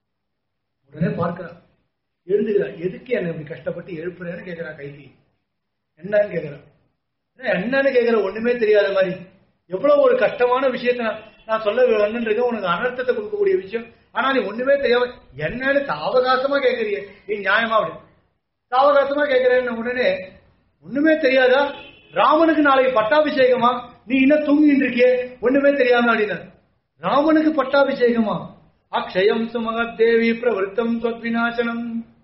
உடனே பார்க்கிறான் எழுந்துக்கிறான் எதுக்கு என்ன இப்படி கஷ்டப்பட்டு எழுப்புறேன்னு கேட்கிறான் கைதி என்னன்னு கேட்கிறான் என்ன, என்னன்னு கேட்கிற ஒண்ணுமே தெரியாத மாதிரி எவ்வளவு ஒரு கஷ்டமான விஷயத்த நான் நான் சொல்ல வந்துட்டு இருக்கேன் உனக்கு அனர்த்தத்தை கொடுக்கக்கூடிய விஷயம் ஆனா நீ ஒண்ணுமே தெரியாம என்னன்னு சாவகாசமா கேட்கறிய நீ நியாயமா அப்படி சாவகாசமா கேட்கிறேன்னு உடனே ஒண்ணுமே தெரியாதா ராமனுக்கு நாளைக்கு பட்டாபிஷேகமா நீ இன்னும் தூங்கிட்டு இருக்கியே ஒண்ணுமே தெரியாம அப்படின்னா ராமனுக்கு பட்டாபிஷேகமா அக்ஷயம் சுமகத் தேவி பிரவருத்தம் சொத்விநாசனம்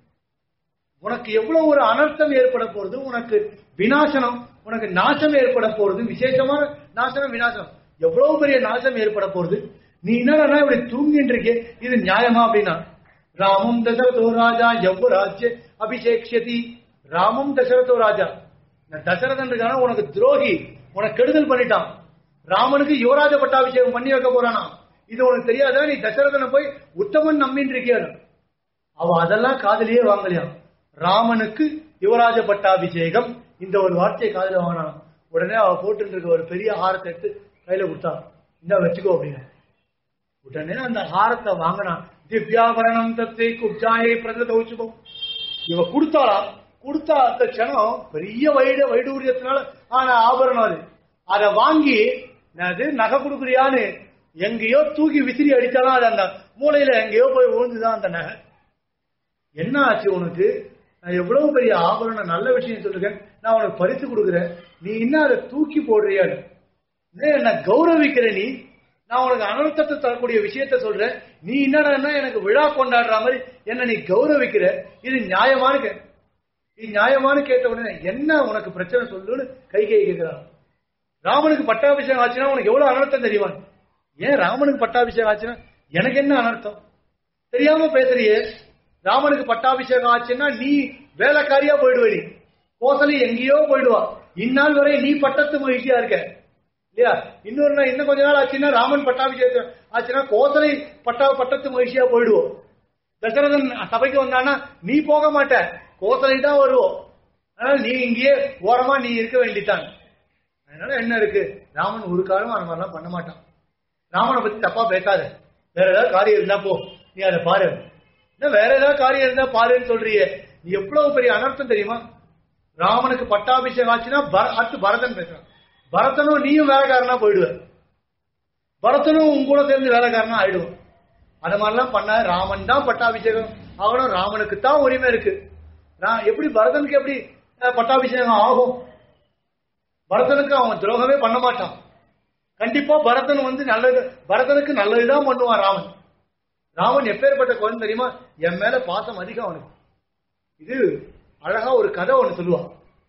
உனக்கு எவ்வளவு ஒரு அனர்த்தம் ஏற்பட போறது உனக்கு விநாசனம் உனக்கு நாசம் ஏற்பட போறது விசேஷமான நாசனம் விநாசனம் எவ்வளவு பெரிய நாசம் ஏற்பட போறது நீ என்னடா இப்படி தூங்கிட்டு இருக்கே இது நியாயமா அப்படின்னா ராமம் தசரதோ ராஜா எவ்வளவு ராஜ்ய அபிஷேக்ஷதி ராமம் தசரதோ ராஜா இந்த தசரதன் இருக்கான உனக்கு துரோகி உனக்கு கெடுதல் பண்ணிட்டான் ராமனுக்கு யுவராஜ பட்டாபிஷேகம் பண்ணி வைக்க போறானா இது உனக்கு தெரியாதா நீ தசரதனை போய் உத்தமன் நம்பின்னு இருக்கியாரு அவ அதெல்லாம் காதலியே வாங்கலையாம் ராமனுக்கு யுவராஜ பட்டாபிஷேகம் இந்த ஒரு வார்த்தையை காதல வாங்கினான் உடனே அவ போட்டு இருக்க ஒரு பெரிய ஹாரத்தை எடுத்து கையில கொடுத்தா இந்த வச்சுக்கோ அப்படின்னு உடனே அந்த ஹாரத்தை வாங்கினான் திவ்யாபரணம் தத்தை குப்ஜாயை பிரதௌச்சுபம் இவ கொடுத்தாளா கொடுத்தா அந்த க்ஷணம் பெரிய வைட வைடூரியத்தினால ஆனா ஆபரணம் அது அதை வாங்கி அது நகை கொடுக்குறியான்னு எங்கேயோ தூக்கி விசிறி அடிச்சாலும் அது அந்த மூலையில எங்கேயோ போய் விழுந்துதான் அந்த நகை என்ன ஆச்சு உனக்கு நான் எவ்வளவு பெரிய ஆபரணம் நல்ல விஷயம் சொல்லிருக்கேன் நான் உனக்கு பரிசு கொடுக்குறேன் நீ இன்னும் அதை தூக்கி போடுறியா என்ன கௌரவிக்கிற நீ நான் உனக்கு அனர்த்தத்தை தரக்கூடிய விஷயத்த சொல்றேன் நீ என்னடா எனக்கு விழா கொண்டாடுற மாதிரி என்ன நீ கௌரவிக்கிற இது நியாயமானு கே இது நியாயமானு கேட்ட உடனே என்ன உனக்கு பிரச்சனை சொல்லுன்னு கை கை கேட்கிறான் ராமனுக்கு பட்டாபிஷேகம் ஆச்சுன்னா உனக்கு எவ்வளவு அனர்த்தம் தெரியுமா ஏன் ராமனுக்கு பட்டாபிஷேகம் ஆச்சுன்னா எனக்கு என்ன அனர்த்தம் தெரியாம பேசுறியே ராமனுக்கு பட்டாபிஷேகம் ஆச்சுன்னா நீ வேலைக்காரியா போயிடுவ நீ கோசலி எங்கேயோ போயிடுவா இந்நாள் வரை நீ பட்டத்து மகிழ்ச்சியா இருக்க இல்லையா இன்னொரு நாள் இன்னும் கொஞ்ச நாள் ஆச்சுன்னா ராமன் பட்டாபிஷேகம் ஆச்சுன்னா கோசலை பட்டா பட்டத்து மகிழ்ச்சியா போயிடுவோம் தசரதன் சபைக்கு வந்தான்னா நீ போக மாட்ட கோசலை தான் வருவோம் அதனால நீ இங்கேயே ஓரமா நீ இருக்க வேண்டித்தான் அதனால என்ன இருக்கு ராமன் ஒரு காலம் அந்த மாதிரிலாம் பண்ண மாட்டான் ராமனை பத்தி தப்பா பேசாத வேற ஏதாவது காரியம் இருந்தா போ நீ அதை பாரு என்ன வேற ஏதாவது காரியம் இருந்தா பாருன்னு சொல்றியே நீ எவ்வளவு பெரிய அனர்த்தம் தெரியுமா ராமனுக்கு பட்டாபிஷேகம் ஆச்சுன்னா பர- அடுத்து பரதன் பேசுறான் பரதனும் நீயும் வேலைக்காரனா போயிடுவ பரதனும் உன் கூட சேர்ந்து வேலைக்காரனா ஆயிடுவோம் அது மாதிரிலாம் பண்ண ராமன் தான் பட்டாபிஷேகம் ஆகணும் ராமனுக்கு தான் உரிமை இருக்கு நான் எப்படி பரதனுக்கு எப்படி அஹ், பட்டாபிஷேகம் ஆகும் பரதனுக்கு அவன் துரோகமே பண்ண மாட்டான் கண்டிப்பா பரதன் வந்து நல்லது பரதனுக்கு நல்லதுதான் பண்ணுவான் ராமன் ராமன் எப்பேற்பட்ட குழந்தை தெரியுமா என் மேல பாசம் அதிகம் அவனுக்கு இது அழகா ஒரு கதை ஒண்ணு சொல்லுவான்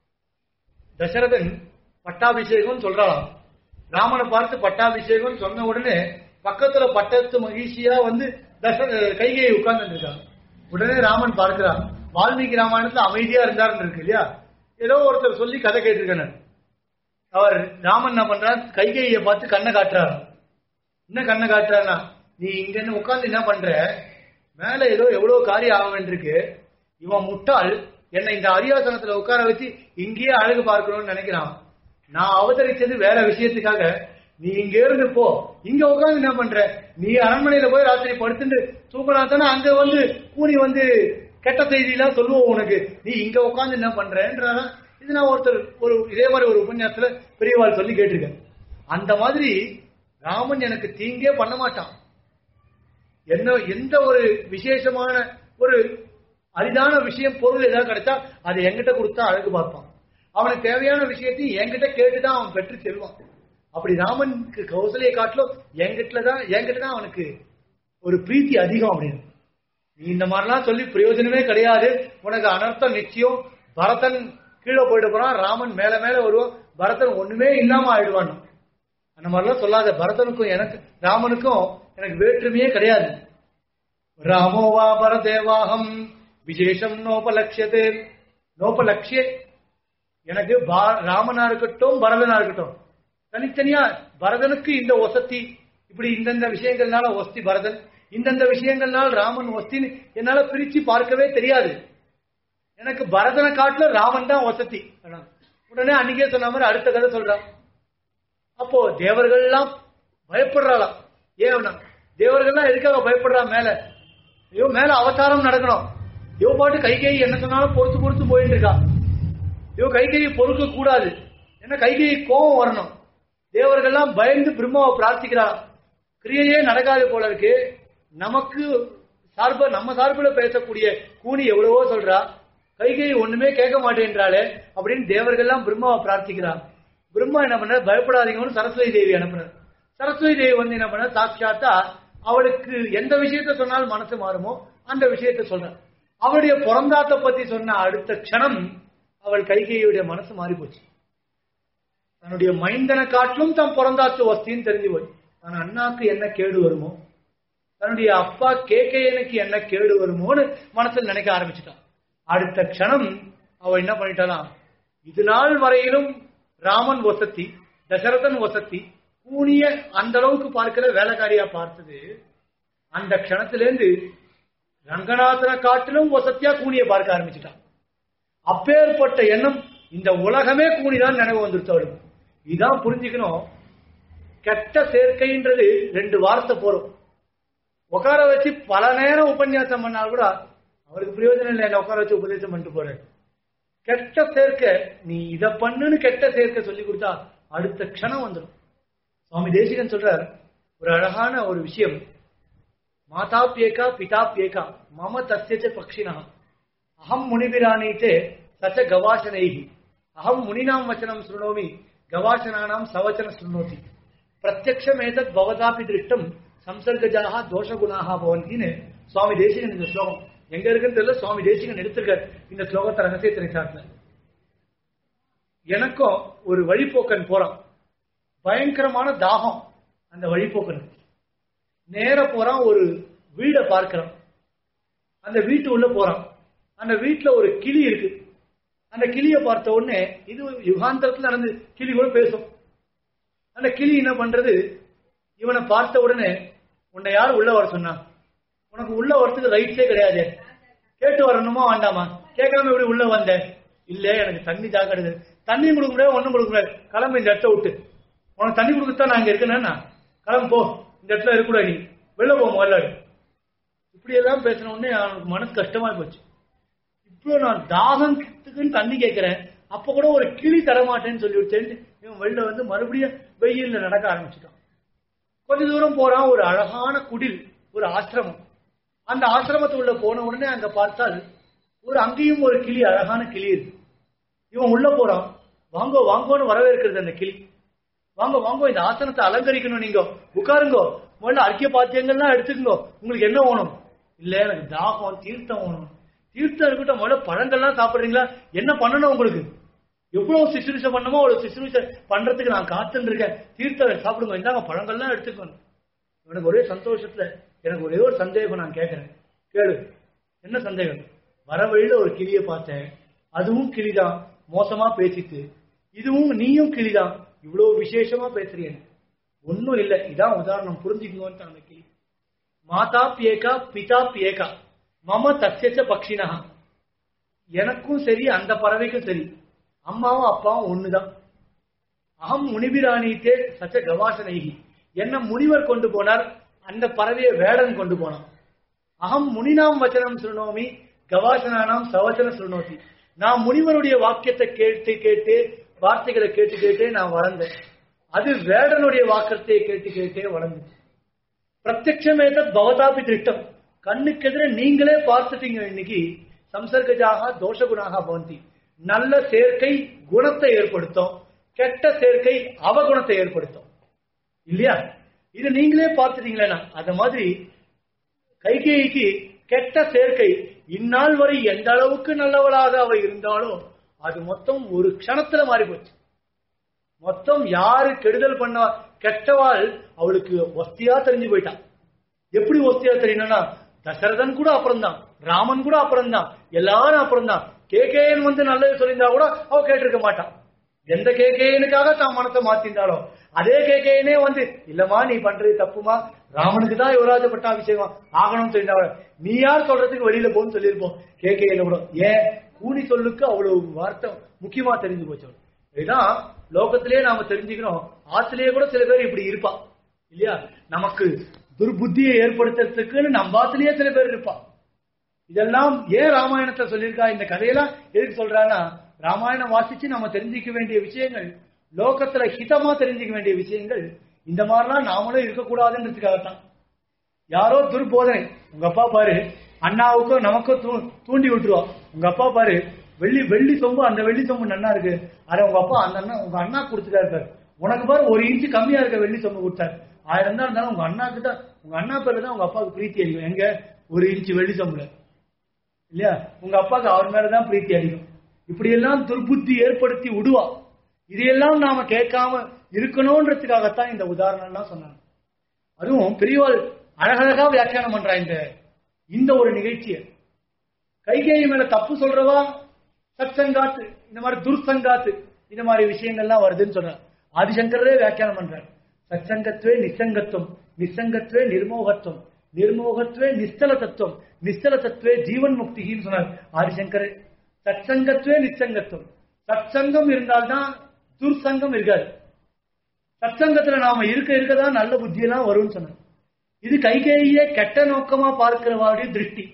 தசரதன் பட்டாபிஷேகம் சொல்றான் ராமனை பார்த்து பட்டாபிஷேகம் சொன்ன உடனே பக்கத்துல பட்டத்து மகிழ்ச்சியா வந்து தச கைகையை உட்கார்ந்து இருக்கான் உடனே ராமன் பார்க்கிறான் வால்மீகி ராமாயணத்துல அமைதியா இருந்தாருன்னு இருக்கு இல்லையா ஏதோ ஒருத்தர் சொல்லி கதை கேட்டிருக்கேன் அவர் ராமன் என்ன பண்றார் கைகையை பார்த்து கண்ணை காட்டுறாரு என்ன கண்ணை காட்டுறாருன்னா நீ இங்க இருந்து உட்கார்ந்து என்ன பண்ற மேல ஏதோ எவ்வளவு காரியம் ஆக வேண்டியிருக்கு இவன் முட்டாள் என்னை இந்த அரியாசனத்துல உட்கார வச்சு இங்கேயே அழகு பார்க்கணும்னு நினைக்கிறான் நான் அவதரிச்சது வேற விஷயத்துக்காக நீ இங்க இருந்து போ இங்க உட்கார்ந்து என்ன பண்ற நீ அரண்மனையில போய் ராத்திரி படுத்துட்டு தூங்கினா தானே அங்க வந்து கூனி வந்து கெட்ட செய்தியெல்லாம் சொல்லுவோம் உனக்கு நீ இங்க உட்கார்ந்து என்ன பண்றேன்றாரா இது நான் ஒருத்தர் ஒரு இதே மாதிரி ஒரு உபன்யாசத்துல பெரியவாள் சொல்லி கேட்டிருக்கேன் அந்த மாதிரி ராமன் எனக்கு தீங்கே பண்ண மாட்டான் என்ன எந்த ஒரு விசேஷமான ஒரு அரிதான விஷயம் பொருள் ஏதாவது கிடைச்சா அதை என்கிட்ட கொடுத்தா அழகு பார்ப்பான் அவனுக்கு தேவையான விஷயத்தையும் என்கிட்ட கேட்டுதான் அவன் பெற்று செல்வான் அப்படி ராமனுக்கு கௌசலையை காட்டிலும் என்கிட்ட தான் என்கிட்ட தான் அவனுக்கு ஒரு பிரீத்தி அதிகம் அப்படின்னு நீ இந்த மாதிரிலாம் சொல்லி பிரயோஜனமே கிடையாது உனக்கு அனர்த்தம் நிச்சயம் பரதன் கீழே போயிட்டு போறான் ராமன் மேல மேல வருவான் பரதன் ஒண்ணுமே இல்லாம ஆயிடுவான் அந்த மாதிரிலாம் சொல்லாத பரதனுக்கும் எனக்கு ராமனுக்கும் எனக்கு வேற்றுமையே கிடையாது ராமோ வா பரதேவாகம் விசேஷம் நோபலட்சியதே நோபலட்சிய எனக்கு பா- ராமனா இருக்கட்டும் பரதனா இருக்கட்டும் தனித்தனியா பரதனுக்கு இந்த ஒசத்தி இப்படி இந்தந்த விஷயங்கள்னால ஒஸ்தி பரதன் இந்தந்த விஷயங்கள்னால ராமன் ஒஸ்தின்னு என்னால பிரிச்சு பார்க்கவே தெரியாது எனக்கு பரதனை காட்டுல ராமன் தான் வசதி உடனே அன்னைக்கே சொன்ன மாதிரி அடுத்த கதை சொல்றான் அப்போ தேவர்கள் எல்லாம் பயப்படுறாளாம் ஏன்னா தேவர்கள்லாம் எதுக்காக பயப்படுறா மேல ஐயோ மேல அவதாரம் நடக்கணும் ஐயோ பாட்டு கைகை என்ன சொன்னாலும் பொறுத்து பொறுத்து போயிட்டு இருக்கா ஐயோ கைகையை பொறுக்க கூடாது என்ன கைகையை கோபம் வரணும் தேவர்கள்லாம் பயந்து பிரம்மாவை பிரார்த்திக்கிறாளாம் கிரியையே நடக்காது போல இருக்கு நமக்கு சார்பா நம்ம சார்புல பேசக்கூடிய கூனி எவ்வளவோ சொல்றா கைகை ஒண்ணுமே கேட்க மாட்டேன்றாளே அப்படின்னு தேவர்கள்லாம் பிரம்மாவை பிரார்த்திக்கிறார் பிரம்மா என்ன பண்ண பயப்படாதீங்கன்னு சரஸ்வதி தேவி அனுப்புறார் சரஸ்வதி தேவி வந்து என்ன பண்ண சாட்சாத்தா அவளுக்கு எந்த விஷயத்த சொன்னாலும் மனசு மாறுமோ அந்த விஷயத்த சொல்றார் அவளுடைய பிறந்தாத்த பத்தி சொன்ன அடுத்த க்ஷணம் அவள் கைகையுடைய மனசு மாறி போச்சு தன்னுடைய மைந்தனை காட்டிலும் தான் பிறந்தாச்சு வஸ்தின்னு தெரிஞ்சு போய் ஆனா அண்ணாக்கு என்ன கேடு வருமோ தன்னுடைய அப்பா கேக்கையனுக்கு என்ன கேடு வருமோன்னு மனசுல நினைக்க ஆரம்பிச்சுட்டான் அடுத்த க்ஷணம் அவ என்ன பண்ணிட்டாலாம் இது நாள் வரையிலும் ராமன் வசத்தி தசரதன் வசத்தி கூனிய அந்த அளவுக்கு பார்க்கிற வேலைக்காரியா பார்த்தது அந்த க்ஷணத்திலேருந்து ரங்கநாதனை காட்டிலும் வசத்தியா கூனிய பார்க்க ஆரம்பிச்சுட்டான் அப்பேற்பட்ட எண்ணம் இந்த உலகமே கூனிதான் நினைவு வந்துருச்சு அவளுக்கு இதான் புரிஞ்சுக்கணும் கெட்ட சேர்க்கைன்றது ரெண்டு வார்த்தை போறோம் உட்கார வச்சு பல நேரம் உபன்யாசம் பண்ணா கூட அவருக்கு பிரயோஜனம் இல்லை என்ன உட்கார வச்சு உபதேசம் பண்ணிட்டு போறேன் கெட்ட சேர்க்க நீ இத பண்ணுன்னு கெட்ட சேர்க்க சொல்லி கொடுத்தா அடுத்த க்ஷணம் வந்துடும் சுவாமி தேசிகன் சொல்றார் ஒரு அழகான ஒரு விஷயம் மாதாப்யேகா பிதாப்யேகா மம தஸ்யச்ச பக்ஷினா அகம் முனிபிராணீத்தே சச்ச கவாசனைஹி அகம் முனினாம் வச்சனம் சுருணோமி கவாசனானாம் சவச்சன சுருணோதி பிரத்யக்ஷம் ஏதத் பவதாபி திருஷ்டம் சம்சர்கஜாக தோஷகுணாக பவந்தின்னு சுவாமி தேசிகன் இந்த ஸ்லோகம் எங்க இருக்குன்னு தெரியல சுவாமி தேசிகன் எடுத்திருக்கார் இந்த ஸ்லோகத்தை ரகசியத்தினை சாட்டின எனக்கும் ஒரு வழிபோக்கன் போறான் பயங்கரமான தாகம் அந்த வழிபோக்கனுக்கு நேர போறான் ஒரு வீடை பார்க்கிறான் அந்த வீட்டு உள்ள போறான் அந்த வீட்டுல ஒரு கிளி இருக்கு அந்த கிளியை பார்த்த உடனே இது யுகாந்தரத்துல நடந்து கிளி கூட பேசும் அந்த கிளி என்ன பண்றது இவனை பார்த்த உடனே உன்னை யார் உள்ள வர சொன்னா உனக்கு உள்ள வரத்துக்கு ரைட்ஸே கிடையாது கேட்டு வரணுமா வேண்டாமா கேட்காம எப்படி உள்ள வந்த இல்ல எனக்கு தண்ணி தாக்கடுது தண்ணி கொடுக்க முடியாது ஒண்ணும் கொடுக்க முடியாது கிளம்பு இந்த இடத்த விட்டு உனக்கு தண்ணி கொடுக்கத்தான் நான் இங்க இருக்கேன்னா கிளம்பு போ இந்த இடத்துல இருக்கக்கூடாது நீ வெளில போ முதல்ல இப்படி எல்லாம் பேசின உடனே அவனுக்கு மனசு கஷ்டமா போச்சு இப்போ நான் தாகத்துக்குன்னு தண்ணி கேட்கிறேன் அப்ப கூட ஒரு கிளி தரமாட்டேன்னு சொல்லி விட்டேன் இவன் வெளில வந்து மறுபடியும் வெயில்ல நடக்க ஆரம்பிச்சிட்டான் கொஞ்ச தூரம் போறான் ஒரு அழகான குடில் ஒரு ஆசிரமம் அந்த ஆசிரமத்து உள்ள போன உடனே அங்க பார்த்தால் ஒரு அங்கேயும் ஒரு கிளி அழகான கிளி இருக்கு இவன் உள்ள போறான் வாங்கோ வாங்கோன்னு வரவேற்கிறது அந்த கிளி வாங்க வாங்க இந்த ஆசனத்தை அலங்கரிக்கணும் நீங்க உட்காருங்கோ முதல்ல அர்க்கிய பாத்தியங்கள்லாம் எடுத்துக்கோ உங்களுக்கு என்ன வேணும் இல்ல எனக்கு தாகம் தீர்த்தம் வேணும் தீர்த்தம் இருக்கட்டும் முதல்ல பழங்கள்லாம் சாப்பிடுறீங்களா என்ன பண்ணணும் உங்களுக்கு எவ்வளவு சிசுரிசை பண்ணமோ அவ்வளவு சிசுரிசை பண்றதுக்கு நான் காத்துன்னு இருக்கேன் தீர்த்தம் சாப்பிடுங்க இந்தாங்க பழங்கள்லாம் எடுத்துக்கணும் எனக்கு ஒரே சந்தோஷத்துல எனக்கு ஒரே ஒரு சந்தேகம் நான் கேட்கிறேன் கேளு என்ன சந்தேகம் வர வழியில ஒரு கிளியை பார்த்தேன் அதுவும் கிளிதான் மோசமா பேசிட்டு இதுவும் நீயும் கிளிதான் இவ்வளவு விசேஷமா பேசுறீங்க ஒன்னும் இல்ல இதான் உதாரணம் புரிஞ்சுக்கோன்னு அந்த கிளி மாதா பியேகா பிதா பியேகா மம தச்ச பக்ஷினா எனக்கும் சரி அந்த பறவைக்கும் சரி அம்மாவும் அப்பாவும் ஒண்ணுதான் அகம் முனிபிராணித்தே சச்ச கவாசனைகி என்ன முனிவர் கொண்டு போனார் அந்த பறவையை வேடன் கொண்டு போனான் அகம் முனினாம் வச்சனம் சுருணோமி கவாசனானாம் சவச்சன சுருணோதி நான் முனிவருடைய வாக்கியத்தை கேட்டு கேட்டு வார்த்தைகளை கேட்டு கேட்டே நான் வளர்ந்தேன் அது வேடனுடைய வாக்கத்தை கேட்டு கேட்டே வளர்ந்துச்சு பிரத்யட்சமேதத் பவதாபி திட்டம் கண்ணுக்கு எதிர நீங்களே பார்த்துட்டீங்க இன்னைக்கு சம்சர்கஜாக தோஷகுணாக பவந்தி நல்ல சேர்க்கை குணத்தை ஏற்படுத்தும் கெட்ட சேர்க்கை அவகுணத்தை ஏற்படுத்தும் இல்லையா இது நீங்களே பார்த்துட்டீங்களேனா அந்த மாதிரி கைகேயிக்கு கெட்ட சேர்க்கை இந்நாள் வரை எந்த அளவுக்கு நல்லவளாக அவ இருந்தாலும் அது மொத்தம் ஒரு க்ஷணத்துல மாறி போச்சு மொத்தம் யாரு கெடுதல் பண்ணா கெட்டவாள் அவளுக்கு ஒஸ்தியா தெரிஞ்சு போயிட்டான் எப்படி ஒஸ்தியா தெரியணும்னா தசரதன் கூட அப்புறம்தான் ராமன் கூட அப்புறம்தான் எல்லாரும் அப்புறம்தான் கேகேயன் வந்து நல்லது சொல்லியிருந்தா கூட அவ கேட்டிருக்க மாட்டான் எந்த கேகேயனுக்காக தான் மனத்தை மாத்திருந்தாலோ அதே கேகேயனே வந்து இல்லம்மா நீ பண்றது தப்புமா ராமனுக்கு தான் யுவராஜ பட்டாபிஷேகம் ஆகணும்னு சொல்லியிருந்தா நீ யார் சொல்றதுக்கு வெளியில போன்னு சொல்லியிருப்போம் கேகேயன கூட ஏன் கூனி சொல்லுக்கு அவ்வளவு வார்த்தை முக்கியமா தெரிஞ்சு போச்சு அவளுக்கு. இதுதான் லோகத்திலேயே நாம தெரிஞ்சுக்கணும் ஆத்திலேயே கூட சில பேர் இப்படி இருப்பா இல்லையா நமக்கு துர்புத்தியை ஏற்படுத்துறதுக்குன்னு நம்ம ஆத்திலேயே சில பேர் இருப்பா இதெல்லாம் ஏன் ராமாயணத்தை சொல்லியிருக்கா இந்த கதையெல்லாம் எதுக்கு சொல்றான்னா ராமாயணம் வாசிச்சு நம்ம தெரிஞ்சுக்க வேண்டிய விஷயங்கள் லோகத்துல ஹிதமா தெரிஞ்சுக்க வேண்டிய விஷயங்கள் இந்த மாதிரிலாம் நாமளும் இருக்கக்கூடாதுன்றதுக்காகத்தான் யாரோ துர்போதனை உங்க அப்பா பாரு அண்ணாவுக்கும் நமக்கும் தூ- தூண்டி விட்டுருவா உங்க அப்பா பாரு வெள்ளி வெள்ளி சொம்பு அந்த வெள்ளி சொம்பு நன்னா இருக்கு அட உங்க அப்பா அந்த அண்ணா உங்க அண்ணா கொடுத்துட்டாரு சார் உனக்கு பாரு ஒரு இன்ச்சு கம்மியா இருக்க வெள்ளி சொம்பு கொடுத்தாரு ஆயிரம் தான் இருந்தாலும் உங்க அண்ணாக்கு தான் உங்க அண்ணா பேர்ல தான் உங்க அப்பாவுக்கு பிரீத்தி அதிகம் எங்க ஒரு இன்ச்சு வெள்ளி சொம்புல இல்லையா உங்க அப்பாவுக்கு அவர் மேலதான் பிரீத்தி அதிகம் இப்படி எல்லாம் துர்புத்தி ஏற்படுத்தி விடுவா இதையெல்லாம் நாம கேட்காம இருக்கணும்ன்றதுக்காகத்தான் இந்த உதாரணம் எல்லாம் சொன்னாங்க அதுவும் பெரியவாள் அழகழகா வியாக்கியானம் பண்றா இந்த இந்த ஒரு நிகழ்ச்சியை கைகேயி மேல தப்பு சொல்றவா சத்சங்காத்து இந்த மாதிரி துர்சங்காத்து இந்த மாதிரி விஷயங்கள்லாம் வருதுன்னு சொல்றார் ஆதிசங்கரே வியாக்கியானம் பண்றார் சத்சங்கத்வே நிசங்கத்துவம் நிசங்கத்வே நிர்மோகத்துவம் நிர்மோகத்வே நிஸ்தல தத்துவம் நிஸ்தல தத்துவே ஜீவன் முக்தின்னு சொன்னார் ஆதிசங்கரே சத்சங்கத்வே நிசங்கத்துவம் சத்சங்கம் இருந்தால்தான் துர்சங்கம் இருக்காது சத்சங்கத்துல நாம இருக்க இருக்கதான் நல்ல புத்தியெல்லாம் வரும்னு சொன்னார் இது கைகேயே கெட்ட நோக்கமா பார்க்கிறவாடைய திருஷ்டி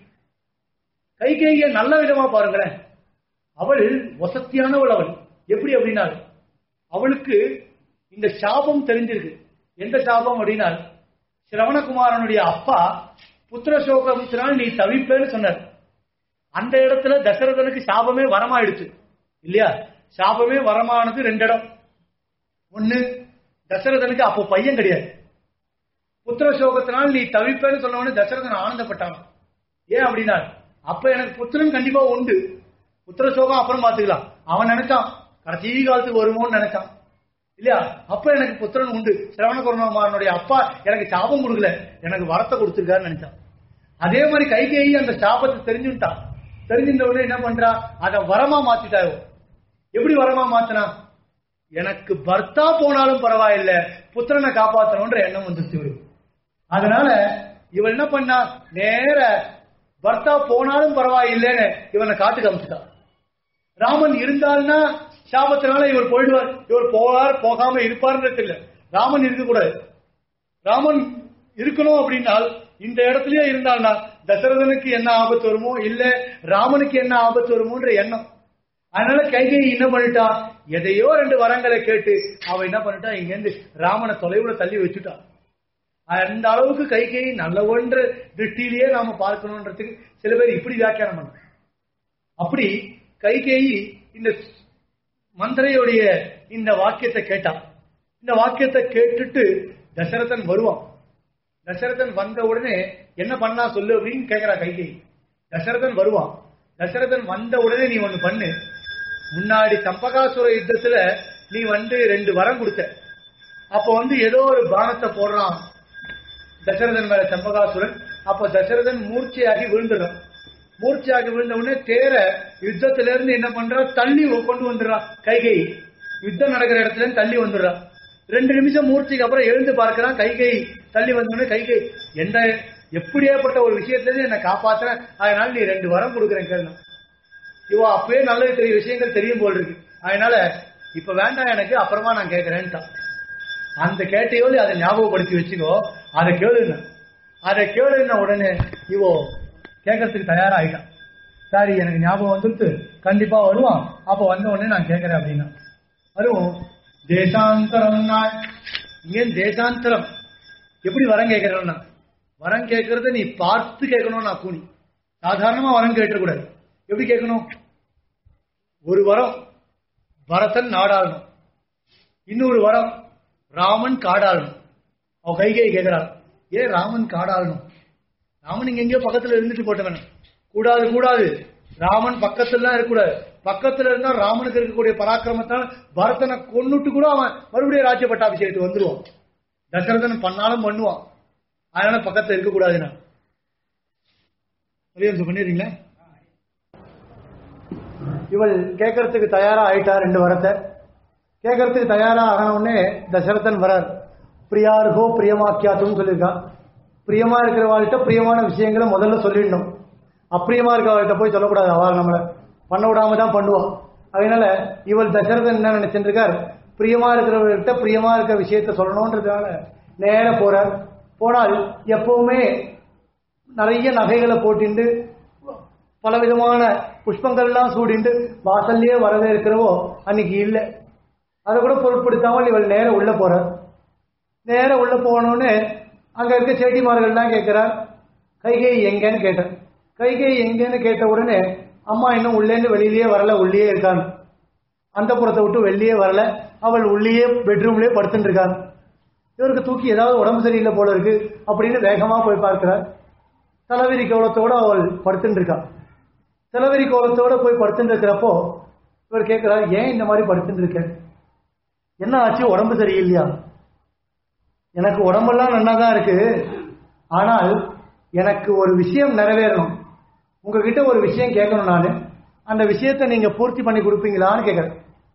கைகேய நல்ல விதமா பாருங்களேன் அவள் வசத்தியானவள் அவள் எப்படி அப்படின்னா அவளுக்கு இந்த சாபம் தெரிஞ்சிருக்கு எந்த சாபம் அப்படின்னா சிரவணகுமாரனுடைய அப்பா புத்திர சோகத்தினால் நீ தவிப்பேன்னு சொன்னார் அந்த இடத்துல தசரதனுக்கு சாபமே வரமாயிடுச்சு இல்லையா சாபமே வரமானது ரெண்டு இடம் ஒண்ணு தசரதனுக்கு அப்போ பையன் கிடையாது புத்திர சோகத்தினால் நீ தவிப்பேன்னு சொன்னவொடனே தசரதன் ஆனந்தப்பட்டான் ஏன் அப்படின்னா அப்ப எனக்கு புத்திரன் கண்டிப்பா உண்டு புத்திர சோகம் அப்புறம் பாத்துக்கலாம் அவன் நினைச்சான் கடைசி காலத்துக்கு வருமோன்னு நினைச்சான் இல்லையா அப்ப எனக்கு புத்திரன் உண்டு சிரவண குருமாரனுடைய அப்பா எனக்கு சாபம் கொடுக்கல எனக்கு வரத்தை கொடுத்திருக்காருன்னு நினைச்சான் அதே மாதிரி கைகேயி அந்த சாபத்தை தெரிஞ்சுட்டான் தெரிஞ்சிருந்த உடனே என்ன பண்றா அதை வரமா மாத்திட்டாயோ எப்படி வரமா மாத்தினா எனக்கு பர்த்தா போனாலும் பரவாயில்ல புத்திரனை காப்பாத்தணும்ன்ற எண்ணம் வந்துருச்சு இவருக்கு அதனால இவன் என்ன பண்ணா நேர பர்த்தா போனாலும் பரவாயில்லைன்னு இவனை காட்டு காமிச்சிட்டான் ராமன் இருந்தால்னா சாபத்தினால இவர் போயிடுவார் இவர் போவார் போகாம இருப்பார்ன்றது இல்ல ராமன் இருக்கக்கூடாது ராமன் இருக்கணும் அப்படின்னால் இந்த இடத்துலயே இருந்தால்னா தசரதனுக்கு என்ன ஆபத்து வருமோ இல்ல ராமனுக்கு என்ன ஆபத்து வருமோன்ற எண்ணம் அதனால கைகை என்ன பண்ணிட்டா எதையோ ரெண்டு வரங்களை கேட்டு அவ என்ன பண்ணிட்டா இங்க இருந்து ராமனை தொலைவுல தள்ளி வச்சுட்டா அந்த அளவுக்கு கைகை நல்லவன்ற திருஷ்டியிலேயே நாம பார்க்கணுன்றதுக்கு சில பேர் இப்படி வியாக்கியானம் பண்ண அப்படி கைகேயி இந்த மந்திரையுடைய இந்த வாக்கியத்தை கேட்டான் இந்த வாக்கியத்தை கேட்டுட்டு தசரதன் வருவான் தசரதன் வந்த உடனே என்ன பண்ணா சொல்லு அப்படின்னு கேக்குறா கைகேயி தசரதன் வருவான் தசரதன் வந்த உடனே நீ ஒண்ணு பண்ணு முன்னாடி சம்பகாசுர யுத்தத்துல நீ வந்து ரெண்டு வரம் கொடுத்த அப்ப வந்து ஏதோ ஒரு பானத்தை போடுறான் தசரதன் மேல சம்பகாசுரன் அப்ப தசரதன் மூர்ச்சையாகி விழுந்துடுறான் மூர்ச்சையாகி விழுந்த உடனே தேர யுத்தத்துல இருந்து என்ன பண்றா தள்ளி கொண்டு வந்துடுறான் கைகை யுத்தம் நடக்கிற இடத்துல இருந்து தள்ளி வந்துடுறான் ரெண்டு நிமிஷம் மூர்ச்சைக்கு அப்புறம் எழுந்து பார்க்கறான் கைகை தள்ளி வந்த உடனே கைகை எந்த எப்படியாப்பட்ட ஒரு விஷயத்துல இருந்து என்னை காப்பாத்துறேன் அதனால நீ ரெண்டு வரம் கொடுக்குறேன் கேள்வி இவ அப்பவே நல்ல தெரிய விஷயங்கள் தெரியும் போல் இருக்கு அதனால இப்ப வேண்டாம் எனக்கு அப்புறமா நான் கேட்கறேன்ட்டான் அந்த கேட்டையோடு அதை ஞாபகப்படுத்தி வச்சுக்கோ அதை கேளுங்க அதை கேளுன உடனே இவோ கேட்கறதுக்கு தயாராகிட்டான் சரி எனக்கு ஞாபகம் வந்துட்டு கண்டிப்பா வருவான் அப்ப வந்த உடனே நான் கேட்கறேன் அப்படின்னா அதுவும் தேசாந்தரம் நான் இங்கே தேசாந்தரம் எப்படி வரம் கேட்கறேன்னா வரம் கேட்கறத நீ பார்த்து கேட்கணும் நான் கூணி சாதாரணமா வரம் கேட்டக்கூடாது எப்படி கேட்கணும் ஒரு வரம் பரதன் நாடாளணும் இன்னொரு வரம் ராமன் காடாளணும் அவ கைகை கேட்கிறாள் ஏன் ராமன் காடாளணும் ராமன் இங்க எங்கேயோ பக்கத்துல இருந்துட்டு போட்டவன கூடாது கூடாது ராமன் பக்கத்துல இருக்கக்கூடாது பக்கத்துல இருந்தா ராமனுக்கு இருக்கக்கூடிய பராக்கிரமத்தால் பரதனை கொன்னுட்டு கூட அவன் மறுபடியும் ராஜ்ய பட்டாபிஷேகத்துக்கு வந்துருவான் தசரதன் பண்ணாலும் பண்ணுவான் அதனால பக்கத்துல இருக்கக்கூடாதுன்னா பண்ணிடுறீங்களா இவள் கேட்கறதுக்கு தயாரா ஆயிட்டா ரெண்டு வரத்தை கேட்கறதுக்கு தயாரா ஆன உடனே தசரதன் வரார் பிரியாருகோ பிரியமாக்கியாத்தும் சொல்லியிருக்கான் பிரியமா இருக்கிறவாள்கிட்ட பிரியமான விஷயங்களை முதல்ல சொல்லிடணும் அப்பிரியமா இருக்கிறவாள்கிட்ட போய் சொல்லக்கூடாது அவள் நம்மளை பண்ண விடாம தான் பண்ணுவான் அதனால இவள் தசரதன் என்ன நினைச்சிட்டு இருக்கார் பிரியமா இருக்கிறவர்கிட்ட பிரியமா இருக்கிற விஷயத்த சொல்லணும்ன்றதுனால நேர போறார் போனால் எப்பவுமே நிறைய நகைகளை போட்டிண்டு பலவிதமான புஷ்பங்கள்லாம் சூடிண்டு வாசல்லையே வரவேற்கிறவோ அன்னைக்கு இல்லை அதை கூட பொருட்படுத்தாமல் இவள் நேரம் உள்ள போறார் நேரம் உள்ள போனோடனே அங்க இருக்க செட்டிமார்கள்லாம் கேட்கிறார் கைகை எங்கன்னு கேட்டார் கைகை எங்கன்னு கேட்ட உடனே அம்மா இன்னும் உள்ளேந்து வெளியிலேயே வரல உள்ளே இருக்காங்க அந்த புறத்தை விட்டு வெளியே வரல அவள் உள்ளேயே பெட்ரூம்லயே படுத்துட்டு இருக்காங்க இவருக்கு தூக்கி ஏதாவது உடம்பு சரியில்லை போல இருக்கு அப்படின்னு வேகமா போய் பார்க்கிறார் தலைவிரி கோலத்தோட அவள் படுத்துட்டு இருக்கா தலைவிரி கோலத்தோட போய் படுத்துட்டு இருக்கிறப்போ இவர் கேட்கிறார் ஏன் இந்த மாதிரி படுத்துட்டு இருக்க என்ன ஆச்சு உடம்பு சரியில்லையா எனக்கு உடம்பெல்லாம் நல்லா தான் இருக்கு ஆனால் எனக்கு ஒரு விஷயம் நிறைவேறணும் உங்ககிட்ட ஒரு விஷயம் கேட்கணும் நான் அந்த விஷயத்தை நீங்க பூர்த்தி பண்ணி கொடுப்பீங்களான்னு கேட்கறேன்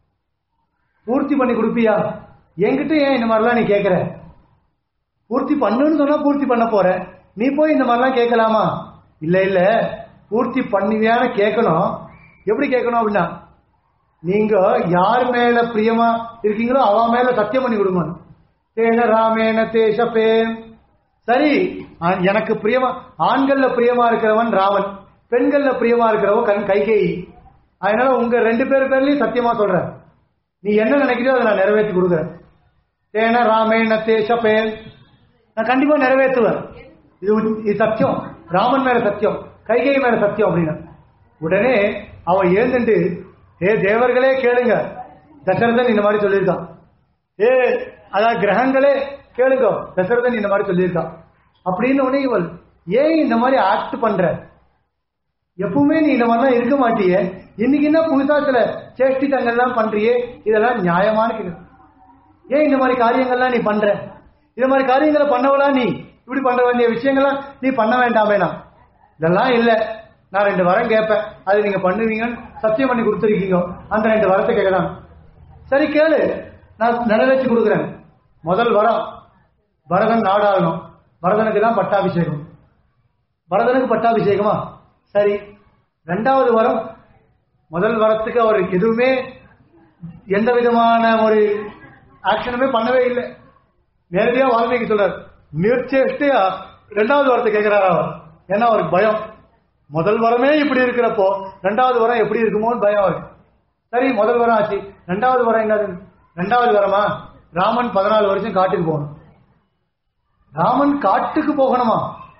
பூர்த்தி பண்ணி கொடுப்பியா என்கிட்ட ஏன் இந்த மாதிரிலாம் நீ கேட்கற பூர்த்தி பண்ணுன்னு சொன்னா பூர்த்தி பண்ண போற நீ போய் இந்த மாதிரிலாம் கேட்கலாமா இல்ல இல்ல பூர்த்தி பண்ணுவியான்னு கேட்கணும் எப்படி கேட்கணும் அப்படின்னா நீங்க யார் மேல பிரியமா இருக்கீங்களோ அவ மேல சத்தியம் பண்ணி கொடுங்க தேன ராமேன தேசப்பே சரி ஆ- எனக்கு பிரியமா ஆண்கள்ல பிரியமா இருக்கிறவன் ராமன் பெண்கள்ல பிரியமா இருக்கிறவன் கண் கைகேயி அதனால உங்க ரெண்டு பேர் பேர்லயும் சத்தியமா சொல்றேன் நீ என்ன நினைக்கிறியோ அதை நான் நிறைவேற்றி கொடுக்குறேன் தேன ராமேன தேசப்பே நான் கண்டிப்பா நிறைவேற்றுவேன் இது உன்- இது சத்தியம் ராமன் மேல சத்தியம் கைகை மேல சத்தியம் அப்படின்னு உடனே அவன் ஏந்துண்டு ஏ தேவர்களே கேளுங்க தசரதன் இந்த மாதிரி சொல்லியிருக்கான் ஏ அதான் கிரகங்களே கேளுங்க தசரதன் இந்த மாதிரி சொல்லியிருக்கான் அப்படின்னு உடனே இவள் ஏன் இந்த மாதிரி ஆக்ட் பண்ற எப்பவுமே நீ இந்த மாதிரிலாம் இருக்க மாட்டியே இன்னைக்கு என்ன புதுசா சில சேஷ்டித்தங்கள்லாம் பண்றியே இதெல்லாம் நியாயமான கேள்வி ஏன் இந்த மாதிரி காரியங்கள்லாம் நீ பண்ற இந்த மாதிரி காரியங்களை பண்ணவளா நீ இப்படி பண்ற வேண்டிய விஷயங்கள்லாம் நீ பண்ண வேண்டாமேனா இதெல்லாம் இல்ல நான் ரெண்டு வரம் கேட்பேன் அது நீங்க பண்ணுவீங்கன்னு சத்தியம் பண்ணி கொடுத்துருக்கீங்க அந்த ரெண்டு வரத்தை கேட்கலாம் சரி கேளு நான் நிறைவேற்றி கொடுக்குறேன் முதல் வரம் பரதன் நாடாளணும் பரதனுக்கு தான் பட்டாபிஷேகம் பரதனுக்கு பட்டாபிஷேகமா சரி ரெண்டாவது வரம் முதல் வரத்துக்கு அவர் எதுவுமே எந்த விதமான ஒரு ஆக்ஷனுமே பண்ணவே இல்லை நேரடியா வால்மீகி சொல்றார் நிர்ச்சேஷ்டையா ரெண்டாவது வரத்தை கேட்கிறாரா அவர் ஏன்னா அவருக்கு பயம் முதல் வரமே இப்படி இருக்கிறப்போ ரெண்டாவது வரம் எப்படி இருக்குமோன்னு பயம் அவருக்கு சரி முதல் வரம் ஆச்சு ரெண்டாவது வரம் என்னது ரெண்டாவது வரமா ராமன் பதினாலு வருஷம் காட்டுக்கு போகணும் ராமன் காட்டுக்கு போகணுமா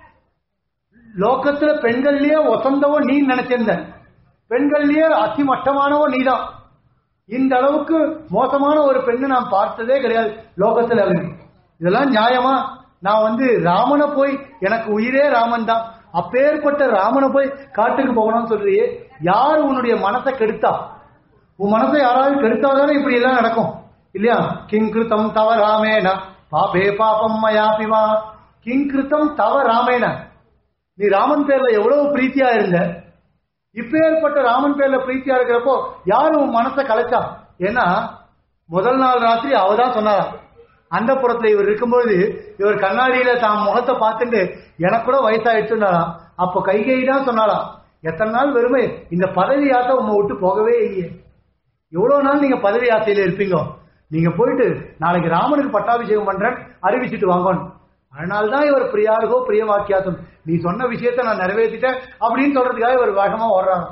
லோகத்துல பெண்கள்லயே வசந்தவோ நீ நினைச்சிருந்த பெண்கள்லயே அத்திமட்டமானவோ நீதான் இந்த அளவுக்கு மோசமான ஒரு பெண்ணு நான் பார்த்ததே கிடையாது லோகத்துல அப்படின்னு. இதெல்லாம் நியாயமா நான் வந்து ராமனை போய் எனக்கு உயிரே ராமன் தான் அப்பேற்பட்ட ராமனை போய் காட்டுக்கு போகணும்னு சொல்றியே யார் உன்னுடைய மனசை கெடுத்தா உன் மனசை யாராவது கெடுத்தாதானே இப்படி எல்லாம் நடக்கும் இல்லையா கிங்கிருத்தம் தவ ராமேன பாபே பாபம் மயாபிவா கிங்கிருத்தம் தவ ராமேன நீ ராமன் பேர்ல எவ்வளவு பிரீத்தியா இருந்த இப்பேற்பட்ட ராமன் பேர்ல பிரீத்தியா இருக்கிறப்போ யாரு உன் மனசை கலைச்சா ஏன்னா முதல் நாள் ராத்திரி அவ தான் சொன்னாரா அந்த புறத்துல இவர் இருக்கும்பொழுது இவர் கண்ணாடியில தான் முகத்தை பார்த்துட்டு எனக்கு கூட வயசாயிடுச்சுன்னாராம் அப்போ கைகை தான் சொன்னாராம் எத்தனை நாள் வெறுமை இந்த பதவி ஆசை உண்மை விட்டு போகவே இல்லையே எவ்வளவு நாள் நீங்க பதவி ஆசையில இருப்பீங்க நீங்க போயிட்டு நாளைக்கு ராமனுக்கு பட்டாபிஷேகம் பண்றேன் அறிவிச்சிட்டு வாங்கணும் அதனால்தான் இவர் பிரியாருகோ பிரியவாக்கியாசம் நீ சொன்ன விஷயத்த நான் நிறைவேற்றிட்டேன் அப்படின்னு சொல்றதுக்காக இவர் வேகமா ஓடுறாங்க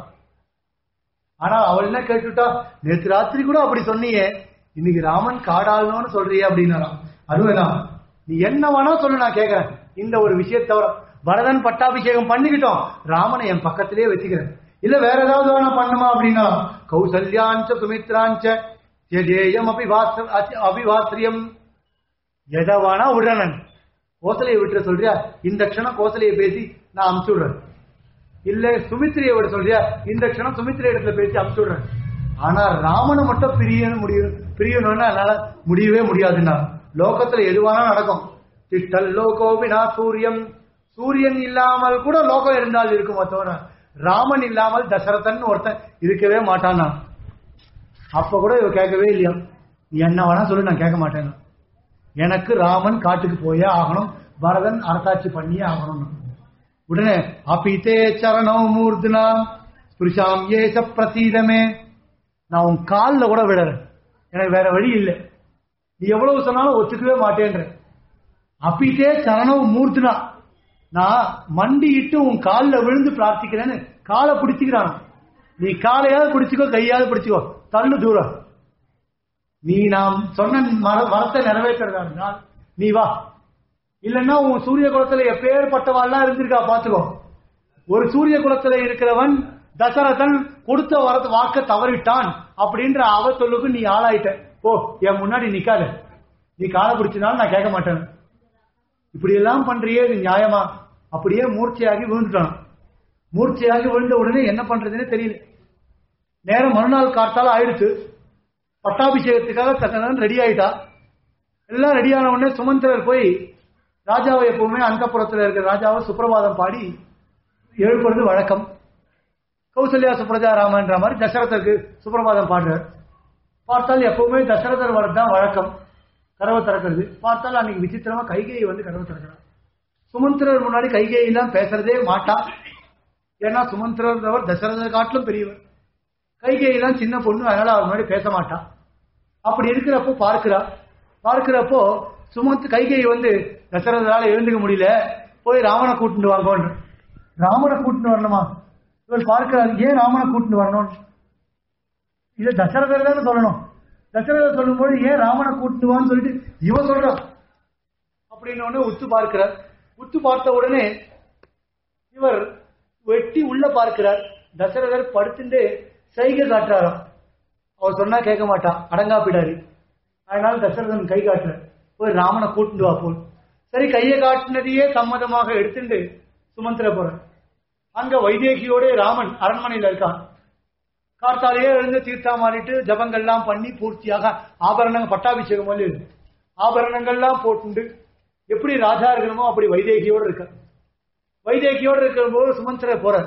ஆனா அவள் என்ன கேட்டுட்டா நேத்து ராத்திரி கூட அப்படி சொன்னியே இன்னைக்கு ராமன் காடாளணும்னு சொல்றியே அப்படின்னாராம் அதுவேதான் நீ என்ன வேணா சொல்லு நான் கேட்கறேன் இந்த ஒரு விஷயத்தை தவிர பரதன் பட்டாபிஷேகம் பண்ணிக்கிட்டோம் ராமனை என் பக்கத்திலேயே வச்சுக்கிறேன் இல்ல வேற ஏதாவது வேணா பண்ணுமா அப்படின்னா கௌசல்யாஞ்ச சுமித்ராஞ்ச ஜேயம் அபிவாஸ் அபிவாசிரியம் எதை வேணா விடுறேன் கோசலையை விட்டுற சொல்றியா இந்த க்ஷணம் கோசலையை பேசி நான் அமுச்சு விடுறேன் இல்ல சுமித்திரையை விட சொல்றியா இந்த க்ஷணம் சுமித்திரை இடத்துல பேசி அமுச்சு விடுறேன் ஆனா ராமனை மட்டும் பிரியணும் முடியும் பிரியணும்னா என்னால முடியவே முடியாதுன்னா லோகத்துல எதுவானா நடக்கும் திட்டல் லோகோபினா சூரியம் சூரியன் இல்லாமல் கூட லோகம் இருந்தால் இருக்குமோ தவிர ராமன் இல்லாமல் தசரதன் ஒருத்தன் இருக்கவே மாட்டானா அப்ப கூட இவ கேட்கவே இல்லையா நீ என்ன வேணா சொல்லு நான் கேட்க மாட்டேன் எனக்கு ராமன் காட்டுக்கு போயே ஆகணும் பரதன் அரசாட்சி பண்ணியே ஆகணும் உடனே அபிதே சரணம் மூர்த்தினா ஸ்பிருஷாம் ஏச பிரசீதமே நான் உன் காலில் கூட விடுறேன் எனக்கு வேற வழி இல்லை நீ எவ்வளவு சொன்னாலும் ஒத்துக்கவே மாட்டேன்ற அப்பிட்டே சரணம் மூர்த்தினா நான் மண்டியிட்டு உன் காலில் விழுந்து பிரார்த்திக்கிறேன்னு காலை பிடிச்சிக்கிறான் நீ காலையாவது பிடிச்சிக்கோ கையாவது பிடிச்சிக்கோ தள்ளு தூரம் நீ நாம் சொன்ன மர- வரத்தை நிறைவேற்றுறதா இருந்தால் நீ வா இல்லைன்னா உன் சூரிய குலத்துல எப்பேற்பட்டவாள்லாம் இருந்திருக்கா பாத்துக்கோ ஒரு சூரிய குலத்துல இருக்கிறவன் தசரதன் கொடுத்த வர வாக்க தவறிட்டான் அப்படின்ற அவ சொல்லுக்கு நீ ஆளாயிட்ட ஓ என் முன்னாடி நிக்காத நீ காலை பிடிச்சனாலும் நான் கேட்க மாட்டேன் இப்படி எல்லாம் பண்றியே இது நியாயமா அப்படியே மூர்ச்சையாகி விழுந்துட்டான் மூர்ச்சையாகி விழுந்த உடனே என்ன பண்றதுன்னு தெரியல நேரம் மறுநாள் காத்தால ஆயிடுச்சு பட்டாபிஷேகத்துக்காக தக்கனன் ரெடி ஆயிட்டா எல்லாம் ரெடி ஆன உடனே சுமந்திரர் போய் ராஜாவை எப்பவுமே அந்தப்புறத்துல இருக்கிற ராஜாவை சுப்பிரபாதம் பாடி எழுப்புறது வழக்கம் கௌசல்யா சுப்ரஜா ராமன்ற மாதிரி தசரதருக்கு சுப்பிரபாதம் பாடுறார் பார்த்தால் எப்பவுமே தசரதர் வரதான் வழக்கம் கதவை திறக்கிறது பார்த்தால் அன்னைக்கு விசித்திரமா கைகேயி வந்து கதவை திறக்கிறார் சுமந்திரர் முன்னாடி கைகேயெல்லாம் பேசுறதே மாட்டா ஏன்னா சுமந்திரர் தசரதர் காட்டிலும் பெரியவர் கைகேயெல்லாம் சின்ன பொண்ணு அதனால அவர் முன்னாடி பேச மாட்டா அப்படி இருக்கிறப்போ பார்க்கிறா பார்க்கிறப்போ சுமந்த் கைகேயி வந்து தசரதால எழுந்துக்க முடியல போய் ராவணை கூட்டிட்டு வாங்கன்னு ராமனை கூட்டிட்டு வரணுமா இவர் பார்க்கிறார் ஏன் ராமனை கூட்டிட்டு வரணும் இது தசரதர் தானே சொல்லணும் தசரதர் சொல்லும்போது ஏன் ராமனை கூட்டிட்டு வான்னு சொல்லிட்டு இவன் சொல்றான் அப்படின்னு உடனே உத்து பார்க்கிறார் உத்து பார்த்த உடனே இவர் வெட்டி உள்ள பார்க்கிறார் தசரதர் படுத்துட்டு சைகை காட்டுறாராம் அவர் சொன்னா கேட்க மாட்டான் அடங்கா பிடாரி அதனால தசரதன் கை காட்டுறார் போய் ராமனை கூட்டிட்டு வா போல் சரி கையை காட்டினதையே சம்மதமாக எடுத்துட்டு சுமந்திர போறார் அங்க வைதேகியோட ராமன் அரண்மனையில இருக்கான் கார்த்தாலேயே எழுந்து தீர்த்தா மாறிட்டு ஜபங்கள்லாம் பண்ணி பூர்த்தியாக ஆபரணங்கள் பட்டாபிஷேகம் போல இருக்கு ஆபரணங்கள்லாம் போட்டுண்டு எப்படி ராஜா இருக்கணுமோ அப்படி வைதேகியோட இருக்க வைதேகியோட இருக்கும்போது சுமந்திரர் போறார்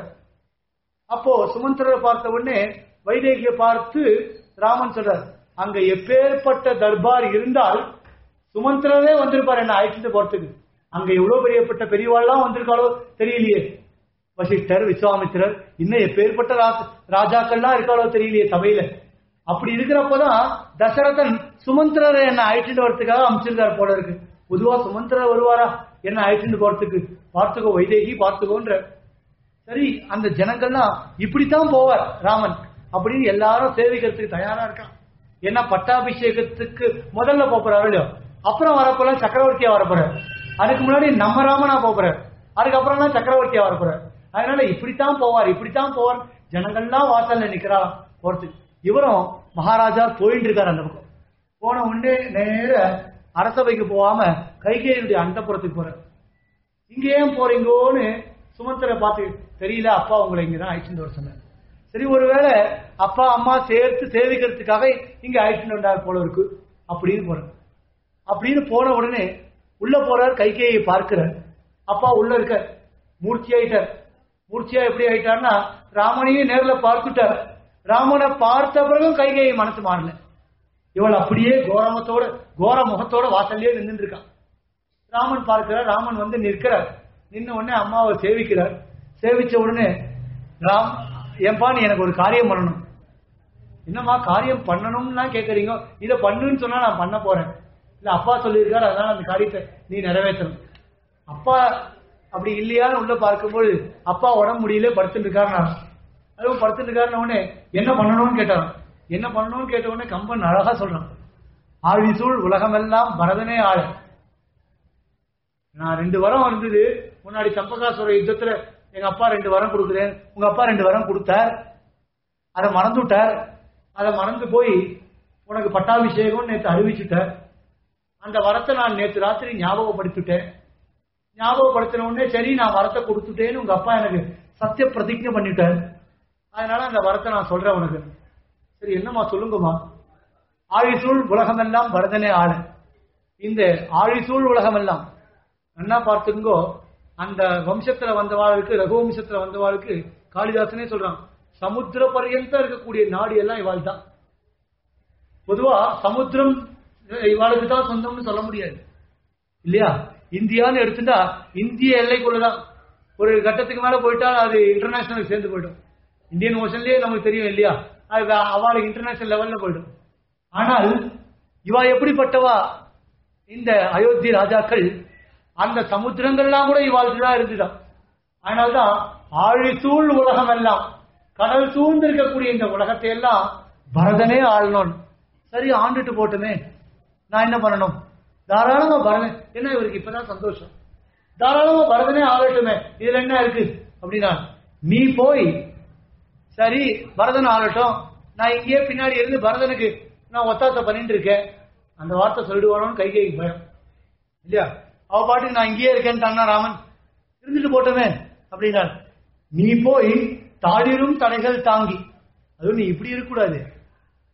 அப்போ சுமந்திரரை பார்த்த உடனே வைதேகியை பார்த்து ராமன் சொல்றார் அங்க எப்பேற்பட்ட தர்பார் இருந்தால் சுமந்திரரே வந்திருப்பார் என்ன அழைச்சிட்டு போறதுக்கு அங்க எவ்வளவு பெரியப்பட்ட பெரியவாள்லாம் வந்திருக்காளோ தெரியலையே வசிஷ்டர் விஸ்வாமித்திரர் இன்னும் எப்பேற்பட்ட ரா- ராஜாக்கள்லாம் இருக்காளோ தெரியலையே சபையில அப்படி இருக்கிறப்பதான் தசரதன் சுமந்திரரை என்ன அழைச்சிட்டு வரதுக்காக அமைச்சிருக்கார் போல இருக்கு பொதுவா சுமந்திரர் வருவாரா என்ன அழைச்சிட்டு போறதுக்கு பார்த்துக்கோ வைதேகி பார்த்துக்கோன்ற சரி அந்த ஜனங்கள்லாம் இப்படித்தான் போவார் ராமன் அப்படின்னு எல்லாரும் சேவிக்கிறதுக்கு தயாரா இருக்கான் ஏன்னா பட்டாபிஷேகத்துக்கு முதல்ல போறாரு இல்லையோ அப்புறம் வரப்போல சக்கரவர்த்தியா வரப்போறார் அதுக்கு முன்னாடி நம்ம ராமனா போறார் அதுக்கப்புறம் தான் சக்கரவர்த்தியா வரப்போறார் அதனால இப்படித்தான் போவார் இப்படித்தான் போவார் ஜனங்கள்லாம் வாசல்ல நிக்கிறாராம் போறதுக்கு இவரும் மகாராஜா போயிட்டு இருக்காரு அந்த பக்கம் போன உடனே நேர அரசவைக்கு போகாம கைகேயுடைய அந்தப்புறத்துக்கு போறார் இங்க ஏன் போறீங்கோன்னு சுமந்தரை பார்த்து தெரியல அப்பா உங்களை இங்கதான் அழைச்சிட்டு வர சொன்னார் சரி ஒருவேளை அப்பா அம்மா சேர்த்து சேவிக்கிறதுக்காக இங்க அழைச்சிட்டு வந்தார் போல இருக்கு அப்படின்னு போறார் அப்படின்னு போன உடனே உள்ள போறார் கைகேயை பார்க்கிறார் அப்பா உள்ள இருக்க மூர்த்தி ஆயிட்டார் மூர்த்தியா எப்படி ஆயிட்டார்னா ராமனையும் நேர்ல பார்த்துட்டார் ராமனை பார்த்த பிறகும் கைகேயை மனசு மாறல இவள் அப்படியே கோரமத்தோட கோர முகத்தோட வாசல்லே நின்றுட்டு இருக்கான் ராமன் பார்க்கிறார் ராமன் வந்து நிற்கிறார் நின்ன உடனே அம்மாவை சேவிக்கிறார் சேவிச்ச உடனே ராம் ஏன்பா நீ எனக்கு ஒரு காரியம் பண்ணணும் என்னம்மா காரியம் பண்ணணும்லாம் கேக்குறீங்க இதை பண்ணுன்னு சொன்னா நான் பண்ண போறேன் இல்ல அப்பா சொல்லியிருக்காரு அதனால அந்த காரியத்தை நீ நிறைவேற்றணும் அப்பா அப்படி இல்லையான்னு உள்ள பார்க்கும்போது அப்பா உடம்பு முடியல படுத்துட்டு இருக்காரு நான் அதுவும் படுத்துட்டு இருக்காருன்ன உடனே என்ன பண்ணணும்னு கேட்டான் என்ன பண்ணணும்னு கேட்ட உடனே கம்பன் அழகா சொல்றான் ஆழிசூழ் உலகமெல்லாம் பரதனே ஆள நான் ரெண்டு வரம் இருந்தது முன்னாடி சம்பகாசுர யுத்தத்துல எங்க அப்பா ரெண்டு வரம் கொடுக்குறேன் உங்க அப்பா ரெண்டு வரம் கொடுத்தார் அதை மறந்து விட்டார் அதை மறந்து போய் உனக்கு பட்டாபிஷேகம் நேற்று அறிவிச்சுட்டார் அந்த வரத்தை நான் நேற்று ராத்திரி ஞாபகப்படுத்திட்டேன் ஞாபகப்படுத்தின உடனே சரி நான் வரத்தை கொடுத்துட்டேன்னு உங்க அப்பா எனக்கு சத்திய பிரதிஜை பண்ணிட்டார் அதனால அந்த வரத்தை நான் சொல்றேன் உனக்கு சரி என்னம்மா சொல்லுங்கம்மா ஆழிசூழ் உலகமெல்லாம் பரதனே ஆள இந்த ஆழிசூழ் உலகமெல்லாம் என்ன பார்த்துங்கோ அந்த வம்சத்துல வந்தவாளுக்கு ரகுவம்சத்துல வந்தவாளுக்கு காளிதாசனே சொல்றான் சமுத்திர பர்யந்தம் இருக்கக்கூடிய நாடு எல்லாம் இவாள் தான் பொதுவா சமுத்திரம் இவாளுக்கு தான் சொந்தம்னு சொல்ல முடியாது இல்லையா இந்தியான்னு எடுத்துட்டா இந்திய எல்லைக்குள்ளதான் ஒரு கட்டத்துக்கு மேல போயிட்டா அது இன்டர்நேஷனல் சேர்ந்து போயிடும் இந்தியன் ஓஷன்லயே நமக்கு தெரியும் இல்லையா அது வே- அவளுக்கு இன்டர்நேஷனல் லெவல்ல போயிடும் ஆனால் இவா எப்படிப்பட்டவா இந்த அயோத்தி ராஜாக்கள் அந்த சமுத்திரங்கள்லாம் கூட இவாளுக்கு தான் இருந்துதான் அதனால்தான் ஆழிசூழ் உலகம் எல்லாம் கடல் சூழ்ந்து இருக்கக்கூடிய இந்த உலகத்தை எல்லாம் பரதனே ஆளணும் சரி ஆண்டுட்டு போட்டுமே நான் என்ன பண்ணணும் தாராளமா பரதன் என்ன இவருக்கு இப்பதான் சந்தோஷம் தாராளமா பரதனே ஆளட்டுமே இதுல என்ன இருக்கு அப்படின்னா நீ போய் சரி பரதன் ஆளட்டும் நான் இங்கேயே பின்னாடி இருந்து பரதனுக்கு நான் ஒத்தாசை பண்ணிட்டு இருக்கேன் அந்த வார்த்தை சொல்லிடுவானோன்னு கைகைக்கு பயம் இல்லையா அவ பாட்டுக்கு நான் இங்கேயே இருக்கேன்ட்டான்னா ராமன் இருந்துட்டு போட்டோமே அப்படின்னா நீ போய் தாளிரும் தடைகள் தாங்கி அதுவும் நீ இப்படி இருக்கக்கூடாது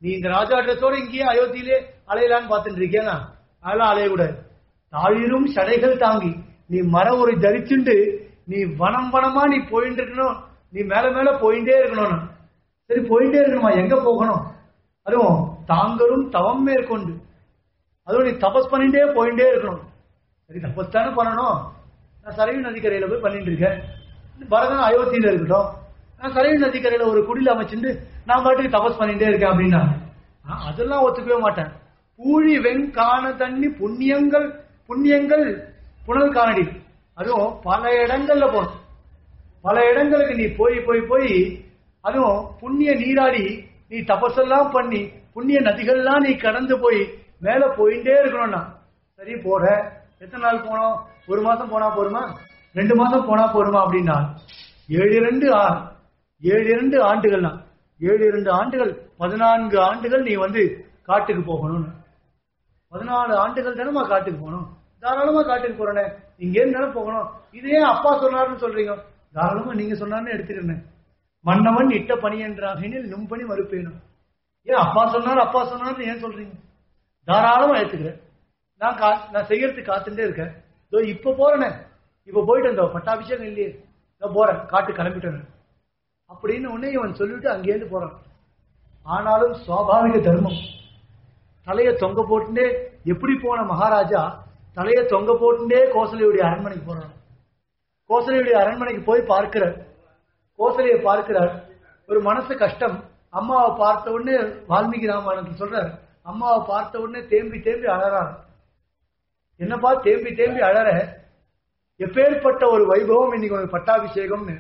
நீ இந்த ராஜா ட்ரெஸ்ஸோட இங்கேயே அயோத்தியிலே அலையலான்னு பார்த்துட்டு இருக்கேனா அதெல்லாம் அலையக்கூடாது தாழிரும் சடைகள் தாங்கி நீ மர ஒரு தரிச்சுண்டு நீ வனம் வனமா நீ போயிட்டு இருக்கணும் நீ மேல மேல போயிட்டே இருக்கணும் சரி போயிட்டே இருக்கணுமா எங்க போகணும் அதுவும் தாங்களும் தவம் மேற்கொண்டு அதுவும் நீ தபஸ் பண்ணிட்டே போயிட்டே இருக்கணும் சரி தபஸ் தானே பண்ணணும் நான் சரையு நதிக்கரையில போய் பண்ணிட்டு இருக்கேன் பரதன் அயோத்தியில இருக்கட்டும் நான் சரையு நதிக்கரையில ஒரு குடில் அமைச்சுட்டு நான் பாட்டுக்கு தபஸ் பண்ணிட்டே இருக்கேன் அப்படின்னா நான் அதெல்லாம் ஒத்துக்கவே மாட்டேன் பூழி வெங்கான தண்ணி புண்ணியங்கள் புண்ணியங்கள் புனல் காணடி அதுவும் பல இடங்கள்ல போகணும் பல இடங்களுக்கு நீ போய் போய் போய் அதுவும் புண்ணிய நீராடி நீ தபஸெல்லாம் பண்ணி புண்ணிய நதிகள்லாம் நீ கடந்து போய் மேல போயிட்டே இருக்கணும்னா சரி போற எத்தனை நாள் போனோம் ஒரு மாசம் போனா போருமா ரெண்டு மாசம் போனா போருமா அப்படின்னா ஏழு இரண்டு ஆ- ஏழு இரண்டு ஆண்டுகள்னா ஏழு இரண்டு ஆண்டுகள் பதினான்கு ஆண்டுகள் நீ வந்து காட்டுக்கு போகணும்னு பதினாலு ஆண்டுகள் தானமா காட்டுக்கு போகணும் தாராளமா காட்டுக்கு போறேனே இங்க இருந்து போகணும் இதே அப்பா சொன்னாருன்னு சொல்றீங்க தாராளமா நீங்க சொன்னாருன்னு எடுத்துக்கிறேன் மன்னவன் இட்ட பணி என்றாகினில் நும் பணி மறுப்பேனும் ஏன் அப்பா சொன்னார் அப்பா சொன்னார்னு ஏன் சொல்றீங்க தாராளமா எடுத்துக்கிறேன் நான் கா நான் செய்யறதுக்கு காத்துட்டே இருக்கேன் இதோ இப்ப போறேனே இப்ப போயிட்டு இந்த பட்டாபிஷேகம் இல்லையே இதோ போறேன் காட்டு கிளம்பிட்டேன் அப்படின்னு உடனே இவன் சொல்லிட்டு அங்கேருந்து போறான் ஆனாலும் சுவாபாவிக தர்மம் தலைய தொங்க போட்டுட்டே எப்படி போன மகாராஜா தலைய தொங்க போட்டுட்டே கோசலையுடைய அரண்மனைக்கு போறான் கோசலையுடைய அரண்மனைக்கு போய் பார்க்கிறார் கோசலையை பார்க்கிறார் ஒரு மனசு கஷ்டம் அம்மாவை பார்த்த உடனே வால்மீகி ராமாயணத்தில் சொல்றார் அம்மாவை பார்த்த உடனே தேம்பி தேம்பி அழறார் என்னப்பா தேம்பி தேம்பி அழற எப்பேற்பட்ட ஒரு வைபவம் இன்னைக்கு உனக்கு பட்டாபிஷேகம்னு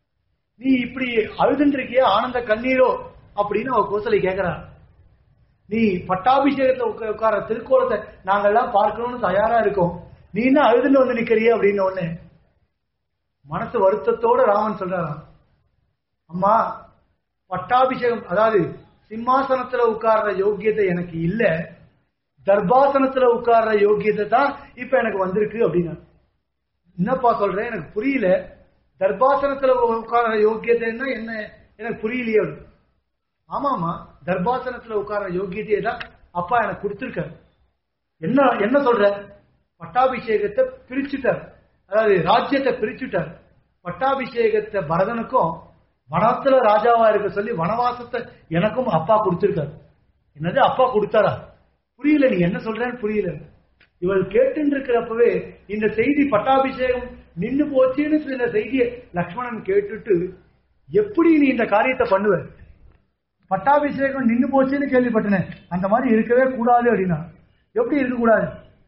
நீ இப்படி அழுதுன்னு இருக்கியே ஆனந்த கண்ணீரோ அப்படின்னு அவ கோசலை கேட்கிறார் நீ பட்டாபிஷேகத்துல உட்கா- உட்கார திருக்கோலத்தை நாங்கெல்லாம் பார்க்கணும்னு தயாரா இருக்கோம் நீ என்ன அழுதுன்னு வந்து நிக்கிறிய அப்படின்னு ஒண்ணு மனசு வருத்தத்தோட ராமன் சொல்றாராம் அம்மா பட்டாபிஷேகம் அதாவது சிம்மாசனத்துல உட்கார்ற யோக்கியத்தை எனக்கு இல்ல தர்பாசனத்துல உட்கார்ற யோக்கியத்தை தான் இப்ப எனக்கு வந்திருக்கு அப்படின்னா என்னப்பா சொல்றேன் எனக்கு புரியல தர்பாசனத்துல உட்கார்ற யோக்கியத்தைன்னா என்ன எனக்கு புரியலையே அப்படின்னு. ஆமாமா தர்பாசனத்துல உட்கார்ற யோக்கியத்தையை தான் அப்பா எனக்கு கொடுத்திருக்காரு என்ன என்ன சொல்ற பட்டாபிஷேகத்தை பிரிச்சுட்டார் அதாவது ராஜ்யத்தை பிரிச்சுட்டார் பட்டாபிஷேகத்தை பரதனுக்கும் வனத்துல ராஜாவா இருக்க சொல்லி வனவாசத்தை எனக்கும் அப்பா கொடுத்திருக்காரு என்னது அப்பா கொடுத்தாரா புரியல நீ என்ன சொல்றேன்னு புரியல இவள் கேட்டு இருக்கிறப்பவே இந்த செய்தி பட்டாபிஷேகம் நின்னு போச்சுன்னு சில செய்தியை லக்ஷ்மணன் கேட்டுட்டு எப்படி நீ இந்த காரியத்தை பண்ணுவ பட்டாபிஷேகம் நின்னு போச்சுன்னு கேள்விப்பட்டனே அந்த மாதிரி இருக்கவே கூடாது அப்படின்னா எப்படி இருக்கக்கூடாது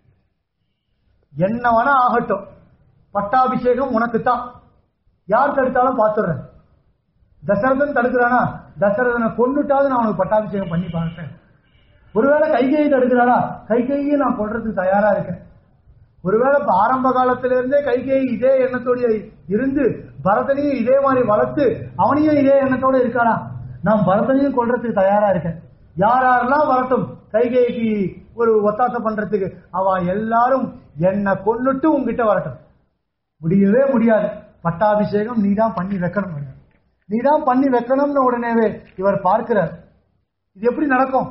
என்ன வேணா ஆகட்டும் பட்டாபிஷேகம் உனக்கு தான் யார் தடுத்தாலும் பார்த்துடுறேன் தசரதன் தடுக்கிறானா தசரதனை கொண்டுட்டாவது நான் உனக்கு பட்டாபிஷேகம் பண்ணி பார்க்கிறேன் ஒருவேளை கைகையை தடுக்கிறாரா கைகையை நான் கொள்றதுக்கு தயாரா இருக்கேன் ஒருவேளை இப்ப ஆரம்ப காலத்துல இருந்தே கைகேயி இதே எண்ணத்தோட இருந்து பரதனையும் இதே மாதிரி வளர்த்து அவனையும் இதே எண்ணத்தோட இருக்கானா நான் பரதனையும் கொள்றதுக்கு தயாரா இருக்கேன் யார் யாரெல்லாம் வரட்டும் கைகேயிக்கு ஒரு ஒத்தாசை பண்றதுக்கு அவ எல்லாரும் என்னை கொன்னுட்டு உங்ககிட்ட வரட்டும் முடியவே முடியாது பட்டாபிஷேகம் நீ தான் பண்ணி வைக்கணும் நீ தான் பண்ணி வைக்கணும்னு உடனேவே இவர் பார்க்கிறார் இது எப்படி நடக்கும்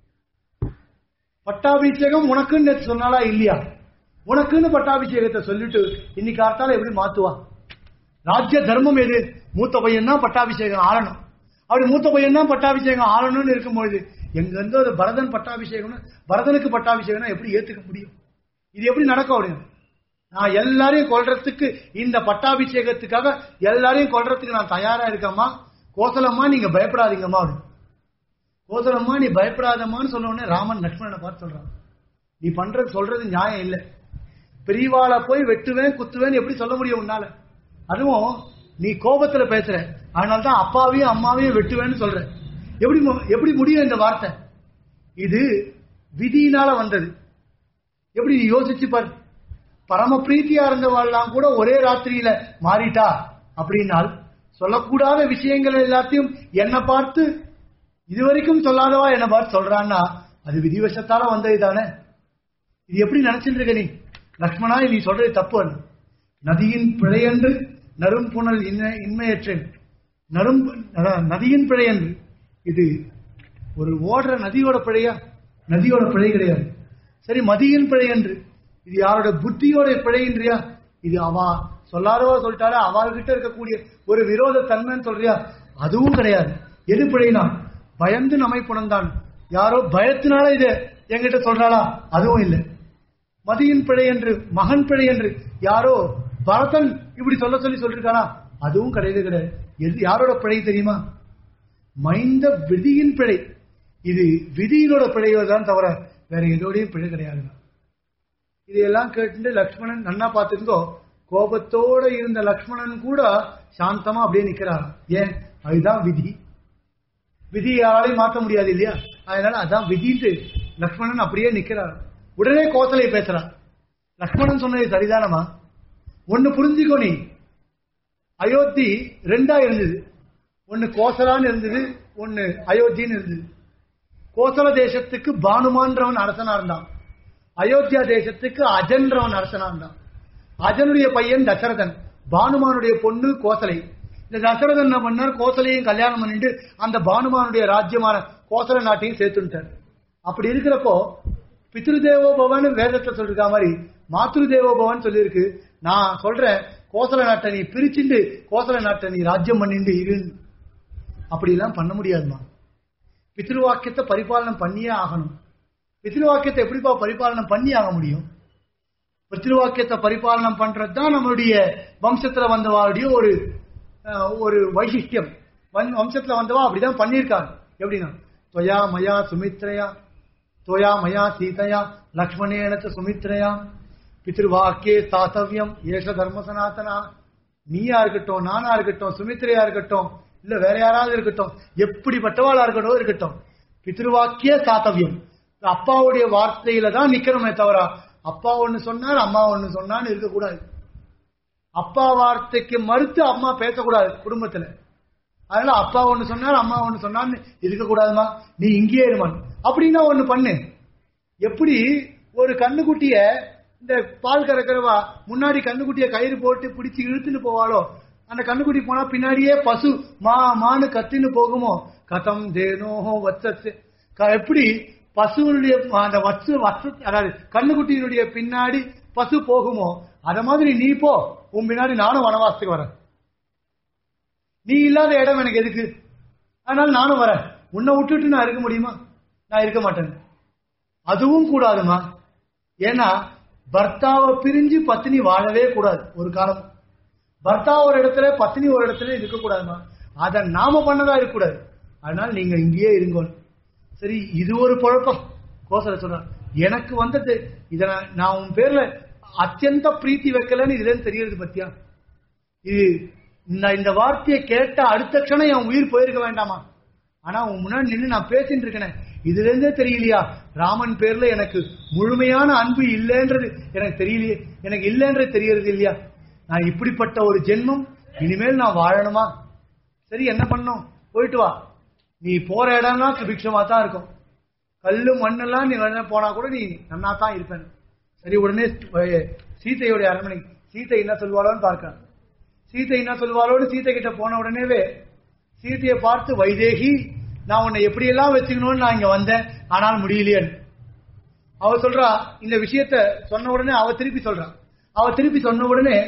பட்டாபிஷேகம் உனக்குன்னு நேத்து சொன்னாலா இல்லையா உனக்குன்னு பட்டாபிஷேகத்தை சொல்லிட்டு இன்னைக்கு ஆர்த்தால எப்படி மாத்துவா ராஜ்ய தர்மம் எது மூத்த பையன் தான் பட்டாபிஷேகம் ஆளணும் அப்படி மூத்த பையன் தான் பட்டாபிஷேகம் ஆளணும்னு இருக்கும்பொழுது எங்க இருந்து ஒரு பரதன் பட்டாபிஷேகம்னு பரதனுக்கு பட்டாபிஷேகம்னா எப்படி ஏத்துக்க முடியும் இது எப்படி நடக்கும் அப்படின்னு நான் எல்லாரையும் கொல்றதுக்கு இந்த பட்டாபிஷேகத்துக்காக எல்லாரையும் கொல்றதுக்கு நான் தயாரா இருக்கேம்மா கோசலம்மா நீங்க பயப்படாதீங்கம்மா அப்படின்னு கோசலம்மா நீ பயப்படாதம்மான்னு சொன்ன உடனே ராமன் லக்ஷ்மணனை பார்த்து சொல்றான் நீ பண்றது சொல்றது நியாயம் இல்லை பெரியவாளை போய் வெட்டுவேன் குத்துவேன் எப்படி சொல்ல முடியும் உன்னால அதுவும் நீ கோபத்துல பேசுற அதனால தான் அப்பாவையும் அம்மாவையும் வெட்டுவேன்னு சொல்ற எப்படி மு- எப்படி முடியும் இந்த வார்த்தை இது விதியினால வந்தது எப்படி நீ யோசிச்சு பாரு பரம பிரீத்தியா இருந்தவாள்லாம் கூட ஒரே ராத்திரியில மாறிட்டா அப்படின்னால் சொல்லக்கூடாத விஷயங்கள் எல்லாத்தையும் என்னை பார்த்து இதுவரைக்கும் சொல்லாதவா என்ன பார்த்து சொல்றான்னா அது விதிவசத்தால வந்தது தானே இது எப்படி நினைச்சிட்டு இருக்க நீ லக்ஷ்மணா நீ சொல்றது தப்பு அல்ல நதியின் பிழையன்று நரும் புனல் இன்ன இன்மையற்றேன் நரும் அதான், நதியின் பிழையன்று இது ஒரு ஓடுற நதியோட பிழையா நதியோட பிழை கிடையாது சரி மதியின் பிழை என்று இது யாரோட புத்தியோட பிழைன்றியா இது அவா சொல்லாதவா சொல்லிட்டாலே அவள்கிட்ட இருக்கக்கூடிய ஒரு விரோத தன்மைன்னு சொல்றியா அதுவும் கிடையாது எது பிழைனா பயந்து நம்மை புணர்ந்தான் யாரோ பயத்தினால இது என்கிட்ட சொல்றாளா அதுவும் இல்லை மதியின் பிழை என்று மகன் பிழை என்று யாரோ பரதன் இப்படி சொல்ல சொல்லி சொல்லிருக்கானா அதுவும் கிடையவே கிடையாது எது யாரோட பிழை தெரியுமா மைந்த விதியின் பிழை இது விதியினோட பிழையோ தான் தவிர வேற எதோடையும் பிழை கிடையாது இதையெல்லாம் கேட்டு லக்ஷ்மணன் நன்னா பார்த்துருந்தோ கோபத்தோட இருந்த லக்ஷ்மணன் கூட சாந்தமா அப்படியே நிக்கிறார் ஏன் அதுதான் விதி விதி யாராலையும் மாற்ற முடியாது இல்லையா அதனால அதான் விதின்ட்டு லக்ஷ்மணன் அப்படியே நிக்கிறார் உடனே கோசலை பேசுறார் லக்ஷ்மணன் சொன்னது சரிதானமா ஒன்னு புரிஞ்சுக்கோ நீ அயோத்தி ரெண்டா இருந்தது ஒன்னு கோசலான்னு இருந்தது ஒன்னு அயோத்தின்னு இருந்தது கோசல தேசத்துக்கு பானுமான்றவன் அரசனா இருந்தான் அயோத்தியா தேசத்துக்கு அஜன்றவன் அரசனா இருந்தான் அஜனுடைய பையன் தசரதன் பானுமானுடைய பொண்ணு கோசலை இந்த தசரதன் என்ன பண்ணார் கோசலையும் கல்யாணம் பண்ணிட்டு அந்த பானுமானுடைய ராஜ்யமான கோசல நாட்டையும் சேர்த்துட்டார் அப்படி இருக்கிறப்போ பித்ருதேவோ பவன் வேதத்துல சொல்லிருக்க மாதிரி மாத்ரு தேவோ பவன் சொல்லியிருக்கு நான் சொல்றேன் கோசல நாட்டை நீ பிரிச்சுண்டு கோசல நாட்டை நீ ராஜ்யம் பண்ணிட்டு இரு அப்படி எல்லாம் பண்ண முடியாதுமா பித்ருவாக்கியத்தை பரிபாலனம் பண்ணியே ஆகணும் பித்ருவாக்கியத்தை எப்படிப்பா பரிபாலனம் பண்ணி ஆக முடியும் பித்ருவாக்கியத்தை பரிபாலனம் பண்றது தான் நம்மளுடைய வம்சத்துல வந்தவாளுடைய ஒரு அஹ், ஒரு வைசிஷ்டியம் வம்- வம்சத்துல வந்தவா அப்படிதான் பண்ணியிருக்காங்க எப்படின்னா தொயா மயா சுமித்ரயா தொயா மயா சீதையா லக்ஷ்மணேனத்த சுமித்ரயா பித்ருவாக்கியே தாத்தவியம் ஏஷ தர்ம சனாதனா நீயா இருக்கட்டும் நானா இருக்கட்டும் சுமித்ரையா இருக்கட்டும் இல்ல வேற யாராவது இருக்கட்டும் எப்படிப்பட்டவாளா இருக்கட்டும் இருக்கட்டும் பித்ருவாக்கிய சாத்தவியம் அப்பாவுடைய வார்த்தையில தான் நிக்கணுமே தவிர அப்பா ஒண்ணு சொன்னார் அம்மா ஒண்ணு சொன்னான்னு இருக்கக்கூடாது அப்பா வார்த்தைக்கு மறுத்து அம்மா பேசக்கூடாது குடும்பத்துல அதனால அப்பா ஒண்ணு சொன்னார் அம்மா ஒண்ணு சொன்னான்னு இருக்கக்கூடாதுமா நீ இங்கேயே இருமான் அப்படின்னா ஒண்ணு பண்ணு எப்படி ஒரு கண்ணுக்குட்டிய இந்த பால் கறக்கிறவா முன்னாடி கண்ணுக்குட்டிய கயிறு போட்டு பிடிச்சு இழுத்துன்னு போவாளோ அந்த கண்ணுக்குட்டி போனா பின்னாடியே பசு மா மானு கத்தின்னு போகுமோ கதம் தேனோஹோ வச்சத்து க- எப்படி பசுவனுடைய அந்த வச்சு வச்சு அதாவது கண்ணுக்குட்டியினுடைய பின்னாடி பசு போகுமோ அத மாதிரி நீ போ உன் பின்னாடி நானும் வனவாசத்துக்கு வரேன் நீ இல்லாத இடம் எனக்கு எதுக்கு அதனால நானும் வரேன் உன்னை விட்டுட்டு நான் இருக்க முடியுமா நான் இருக்க மாட்டேன் அதுவும் கூடாதுமா ஏன்னா பர்த்தாவை பிரிஞ்சு பத்தினி வாழவே கூடாது ஒரு காலம் பர்த்தா ஒரு இடத்துல பத்தினி ஒரு இடத்துல இருக்கக்கூடாதுமா அதை நாம பண்ணதா இருக்கக்கூடாது அதனால நீங்க இங்கேயே இருங்க சரி இது ஒரு குழப்பம் கோசல சொல்றான் எனக்கு வந்தது இத நான் நான் உன் பேர்ல அத்தியந்த பிரீத்தி வைக்கலன்னு இதுல இருந்து தெரியறது பத்தியா இது நான் இந்த வார்த்தையை கேட்ட அடுத்த க்ஷணம் என் உயிர் போயிருக்க வேண்டாமா ஆனா உன் முன்னாடி நின்று நான் பேசிட்டு இருக்கேனே இதுல இருந்தே தெரியலையா ராமன் பேர்ல எனக்கு முழுமையான அன்பு இல்லைன்றது எனக்கு தெரியலையே எனக்கு இல்லைன்றது தெரியறது இல்லையா நான் இப்படிப்பட்ட ஒரு ஜென்மம் இனிமேல் நான் வாழணுமா சரி என்ன பண்ணும் போயிட்டு வா நீ போற இடம்லாம் சுபிக்ஷமா தான் இருக்கும் கல்லு மண்ணெல்லாம் நீ வேணா போனா கூட நீ நன்னா தான் இருப்பேன் சரி உடனே அஹ், சீதையுடைய அரண்மனை சீதை என்ன சொல்வாளோன்னு பார்க்க சீதை என்ன சொல்வாளோன்னு சீதை கிட்ட போன உடனேவே சீதையை பார்த்து வைதேகி நான் உன்னை எப்படியெல்லாம் வச்சுக்கணும்னு நான் இங்க வந்தேன் ஆனால் முடியலையே அவ சொல்றா இந்த விஷயத்த சொன்ன உடனே அவ திருப்பி சொல்றா அவ திருப்பி சொன்ன உடனே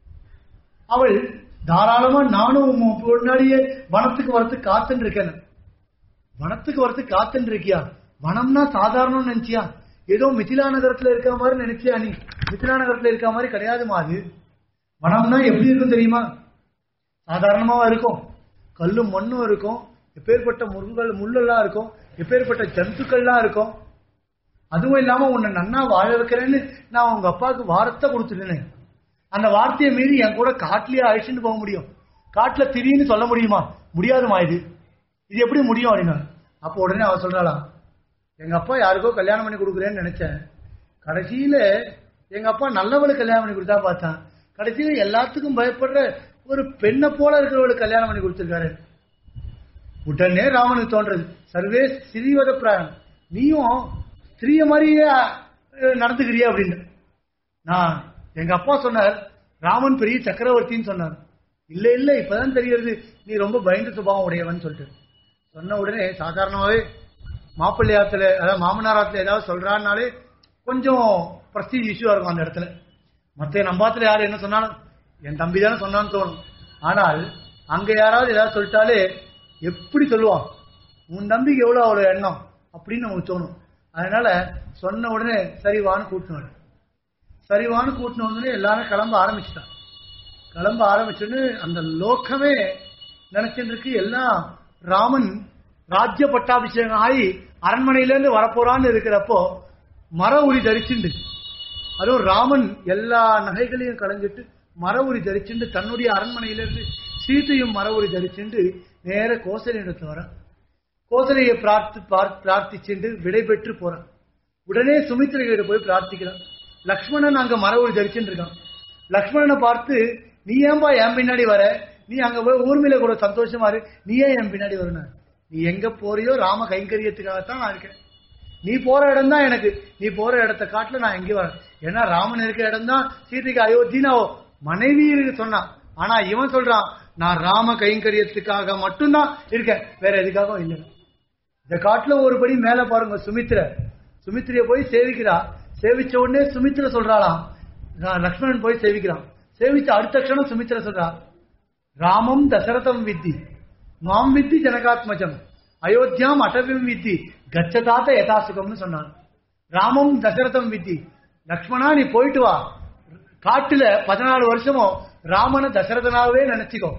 அவள் தாராளமா நானும் உன் முன்னாடியே வனத்துக்கு வரத்துக்கு காத்துன்னு இருக்கேன் வனத்துக்கு வரத்துக்கு காத்துன்னு இருக்கியா வனம்னா சாதாரணம் நினைச்சியா ஏதோ மிथिला நகரத்துல இருக்க மாதிரி நினைச்சியா நீ மிथिला நகரத்துல இருக்க மாதிரி கிடையாதுமா அது வனம்னா எப்படி இருக்கும் தெரியுமா சாதாரணமாவா இருக்கும் கல்லும் மண்ணும் இருக்கும் எப்பேற்பட்ட முருங்கள் முள்ளெல்லாம் இருக்கும் எப்பேற்பட்ட ஜந்துக்கள்லாம் இருக்கும் அதுவும் இல்லாம உன்னை நன்னா வாழ வைக்கிறேன்னு நான் உங்க அப்பாவுக்கு வார்த்தை கொடுத்துட்டேனே அந்த வார்த்தையை மீறி என் கூட காட்டுலயே அழிச்சுட்டு போக முடியும் காட்டுல திடீர்னு சொல்ல முடியுமா முடியாதுமா இது இது எப்படி முடியும் அப்படின்னா அப்போ உடனே அவ சொல்றாளா எங்க அப்பா யாருக்கோ கல்யாணம் பண்ணி கொடுக்குறேன்னு நினைச்சேன் கடைசியில எங்க அப்பா நல்லவளுக்கு கல்யாணம் பண்ணி கொடுத்தா பார்த்தான் கடைசியில எல்லாத்துக்கும் பயப்படுற ஒரு பெண்ணை போல இருக்கிறவளுக்கு கல்யாணம் பண்ணி கொடுத்துருக்காரு உடனே ராமனுக்கு தோன்றது சர்வே ஸ்ரீவத பிராயம் நீயும் ஸ்திரீய மாதிரியே அஹ், நடந்துக்கிறியா அப்படின்னு நான் எங்க அப்பா சொன்னார் ராமன் பெரிய சக்கரவர்த்தின்னு சொன்னார் இல்ல இல்ல இப்பதான் தெரிகிறது நீ ரொம்ப பயந்து சுபாவம் உடையவன் சொல்லிட்டு சொன்ன உடனே சாதாரணமாவே மாப்பிள்ளையாத்துல அதாவது மாமனாராத்துல ஏதாவது சொல்றாருனாலே கொஞ்சம் பிரஸ்டீஜ் இஷ்யூவா இருக்கும் அந்த இடத்துல மத்த நம்பாத்துல யார் என்ன சொன்னாலும் என் தம்பி தானே சொன்னான்னு தோணும் ஆனால் அங்க யாராவது ஏதாவது சொல்லிட்டாலே எப்படி சொல்லுவான் உன் தம்பிக்கு எவ்வளவு அவ்வளவு எண்ணம் அப்படின்னு நமக்கு தோணும் அதனால சொன்ன உடனே சரிவான்னு கூட்டினாரு சரிவான்னு கூட்டின உடனே எல்லாரும் கிளம்ப ஆரம்பிச்சிட்டான் கிளம்ப ஆரம்பிச்சுன்னு அந்த லோகமே நினைச்சிட்டு இருக்கு எல்லாம் ராமன் ராஜ்ய பட்டாபிஷேகம் ஆகி அரண்மனையில இருந்து வரப்போறான்னு இருக்கிறப்போ மர உரி தரிச்சுண்டு அதுவும் ராமன் எல்லா நகைகளையும் களைஞ்சிட்டு மர உரி தரிச்சுண்டு தன்னுடைய அரண்மனையிலிருந்து சீத்தையும் மர உரி தரிச்சுண்டு நேர கோசலிடத்துல வர கோசலையை பிரார்த்தி பார்- பிரார்த்திச்சுண்டு விடை பெற்று போறான் உடனே சுமித்திரையிட போய் பிரார்த்திக்கிறான் லக்ஷ்மணன் அங்க மர உரி தரிச்சுட்டு இருக்கான் லக்ஷ்மணனை பார்த்து நீ ஏன்பா என் பின்னாடி வர நீ அங்க போய் ஊர்மியில கூட சந்தோஷமா இரு நீ ஏன் என் பின்னாடி வரணும் நீ எங்க போறியோ ராம கைங்கரியத்துக்காகத்தான் நான் இருக்கேன் நீ போற இடம் தான் எனக்கு நீ போற இடத்த காட்டுல நான் எங்கே வரேன் ஏன்னா ராமன் இருக்கிற இடம் தான் சீதைக்கு அயோத்தின்னு அவ மனைவி இருக்கு சொன்னான் ஆனா இவன் சொல்றான் நான் ராம கைங்கரியத்துக்காக மட்டும்தான் இருக்கேன் வேற எதுக்காகவும் இல்லை இந்த காட்டுல ஒரு படி மேல பாருங்க சுமித்ர சுமித்ரிய போய் சேவிக்கிறா சேவிச்ச உடனே சுமித்ர சொல்றாளாம் நான் லக்ஷ்மணன் போய் சேவிக்கிறான் சேவிச்ச அடுத்த க்ஷணம் சுமித்ர சொல்றா ராமம் தசரதம் வித்தி மாம் வித்தி ஜனகாத்மஜம் அயோத்தியாம் அடவிம் வித்தி கச்சதாத்த யதாசுகம்னு சொன்னான் ராமம் தசரதம் வித்தி லக்ஷ்மணா நீ போயிட்டு வா காட்டுல பதினாலு வருஷமும் ராமனை தசரதனாவே நினைச்சுக்கோ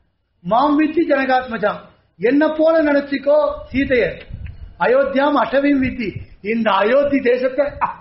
மாம் வித்தி ஜனகாத்மஜம் என்ன போல நினைச்சுக்கோ சீதைய அயோத்தியாம் அட்டவிம் வித்தி இந்த அயோத்தி தேசத்தை அஹ்,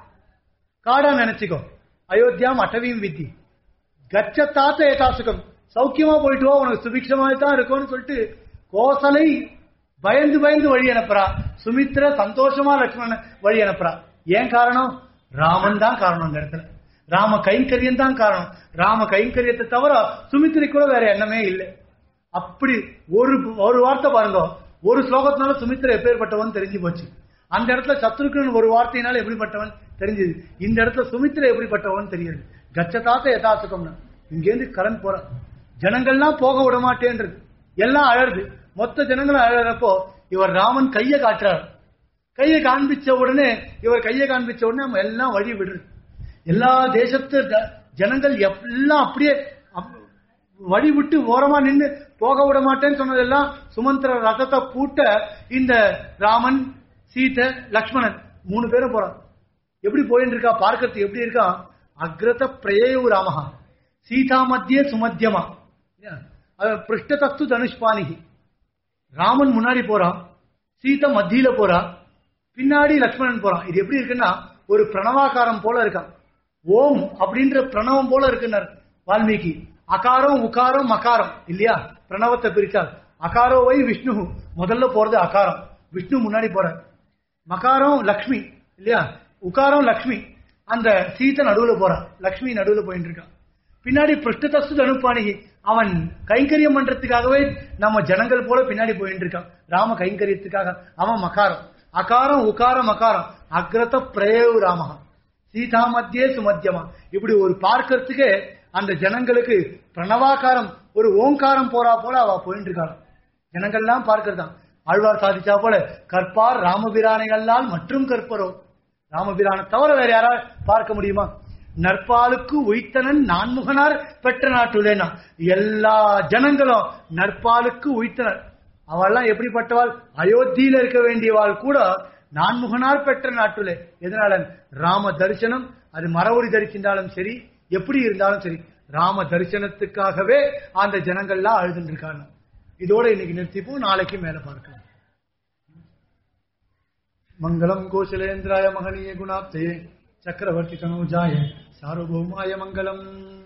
காடா நினைச்சுக்கோ அயோத்தியாம் அட்டவிம் வித்தி கச்சத்தாத்த ஏதாசுகம் சௌக்கியமா போயிட்டு வா உனக்கு சுபிக்ஷமா தான் இருக்கும்னு சொல்லிட்டு கோசலை பயந்து பயந்து வழி அனுப்புறா சுமித்ர சந்தோஷமா லட்சுமணன் வழி அனுப்புறா ஏன் காரணம் ராமன் தான் காரணம் அந்த இடத்துல ராம கைங்கரியம் தான் காரணம் ராம கைங்கரியத்தை தவிர சுமித்திரை கூட வேற எண்ணமே இல்லை அப்படி ஒரு ஒரு வார்த்தை பாருங்க ஒரு ஸ்லோகத்தினால சுமித்திர எப்பேற்பட்டவன் தெரிஞ்சு போச்சு அந்த இடத்துல சத்ருக்கன் ஒரு வார்த்தையினால எப்படிப்பட்டவன் தெரிஞ்சது இந்த இடத்துல சுமித்திர எப்படிப்பட்டவன் தெரியுது கச்சதாத்த யதாசுகம்னா இங்கேருந்து கரண் போறான் ஜனங்கள்லாம் போக விட மாட்டேன்றது எல்லாம் அழறது மொத்த ஜனங்களும் அழறப்போ இவர் ராமன் கையை காட்டுறார் கையை காண்பிச்ச உடனே இவர் கையை காண்பிச்ச உடனே நம்ம எல்லாம் வழி விடுறது எல்லா தேசத்து த- ஜனங்கள் எல்லாம் அப்படியே அப்- வழி விட்டு ஓரமா நின்னு போக விட மாட்டேன்னு சொன்னதெல்லாம் சுமந்திர ரதத்தை பூட்ட இந்த ராமன் சீதை லக்ஷ்மணன் மூணு பேரும் போறான் எப்படி போயின்னு இருக்கா பார்க்கறது எப்படி இருக்கா அக்ரத பிரயேயு ராமஹா சீதா மத்தியே சுமத்தியமா அது பிருஷ்டதஸ்து தனுஷ்பானிகி ராமன் முன்னாடி போறான் சீதை மத்தியில போறா பின்னாடி லக்ஷ்மணன் போறான் இது எப்படி இருக்குன்னா ஒரு பிரணவாகாரம் போல இருக்கான் ஓம் அப்படின்ற பிரணவம் போல இருக்குன்னார் வால்மீகி அகாரம் உகாரம் மகாரம் இல்லையா பிரணவத்தை பிரிச்சால் அகாரோ வை விஷ்ணு முதல்ல போறது அகாரம் விஷ்ணு முன்னாடி போற மகாரம் லக்ஷ்மி இல்லையா உகாரம் லக்ஷ்மி அந்த சீதை நடுவுல போறான் லக்ஷ்மி நடுவுல போயிட்டு இருக்கான் பின்னாடி பிருஷ்டதஸ்து தனுப்பானிகி அவன் கைங்கரியம் பண்றதுக்காகவே நம்ம ஜனங்கள் போல பின்னாடி போயிட்டு இருக்கான் ராம கைங்கரியத்துக்காக அவன் மகாரம் அகாரம் உகாரம் அகாரம் அக்ரத பிரேவு ராமஹா சீதா மத்தியே சுமத்தியமா இப்படி ஒரு பார்க்கறதுக்கு அந்த ஜனங்களுக்கு பிரணவாகாரம் ஒரு ஓங்காரம் போறா போல அவ போயிட்டு இருக்காள் ஜனங்கள்லாம் பார்க்கறதான் ஆழ்வார் சாதிச்சா போல கற்பார் ராமபிரானைகளால் மற்றும் கற்பரோ ராமபிரானை தவிர வேற யாராவது பார்க்க முடியுமா நற்பாலுக்கு உய்த்தனன் நான்முகனார் பெற்ற நாட்டுலேனா எல்லா ஜனங்களும் நற்பாலுக்கு உய்த்தனர் அவள்லாம் எப்படிப்பட்டவாள் அயோத்தியில இருக்க வேண்டியவாள் கூட நான்முகனார் பெற்ற நாட்டுலே எதனால ராம தரிசனம் அது மரவொடி தரிசின்றாலும் சரி எப்படி இருந்தாலும் சரி ராம தரிசனத்துக்காகவே அந்த ஜனங்கள்லாம் அழுதுட்டு இருக்காங்க இதோட இன்னைக்கு நிறுத்திப்போம் நாளைக்கு மேல பார்க்கலாம் மங்களம் கோசலேந்திராய மகனீய குணாப்தே சக்கரவர்த்தி தனோஜாய சார்வபௌமாய மங்களம்